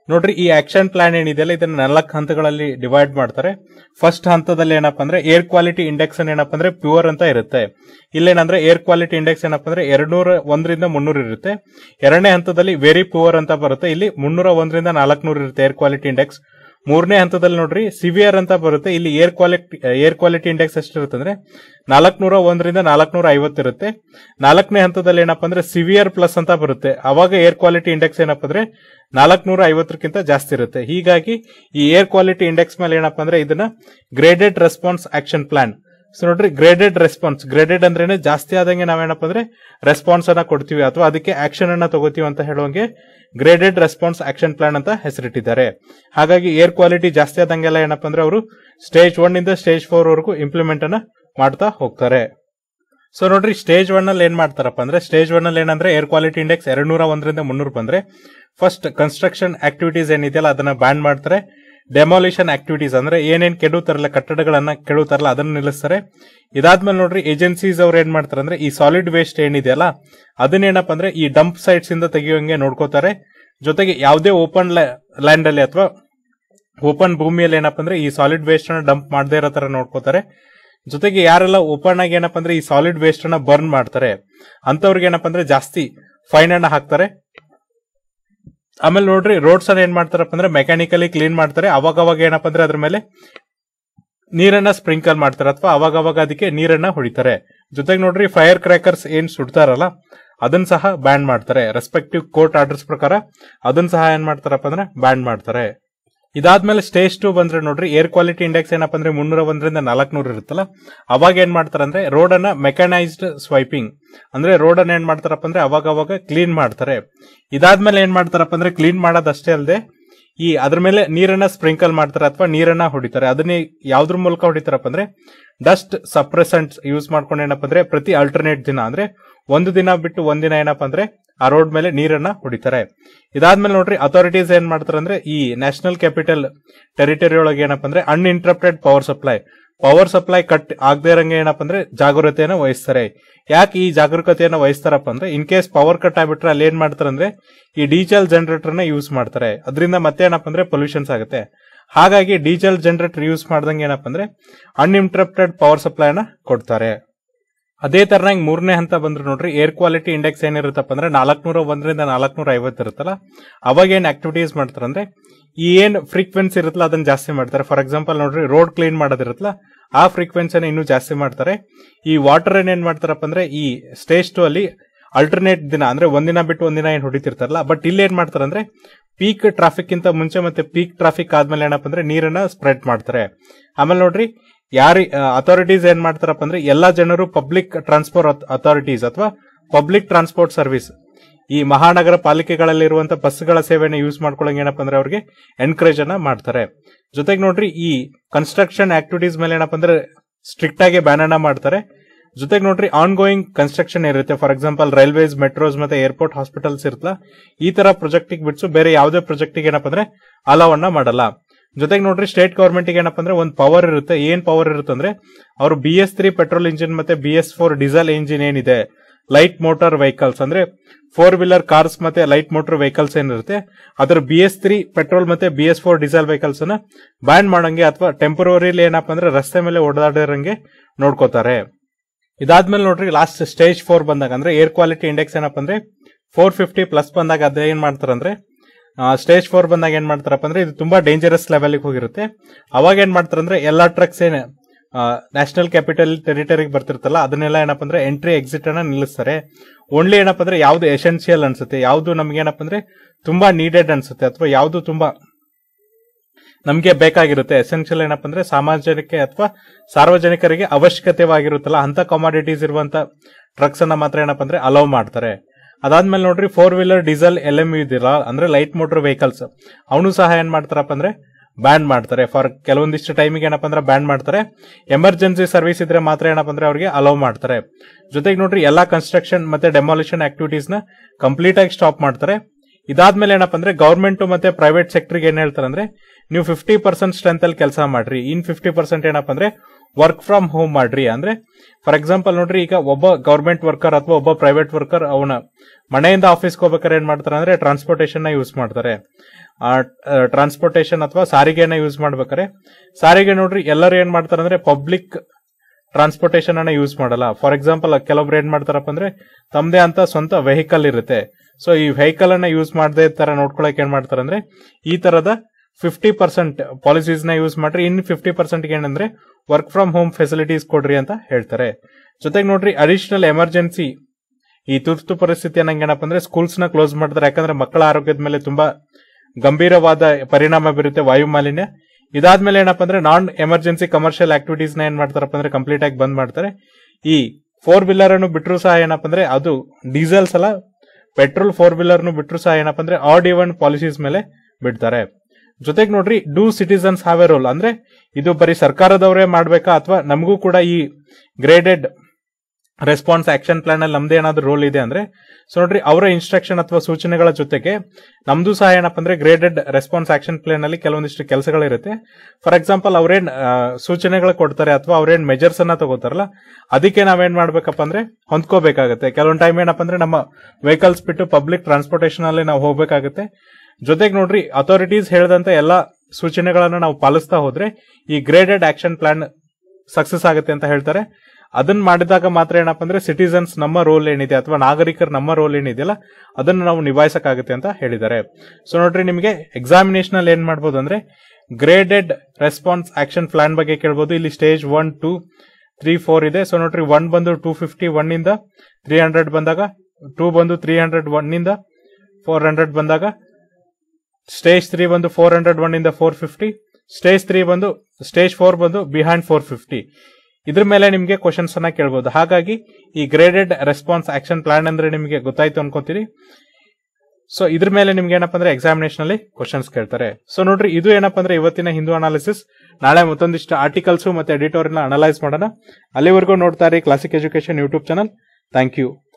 ನೋಡ್ರಿ ಈ ಆಕ್ಷನ್ ಪ್ಲಾನ್ ಏನಿದೆಯಲ್ಲ ಇದನ್ನ ನಾಲ್ಕು ಹಂತಗಳಲ್ಲಿ ಡಿವೈಡ್ ಮಾಡ್ತಾರೆ ಫಸ್ಟ್ ಹಂತದಲ್ಲಿ ಏನಪ್ಪಾ ಅಂದ್ರೆ ಏರ್ ಕ್ವಾಲಿಟಿ ಇಂಡೆಕ್ಸ್ ಏನಪ್ಪಾ ಅಂದ್ರೆ ಪ್ಯೂರ್ ಅಂತ ಇರುತ್ತೆ ಇಲ್ಲೇನಂದ್ರೆ ಏರ್ ಕ್ವಾಲಿಟಿ ಇಂಡೆಕ್ಸ್ ಏನಪ್ಪಾ ಅಂದ್ರೆ ಎರಡ್ನೂರ ಒಂದರಿಂದ ಮುನ್ನೂರ ಇರುತ್ತೆ ಎರಡನೇ ಹಂತದಲ್ಲಿ ವೆರಿ ಪ್ಯೂರ್ ಅಂತ ಬರುತ್ತೆ ಇಲ್ಲಿ ಮುನ್ನೂರ ಒಂದರಿಂದ ನಾಲ್ಕನೂರ ಇರುತ್ತೆ ಏರ್ ಕ್ವಾಲಿಟಿ ಇಂಡೆಕ್ಸ್ ಮೂರನೇ ಹಂತದಲ್ಲಿ ನೋಡ್ರಿ ಸಿವಿಯರ್ ಅಂತ ಬರುತ್ತೆ ಇಲ್ಲಿ air quality air quality index ಎಷ್ಟಿರುತ್ತೆ ಅಂದ್ರೆ ನಾಲ್ಕನೂರ ಒಂದರಿಂದ ನಾಲ್ಕನೂರ ಐವತ್ತು ಇರುತ್ತೆ ನಾಲ್ಕನೇ ಹಂತದಲ್ಲಿ ಏನಪ್ಪಾ ಅಂದ್ರೆ ಸಿವಿಯರ್ ಪ್ಲಸ್ ಅಂತ ಬರುತ್ತೆ ಅವಾಗ ಏರ್ ಕ್ವಾಲಿಟಿ ಇಂಡೆಕ್ಸ್ ಏನಪ್ಪಾ ಅಂದ್ರೆ ನಾಲ್ಕನೂರ ಐವತ್ತಕ್ಕಿಂತ ಜಾಸ್ತಿ ಇರುತ್ತೆ ಹೀಗಾಗಿ ಈ ಏರ್ ಕ್ವಾಲಿಟಿ ಇಂಡೆಕ್ಸ್ ಮೇಲೆ ಏನಪ್ಪಾ ಅಂದ್ರೆ ಇದನ್ನ graded response action plan so ನೋಡ್ರಿ ಗ್ರೇಡೆಡ್ ರೆಸ್ಪಾನ್ಸ್ ಗ್ರೇಡೆಡ್ ಅಂದ್ರೇನೆ ಜಾಸ್ತಿ ಆದಂಗೆ ನಾವೇನಪ್ಪ ಅಂದ್ರೆ ರೆಸ್ಪಾನ್ಸ್ ಅನ್ನ ಕೊಡ್ತೀವಿ ಅಥವಾ ಅದಕ್ಕೆ ಆಕ್ಷನ್ ಅನ್ನ ತಗೋತೀವಿ ಅಂತ ಹೇಳುವಂಗೆ ಗ್ರೇಡೆಡ್ ರೆಸ್ಪಾನ್ಸ್ ಆಕ್ಷನ್ ಪ್ಲಾನ್ ಅಂತ ಹೆಸರಿಟ್ಟಿದ್ದಾರೆ ಹಾಗಾಗಿ ಏರ್ ಕ್ವಾಲಿಟಿ ಜಾಸ್ತಿ ಆದಂಗೆಲ್ಲ ಏನಪ್ಪ ಅಂದ್ರೆ ಅವರು ಸ್ಟೇಜ್ ಒನ್ ಇಂದ ಸ್ಟೇಜ್ ಫೋರ್ ವರೆಗೂ ಇಂಪ್ಲಿಮೆಂಟ್ ಅನ್ನ ಮಾಡ್ತಾ ಹೋಗ್ತಾರೆ ಸೊ ನೋಡ್ರಿ ಸ್ಟೇಜ್ ಒನ್ ಅಲ್ಲಿ ಏನ್ ಮಾಡ್ತಾರಪ್ಪ ಅಂದ್ರೆ ಸ್ಟೇಜ್ ಒನ್ ಅಲ್ಲಿ ಏನಂದ್ರೆ ಏರ್ ಕ್ವಾಲಿಟಿ ಇಂಡೆಕ್ಸ್ ಎರಡ್ ನೂರ ಒಂದರಿಂದ ಮುನ್ನೂರು ಬಂದ್ರೆ ಫಸ್ಟ್ ಕನ್ಸ್ಟ್ರಕ್ಷನ್ ಆಕ್ಟಿವಿಟೀಸ್ ಏನಿದೆಯಲ್ಲ ಅದನ್ನ ಬ್ಯಾನ್ ಮಾಡ್ತಾರೆ ಡೆಮಾಲಿಷನ್ ಆಕ್ಟಿವಿಟೀಸ್ ಅಂದ್ರೆ ಏನೇನ್ ಕೆಡುತ್ತಾರಲ್ಲ ಕಟ್ಟಡಗಳನ್ನ ಕೆಡುತ್ತಾರಲ್ಲ ಅದನ್ನ ನಿಲ್ಲಿಸ್ತಾರೆ ಇದಾದ್ಮೇಲೆ ನೋಡ್ರಿ ಏಜೆನ್ಸೀಸ್ ಅವ್ರು ಏನ್ ಮಾಡ್ತಾರೆ ಅಂದ್ರೆ ಈ ಸಾಲಿಡ್ ವೇಸ್ಟ್ ಏನಿದೆಯಲ್ಲ ಅದನ್ನೇನಪ್ಪ ಅಂದ್ರೆ ಈ ಡಂಪ್ ಸೈಟ್ಸ್ ಇಂದ ತೆಗೆಯುವಂಗೆ ನೋಡ್ಕೋತಾರೆ ಜೊತೆಗೆ ಯಾವುದೇ ಓಪನ್ ಲ್ಯಾಂಡ್ ಅಲ್ಲಿ ಅಥವಾ ಓಪನ್ ಭೂಮಿಯಲ್ಲಿ ಏನಪ್ಪ ಅಂದ್ರೆ ಈ ಸಾಲಿಡ್ ವೇಸ್ಟ್ ಅನ್ನ ಡಂಪ್ ಮಾಡದೇ ಇರೋ ತರ ನೋಡ್ಕೋತಾರೆ ಜೊತೆಗೆ ಯಾರೆಲ್ಲ ಓಪನ್ ಆಗಿ ಏನಪ್ಪ ಅಂದ್ರೆ ಈ ಸಾಲಿಡ್ ವೇಸ್ಟ್ ಅನ್ನ ಬರ್ನ್ ಮಾಡ್ತಾರೆ ಅಂತವ್ರಿಗೆ ಏನಪ್ಪ ಅಂದ್ರೆ ಜಾಸ್ತಿ ಫೈನ್ ಅನ್ನ ಹಾಕ್ತಾರೆ ಆಮೇಲೆ ನೋಡ್ರಿ ರೋಡ್ಸ್ ಅನ್ನ ಏನ್ ಮಾಡ್ತಾರಪ್ಪ ಅಂದ್ರೆ ಮೆಕ್ಯಾನಿಕಲಿ ಕ್ಲೀನ್ ಮಾಡ್ತಾರೆ ಅವಾಗ ಅವಾಗ ಏನಪ್ಪ ಅಂದ್ರೆ ಅದ್ರ ಮೇಲೆ ನೀರನ್ನ ಸ್ಪ್ರಿಂಕಲ್ ಮಾಡ್ತಾರೆ ಅಥವಾ ಅವಾಗ ಅವಾಗ ಅದಕ್ಕೆ ನೀರನ್ನ ಹೊಡಿತಾರೆ ಜೊತೆಗೆ ನೋಡ್ರಿ ಫೈರ್ ಕ್ರ್ಯಾಕರ್ಸ್ ಏನ್ ಸುಡ್ತಾರಲ್ಲ ಅದನ್ನ ಸಹ ಬ್ಯಾನ್ ಮಾಡ್ತಾರೆ ರೆಸ್ಪೆಕ್ಟಿವ್ ಕೋರ್ಟ್ ಆರ್ಡರ್ಸ್ ಪ್ರಕಾರ ಅದನ್ನ ಸಹ ಏನ್ ಮಾಡ್ತಾರಪ್ಪ ಅಂದ್ರೆ ಬ್ಯಾನ್ ಮಾಡ್ತಾರೆ ಇದಾದ್ಮೇಲೆ ಸ್ಟೇಜ್ ಟು ಬಂದ್ರೆ ನೋಡ್ರಿ ಏರ್ ಕ್ವಾಲಿಟಿ ಇಂಡೆಕ್ಸ್ ಏನಪ್ಪ ಅಂದ್ರೆ ಮುನ್ನೂರ ಒಂದರಿಂದ ನಾಲ್ಕನೂರ ಇರುತ್ತಲ್ಲ ಅವಾಗ ಏನ್ ಮಾಡ್ತಾರೆ ಅಂದ್ರೆ ರೋಡ್ ಅನ್ನ ಮೆಕನೈಸ್ಡ್ ಸ್ವೈಪಿಂಗ್ ಅಂದ್ರೆ ರೋಡ್ ಅನ್ನ ಏನ್ ಮಾಡ್ತಾರಪ್ಪ ಅಂದ್ರೆ ಅವಾಗ ಅವಾಗ ಕ್ಲೀನ್ ಮಾಡ್ತಾರೆ ಇದಾದ್ಮೇಲೆ ಏನ್ ಮಾಡ್ತಾರಪ್ಪ ಅಂದ್ರೆ ಕ್ಲೀನ್ ಮಾಡೋದಷ್ಟೇ ಅಲ್ಲದೆ ಈ ಅದ್ರ ಮೇಲೆ ನೀರನ್ನ ಸ್ಪ್ರಿಂಕಲ್ ಮಾಡ್ತಾರೆ ಅಥವಾ ನೀರನ್ನ ಹೊಡಿತಾರೆ ಅದನ್ನೇ ಯಾವ್ದ್ರ ಮೂಲಕ ಹೊಡಿತಾರಪ್ಪ ಅಂದ್ರೆ ಡಸ್ಟ್ ಸಪ್ರೆಸೆಂಟ್ಸ್ ಯೂಸ್ ಮಾಡ್ಕೊಂಡು ಏನಪ್ಪ ಅಂದ್ರೆ ಪ್ರತಿ ಅಲ್ಟರ್ನೇಟ್ ದಿನ ಅಂದ್ರೆ ಒಂದು ದಿನ ಬಿಟ್ಟು ಒಂದಿನ ಏನಪ್ಪ ಅಂದ್ರೆ ಆ ರೋಡ್ ಮೇಲೆ ನೀರನ್ನ ಹೊಡಿತಾರೆ ಇದಾದ್ಮೇಲೆ ನೋಡ್ರಿ ಅಥಾರಿಟೀಸ್ ಏನ್ ಮಾಡ್ತಾರೆ ಅಂದ್ರೆ ಈ ನ್ಯಾಷನಲ್ ಕ್ಯಾಪಿಟಲ್ ಟೆರಿಟರಿ ಒಳಗೆ ಏನಪ್ಪ ಅಂದ್ರೆ uninterrupted power supply power supply cut ಆಗದೆ ಇರಂಗೆ ಏನಪ್ಪ ಅಂದ್ರೆ ಜಾಗರೂಕತೆಯನ್ನು ವಹಿಸ್ತಾರೆ ಯಾಕೆ ಈ ಜಾಗರೂಕತೆಯನ್ನು ವಹಿಸ್ತಾರಪ್ಪ ಅಂದ್ರೆ ಇನ್ ಕೇಸ್ ಪವರ್ ಕಟ್ ಆಗ್ಬಿಟ್ರೆ ಅಲ್ಲಿ ಏನ್ ಮಾಡ್ತಾರೆ ಅಂದ್ರೆ ಈ ಡೀಸೆಲ್ ಜನರೇಟರ್ ನ ಯೂಸ್ ಮಾಡ್ತಾರೆ ಅದರಿಂದ ಮತ್ತೆ ಏನಪ್ಪ ಅಂದ್ರೆ ಪೊಲ್ಯೂಷನ್ಸ್ ಆಗುತ್ತೆ ಹಾಗಾಗಿ ಡೀಸೆಲ್ ಜನರೇಟರ್ ಯೂಸ್ ಮಾಡ್ದಂಗೆ ಏನಪ್ಪ ಅಂದ್ರೆ ಅನ್ಇಂಟರಪ್ಟೆಡ್ ಪವರ್ ಸಪ್ಲೈನ ಕೊಡ್ತಾರೆ ಅದೇ ತರನಾಗಿ ಮೂರನೇ ಹಂತ ಬಂದ್ರೆ ನೋಡ್ರಿ ಏರ್ ಕ್ವಾಲಿಟಿ ಇಂಡೆಕ್ಸ್ ಏನಿರುತ್ತಪ್ಪ ಅಂದ್ರೆ ನಾಲ್ಕನೂರ ಒಂದರಿಂದ ನಾಲ್ಕನೂರ ಐವತ್ತು ಇರುತ್ತಲ್ಲ ಅವಾಗ ಏನ್ ಆಕ್ಟಿವಿಟೀಸ್ ಮಾಡ್ತಾರೆ ಅಂದ್ರೆ ಈ ಏನ್ ಫ್ರೀಕ್ವೆನ್ಸಿ ಇರುತ್ತಲ್ಲ ಅದನ್ನ ಜಾಸ್ತಿ ಮಾಡ್ತಾರೆ ಫಾರ್ ಎಕ್ಸಾಂಪಲ್ ನೋಡ್ರಿ ರೋಡ್ ಕ್ಲೀನ್ ಮಾಡೋದಿರುತ್ತಲ್ಲ ಆ ಫ್ರೀಕ್ವೆನ್ಸಿನ ಇನ್ನೂ ಜಾಸ್ತಿ ಮಾಡ್ತಾರೆ ಈ ವಾಟರ್ ಏನ್ ಏನ್ ಮಾಡ್ತಾರಪ್ಪ ಅಂದ್ರೆ ಈ ಸ್ಟೇಜ್ ಟು ಅಲ್ಲಿ ಅಲ್ಟರ್ನೇಟ್ ದಿನ ಅಂದ್ರೆ ಒಂದಿನ ಬಿಟ್ಟು ಒಂದಿನ ಏನ್ ಹೊಡಿತಿರ್ತಾರಲ್ಲ ಬಟ್ ಇಲ್ಲಿ ಏನ್ ಮಾಡ್ತಾರೆ ಅಂದ್ರೆ ಪೀಕ್ ಟ್ರಾಫಿಕ್ ಗಿಂತ ಮುಂಚೆ ಮತ್ತೆ ಪೀಕ್ ಟ್ರಾಫಿಕ್ ಆದ್ಮೇಲೆ ಏನಪ್ಪ ಅಂದ್ರೆ ನೀರನ್ನ ಸ್ಪ್ರೆಡ್ ಮಾಡ್ತಾರೆ ಆಮೇಲೆ ನೋಡ್ರಿ ಯಾರಿ ಅಥಾರಿಟೀಸ್ ಏನ್ ಮಾಡ್ತಾರಪ್ಪ ಅಂದ್ರೆ ಎಲ್ಲಾ ಜನರು ಪಬ್ಲಿಕ್ ಟ್ರಾನ್ಸ್ಪೋರ್ಟ್ ಅಥಾರಿಟೀಸ್ ಅಥವಾ ಪಬ್ಲಿಕ್ ಟ್ರಾನ್ಸ್ಪೋರ್ಟ್ ಸರ್ವಿಸ್ ಈ ಮಹಾನಗರ ಪಾಲಿಕೆಗಳಲ್ಲಿರುವಂತ ಬಸ್ಗಳ ಸೇವೆಯನ್ನು ಯೂಸ್ ಮಾಡ್ಕೊಳ್ಳಂಗೆ ಏನಪ್ಪ ಅಂದ್ರೆ ಅವ್ರಿಗೆ ಎನ್ಕರೇಜ್ ಅನ್ನ ಮಾಡ್ತಾರೆ ಜೊತೆಗೆ ನೋಡ್ರಿ ಈ ಕನ್ಸ್ಟ್ರಕ್ಷನ್ ಆಕ್ಟಿವಿಟೀಸ್ ಮೇಲೆ ಏನಪ್ಪ ಅಂದ್ರೆ ಸ್ಟ್ರಿಕ್ಟ್ ಆಗಿ ಬ್ಯಾನ್ ಅನ್ನ ಮಾಡ್ತಾರೆ ಜೊತೆಗೆ ನೋಡ್ರಿ ಆನ್ ಗೋಯಿಂಗ್ ಕನ್ಸ್ಟ್ರಕ್ಷನ್ ಇರುತ್ತೆ ಫಾರ್ ಎಕ್ಸಾಂಪಲ್ ರೈಲ್ವೇಸ್ ಮೆಟ್ರೋಸ್ ಮತ್ತೆ ಏರ್ಪೋರ್ಟ್ ಹಾಸ್ಪಿಟಲ್ಸ್ ಇರುತ್ತಲ್ಲ ಈ ತರ ಪ್ರಾಜೆಕ್ಟ್ ಬಿಟ್ಸು ಬೇರೆ ಯಾವುದೇ ಪ್ರಾಜೆಕ್ಟ್ ಏನಪ್ಪ ಅಂದ್ರೆ ಅಲವನ್ನ ಮಾಡಲ್ಲ ಜೊತೆಗೆ ನೋಡ್ರಿ ಸ್ಟೇಟ್ ಗವರ್ಮೆಂಟ್ ಏನಪ್ಪ ಅಂದ್ರೆ ಒಂದು ಪವರ್ ಇರುತ್ತೆ ಏನ್ ಪವರ್ ಇರುತ್ತೆ ಅಂದ್ರೆ ಅವರು B S three petrol engine ಮತ್ತೆ B S four diesel engine ಏನಿದೆ ಲೈಟ್ ಮೋಟಾರ್ ವೆಹಿಕಲ್ಸ್ ಅಂದ್ರೆ ಫೋರ್ ವೀಲರ್ ಕಾರ್ಸ್ ಮತ್ತೆ ಲೈಟ್ ಮೋಟರ್ ವೆಹಿಕಲ್ಸ್ ಏನಿರುತ್ತೆ ಅದರ ಬಿ ಎಸ್ ತ್ರೀ ಪೆಟ್ರೋಲ್ ಮತ್ತೆ B S four diesel vehicles ಅನ್ನ ಬ್ಯಾನ್ ಮಾಡಂಗೆ ಅಥವಾ ಟೆಂಪರರಿಲಿ ಏನಪ್ಪ ಅಂದ್ರೆ ರಸ್ತೆ ಮೇಲೆ ಓಡಾಡಿರಂಗೆ ನೋಡ್ಕೋತಾರೆ ಇದಾದ್ಮೇಲೆ ನೋಡ್ರಿ ಲಾಸ್ಟ್ ಸ್ಟೇಜ್ ಫೋರ್ ಬಂದಾಗ ಅಂದ್ರೆ ಏರ್ ಕ್ವಾಲಿಟಿ ಇಂಡೆಕ್ಸ್ ಏನಪ್ಪ ಅಂದ್ರೆ ಫೋರ್ ಫಿಫ್ಟಿ ಪ್ಲಸ್ ಬಂದಾಗ ಅದ ಏನ್ ಮಾಡ್ತಾರಂದ್ರೆ ಸ್ಟೇಜ್ ಫೋರ್ ಬಂದಾಗ ಏನ್ ಮಾಡ್ತಾರಪ್ಪ ಅಂದ್ರೆ ಇದು ತುಂಬಾ ಡೇಂಜರಸ್ ಲೆವೆಲ್ಗೆ ಹೋಗಿರುತ್ತೆ ಅವಾಗ ಏನ್ ಮಾಡ್ತಾರಂದ್ರೆ ಎಲ್ಲಾ ಟ್ರಕ್ಸ್ ಏನ್ ನ್ಯಾಷನಲ್ ಕ್ಯಾಪಿಟಲ್ ಟೆರಿಟರಿಗೆ ಬರ್ತಿರ್ತಲ್ಲ ಅದನ್ನೆಲ್ಲ ಏನಪ್ಪ ಅಂದ್ರೆ ಎಂಟ್ರಿ ಎಕ್ಸಿಟ್ ಅನ್ನ ನಿಲ್ಲಿಸ್ತಾರೆ ಓನ್ಲಿ ಏನಪ್ಪ ಅಂದ್ರೆ ಯಾವ್ದು ಎಸೆನ್ಷಿಯಲ್ ಅನ್ಸುತ್ತೆ ಯಾವ್ದು ನಮ್ಗೆ ಏನಪ್ಪ ಅಂದ್ರೆ ತುಂಬಾ ನೀಡೆಡ್ ಅನ್ಸುತ್ತೆ ಅಥವಾ ಯಾವ್ದು ತುಂಬಾ ನಮಗೆ ಬೇಕಾಗಿರುತ್ತೆ ಎಸೆನ್ಷಿಯಲ್ ಏನಪ್ಪ ಅಂದ್ರೆ ಸಾಮಾಜಿಕ ಅಥವಾ ಸಾರ್ವಜನಿಕರಿಗೆ ಅವಶ್ಯಕತೆವಾಗಿರುತ್ತಲ್ಲ ಅಂತ ಕಮಾಡಿಟೀಸ್ ಇರುವಂತ ಟ್ರಕ್ಸ್ ಅನ್ನ ಮಾತ್ರ ಏನಪ್ಪ ಅಂದ್ರೆ ಅಲೌ ಮಾಡ್ತಾರೆ ಅದಾದ್ಮೇಲೆ ನೋಡ್ರಿ four wheeler diesel L M ಇದಿಲ್ಲ ಅಂದ್ರೆ ಲೈಟ್ ಮೋಟರ್ ವೆಹಿಕಲ್ಸ್ ಅವನು ಸಹ ಏನ್ ಮಾಡ್ತಾರಪ್ಪ ಅಂದ್ರೆ ಬ್ಯಾನ್ ಮಾಡ್ತಾರೆ ಫಾರ್ ಕೆಲವೊಂದಿಷ್ಟು ಟೈಮಿಗೆ ಏನಪ್ಪ ಅಂದ್ರೆ ಬ್ಯಾನ್ ಮಾಡ್ತಾರೆ ಎಮರ್ಜೆನ್ಸಿ ಸರ್ವಿಸ್ ಇದ್ರೆ ಮಾತ್ರ ಏನಪ್ಪ ಅಂದ್ರೆ ಅವ್ರಿಗೆ ಅಲೌ ಮಾಡ್ತಾರೆ ಜೊತೆಗೆ ನೋಡ್ರಿ ಎಲ್ಲಾ ಕನ್ಸ್ಟ್ರಕ್ಷನ್ ಮತ್ತೆ ಡೆಮಾಲಿಷನ್ ಆಕ್ಟಿವಿಟೀಸ್ ನ ಕಂಪ್ಲೀಟ್ ಆಗಿ ಸ್ಟಾಪ್ ಮಾಡ್ತಾರೆ ಇದಾದ್ಮೇಲೆ ಏನಪ್ಪ ಅಂದ್ರೆ ಗವರ್ಮೆಂಟ್ ಮತ್ತೆ ಪ್ರೈವೇಟ್ ಸೆಕ್ಟರ್ಗೆ ಏನ್ ಹೇಳ್ತಾರೆ ಅಂದ್ರೆ ನೀವು ಫಿಫ್ಟಿ ಪರ್ಸೆಂಟ್ ಸ್ಟ್ರೆಂತ್ ಅಲ್ಲಿ ಕೆಲಸ ಮಾಡ್ರಿ ಇನ್ ಫಿಫ್ಟಿ ಪರ್ಸೆಂಟ್ ಏನಪ್ಪ ಅಂದ್ರೆ ವರ್ಕ್ ಫ್ರಮ್ ಹೋಮ್ ಮಾಡ್ರಿ ಅಂದ್ರೆ ಫಾರ್ ಎಕ್ಸಾಂಪಲ್ ನೋಡ್ರಿ ಈಗ ಒಬ್ಬ ಗವರ್ಮೆಂಟ್ ವರ್ಕರ್ ಅಥವಾ ಒಬ್ಬ ಪ್ರೈವೇಟ್ ವರ್ಕರ್ ಅವನ ಮನೆಯಿಂದ ಆಫೀಸ್ಗೆ ಹೋಗ್ಬೇಕಾದ್ರೆ ಏನ್ ಮಾಡ್ತಾರೆ ಅಂದ್ರೆ ಟ್ರಾನ್ಸ್ಪೋರ್ಟೇಷನ್ ನ ಯೂಸ್ ಮಾಡ್ತಾರೆ ಆ ಟ್ರಾನ್ಸ್ಪೋರ್ಟೇಷನ್ ಅಥವಾ ಸಾರಿಗೆನ ಯೂಸ್ ಮಾಡ್ಬೇಕಾರೆ ಸಾರಿಗೆ ನೋಡ್ರಿ ಎಲ್ಲರೂ ಏನ್ ಮಾಡ್ತಾರೆ ಅಂದ್ರೆ ಪಬ್ಲಿಕ್ ಟ್ರಾನ್ಸ್ಪೋರ್ಟೇಷನ್ ಅನ್ನ ಯೂಸ್ ಮಾಡಲ್ಲ ಫಾರ್ ಎಕ್ಸಾಂಪಲ್ ಕೆಲವೊಬ್ರು ಏನ್ ಮಾಡ್ತಾರಪ್ಪ ಅಂದ್ರೆ ತಮ್ಮದೇ ಅಂತ ಸ್ವಂತ ವೆಹಿಕಲ್ ಇರುತ್ತೆ ಸೊ ಈ ವೆಹಿಕಲ್ ಅನ್ನ ಯೂಸ್ ಮಾಡದೆ ತರ ನೋಡ್ಕೊಳಕ್ ಏನ್ ಮಾಡ್ತಾರೆ ಅಂದ್ರೆ ಈ ತರದ ಫಿಫ್ಟಿ ಪರ್ಸೆಂಟ್ ಪಾಲಿಸೀಸ್ ನ ಯೂಸ್ ಮಾಡ್ರಿ ಇನ್ ಫಿಫ್ಟಿ ಪರ್ಸೆಂಟ್ ಏನಂದ್ರೆ ವರ್ಕ್ ಫ್ರಮ್ ಹೋಮ್ ಫೆಸಿಲಿಟೀಸ್ ಕೊಡ್ರಿ ಅಂತ ಹೇಳ್ತಾರೆ ಜೊತೆಗೆ ನೋಡ್ರಿ ಅಡಿಷನಲ್ ಎಮರ್ಜೆನ್ಸಿ ಈ ತುರ್ತು ಪರಿಸ್ಥಿತಿ ಅನ್ನಂಗೆ ಏನಪ್ಪ ಅಂದ್ರೆ ಸ್ಕೂಲ್ಸ್ ನ ಕ್ಲೋಸ್ ಮಾಡ್ತಾರೆ ಯಾಕಂದ್ರೆ ಮಕ್ಕಳ ಆರೋಗ್ಯದ ಮೇಲೆ ತುಂಬಾ ಗಂಭೀರವಾದ ಪರಿಣಾಮ ಬೀರುತ್ತೆ ವಾಯು ಮಾಲಿನ್ಯ ಇದಾದ್ಮೇಲೆ ಏನಪ್ಪ ಅಂದ್ರೆ ನಾನ್ ಎಮರ್ಜೆನ್ಸಿ ಕಮರ್ಷಿಯಲ್ ಆಕ್ಟಿವಿಟೀಸ್ ನ ಏನ್ ಮಾಡ್ತಾರಪ್ಪ ಅಂದ್ರೆ ಕಂಪ್ಲೀಟ್ ಆಗಿ ಬಂದ್ ಮಾಡ್ತಾರೆ ಈ ಫೋರ್ ವೀಲರ್ ಅನ್ನು ಬಿಟ್ಟರು ಸಹ ಏನಪ್ಪ ಅಂದ್ರೆ ಅದು ಡೀಸೆಲ್ಸ್ ಅಲ್ಲ ಪೆಟ್ರೋಲ್ ಫೋರ್ ವೀಲರ್ ಬಿಟ್ಟರು ಸಹ ಏನಪ್ಪ ಅಂದ್ರೆ ಆಡ್ ಇವನ್ ಪಾಲಿಸೀಸ್ ಮೇಲೆ ಬಿಡ್ತಾರೆ ಜೊತೆಗೆ ನೋಡ್ರಿ do citizens have a role ಅಂದ್ರೆ ಇದು ಬರೀ ಸರ್ಕಾರದವರೇ ಮಾಡ್ಬೇಕಾ ಅಥವಾ ನಮಗೂ ಕೂಡ ಈ ಗ್ರೇಡೆಡ್ ರೆಸ್ಪಾನ್ಸ್ ಆಕ್ಷನ್ ಪ್ಲಾನ್ ಅಲ್ಲಿ ನಮ್ದು ಏನಾದ್ರು ರೋಲ್ ಇದೆ ಅಂದ್ರೆ ಸೊ ನೋಡ್ರಿ ಅವರ ಇನ್ಸ್ಟ್ರಕ್ಷನ್ ಅಥವಾ ಸೂಚನೆಗಳ ಜೊತೆಗೆ ನಮ್ದು ಸಹ ಏನಪ್ಪ ಅಂದ್ರೆ ಗ್ರೇಡೆಡ್ ರೆಸ್ಪಾನ್ಸ್ ಆಕ್ಷನ್ ಪ್ಲಾನ್ ಅಲ್ಲಿ ಕೆಲವೊಂದಿಷ್ಟು ಕೆಲಸಗಳಿರುತ್ತೆ ಫಾರ್ ಎಕ್ಸಾಂಪಲ್ ಅವ್ರೇನ್ ಆ, ಸೂಚನೆಗಳು ಕೊಡ್ತಾರೆ ಅಥವಾ ಅವ್ರೇನ್ ಮೆಜರ್ಸ್ ಅನ್ನ ತಗೋತಾರಲ್ಲ ಅದಕ್ಕೆ ನಾವೇನ್ ಮಾಡ್ಬೇಕಪ್ಪ ಅಂದ್ರೆ ಹೊಂದ್ಕೋಬೇಕಾಗತ್ತೆ ಕೆಲವೊಂದು ಟೈಮ್ ಏನಪ್ಪ ಅಂದ್ರೆ ನಮ್ಮ ವೆಹಿಕಲ್ಸ್ ಬಿಟ್ಟು ಪಬ್ಲಿಕ್ ಟ್ರಾನ್ಸ್ಪೋರ್ಟೇಷನ್ ಅಲ್ಲಿ ನಾವು ಹೋಗ್ಬೇಕಾಗತ್ತೆ ಜೊತೆಗೆ ನೋಡ್ರಿ ಅಥಾರಿಟೀಸ್ ಹೇಳಿದಂತ ಎಲ್ಲಾ ಸೂಚನೆಗಳನ್ನ ನಾವು ಪಾಲಿಸ್ತಾ ಹೋದ್ರೆ ಈ ಗ್ರೇಡೆಡ್ ಆಕ್ಷನ್ ಪ್ಲಾನ್ ಸಕ್ಸಸ್ ಆಗುತ್ತೆ ಅಂತ ಹೇಳ್ತಾರೆ ಅದನ್ನ ಮಾಡಿದಾಗ ಮಾತ್ರ ಏನಪ್ಪ ಅಂದ್ರೆ ಸಿಟಿಸನ್ಸ್ ನಮ್ಮ ರೋಲ್ ಏನಿದೆ ಅಥವಾ ನಾಗರಿಕರ ನಮ್ಮ ರೋಲ್ ಏನಿದೆಯಲ್ಲ ಅದನ್ನ ನಾವು ನಿಭಾಯಿಸಕ್ಕಾಗುತ್ತೆ ಅಂತ ಹೇಳಿದ್ದಾರೆ ಸೊ ನೋಡ್ರಿ ನಿಮಗೆ ಎಕ್ಸಾಮಿನೇಷನ್ ಅಲ್ಲಿ ಏನ್ ಮಾಡ್ಬೋದು ಅಂದ್ರೆ ಗ್ರೇಡೆಡ್ ರೆಸ್ಪಾನ್ಸ್ ಆಕ್ಷನ್ ಪ್ಲಾನ್ ಬಗ್ಗೆ ಕೇಳ್ಬೋದು ಇಲ್ಲಿ stage one two three four ಇದೆ ಸೊ ನೋಡ್ರಿ ಒನ್ ಬಂದು ಟೂ ಫಿಫ್ಟಿ ಒನ್ ಇಂದ ತ್ರೀ ಹಂಡ್ರೆಡ್ ಬಂದಾಗ ಟೂ ಬಂದು ತ್ರೀ ಹಂಡ್ರೆಡ್ ಒನ್ ಇಂದ ಫೋರ್ ಹಂಡ್ರೆಡ್ ಬಂದಾಗ ಸ್ಟೇಜ್ ತ್ರೀ ಬಂದು ಫೋರ್ ಹಂಡ್ರೆಡ್ ಒನ್ ಇಂದ ಫೋರ್ ಫಿಫ್ಟಿ ಸ್ಟೇಜ್ ತ್ರೀ ಬಂದು ಸ್ಟೇಜ್ ಫೋರ್ ಬಂದು ಬಿಹೈಂಡ್ ಫೋರ್ ಫಿಫ್ಟಿ ಇದ್ರ ಮೇಲೆ ನಿಮಗೆ ಕ್ವಶನ್ಸ್ ಅನ್ನ ಕೇಳಬಹುದು ಹಾಗಾಗಿ ಈ ಗ್ರೇಡೆಡ್ ರೆಸ್ಪಾನ್ಸ್ ಆಕ್ಷನ್ ಪ್ಲಾನ್ ಅಂದ್ರೆ ನಿಮಗೆ ಗೊತ್ತಾಯ್ತು ಅನ್ಕೋತೀರಿ ಸೊ ಇದ್ರ ಮೇಲೆ ನಿಮ್ಗೆ ಏನಪ್ಪ ಅಂದ್ರೆ ಎಕ್ಸಾಮಿನೇಷನ್ ಅಲ್ಲಿ ಕ್ವಶನ್ಸ್ ಕೇಳ್ತಾರೆ ಸೊ ನೋಡ್ರಿ ಇದು ಏನಪ್ಪ ಅಂದ್ರೆ ಇವತ್ತಿನ ಹಿಂದೂ ಅನಾಲಿಸಿಸ್ ನಾಳೆ ಮತ್ತೊಂದಿಷ್ಟು ಆರ್ಟಿಕಲ್ಸ್ ಮತ್ತೆ ಎಡಿಟೋರಿಯಲ್ ಅನಲೈಸ್ ಮಾಡೋಣ ಅಲ್ಲಿವರೆಗೂ ನೋಡ್ತಾ ಇರಿ Classic education YouTube channel thank you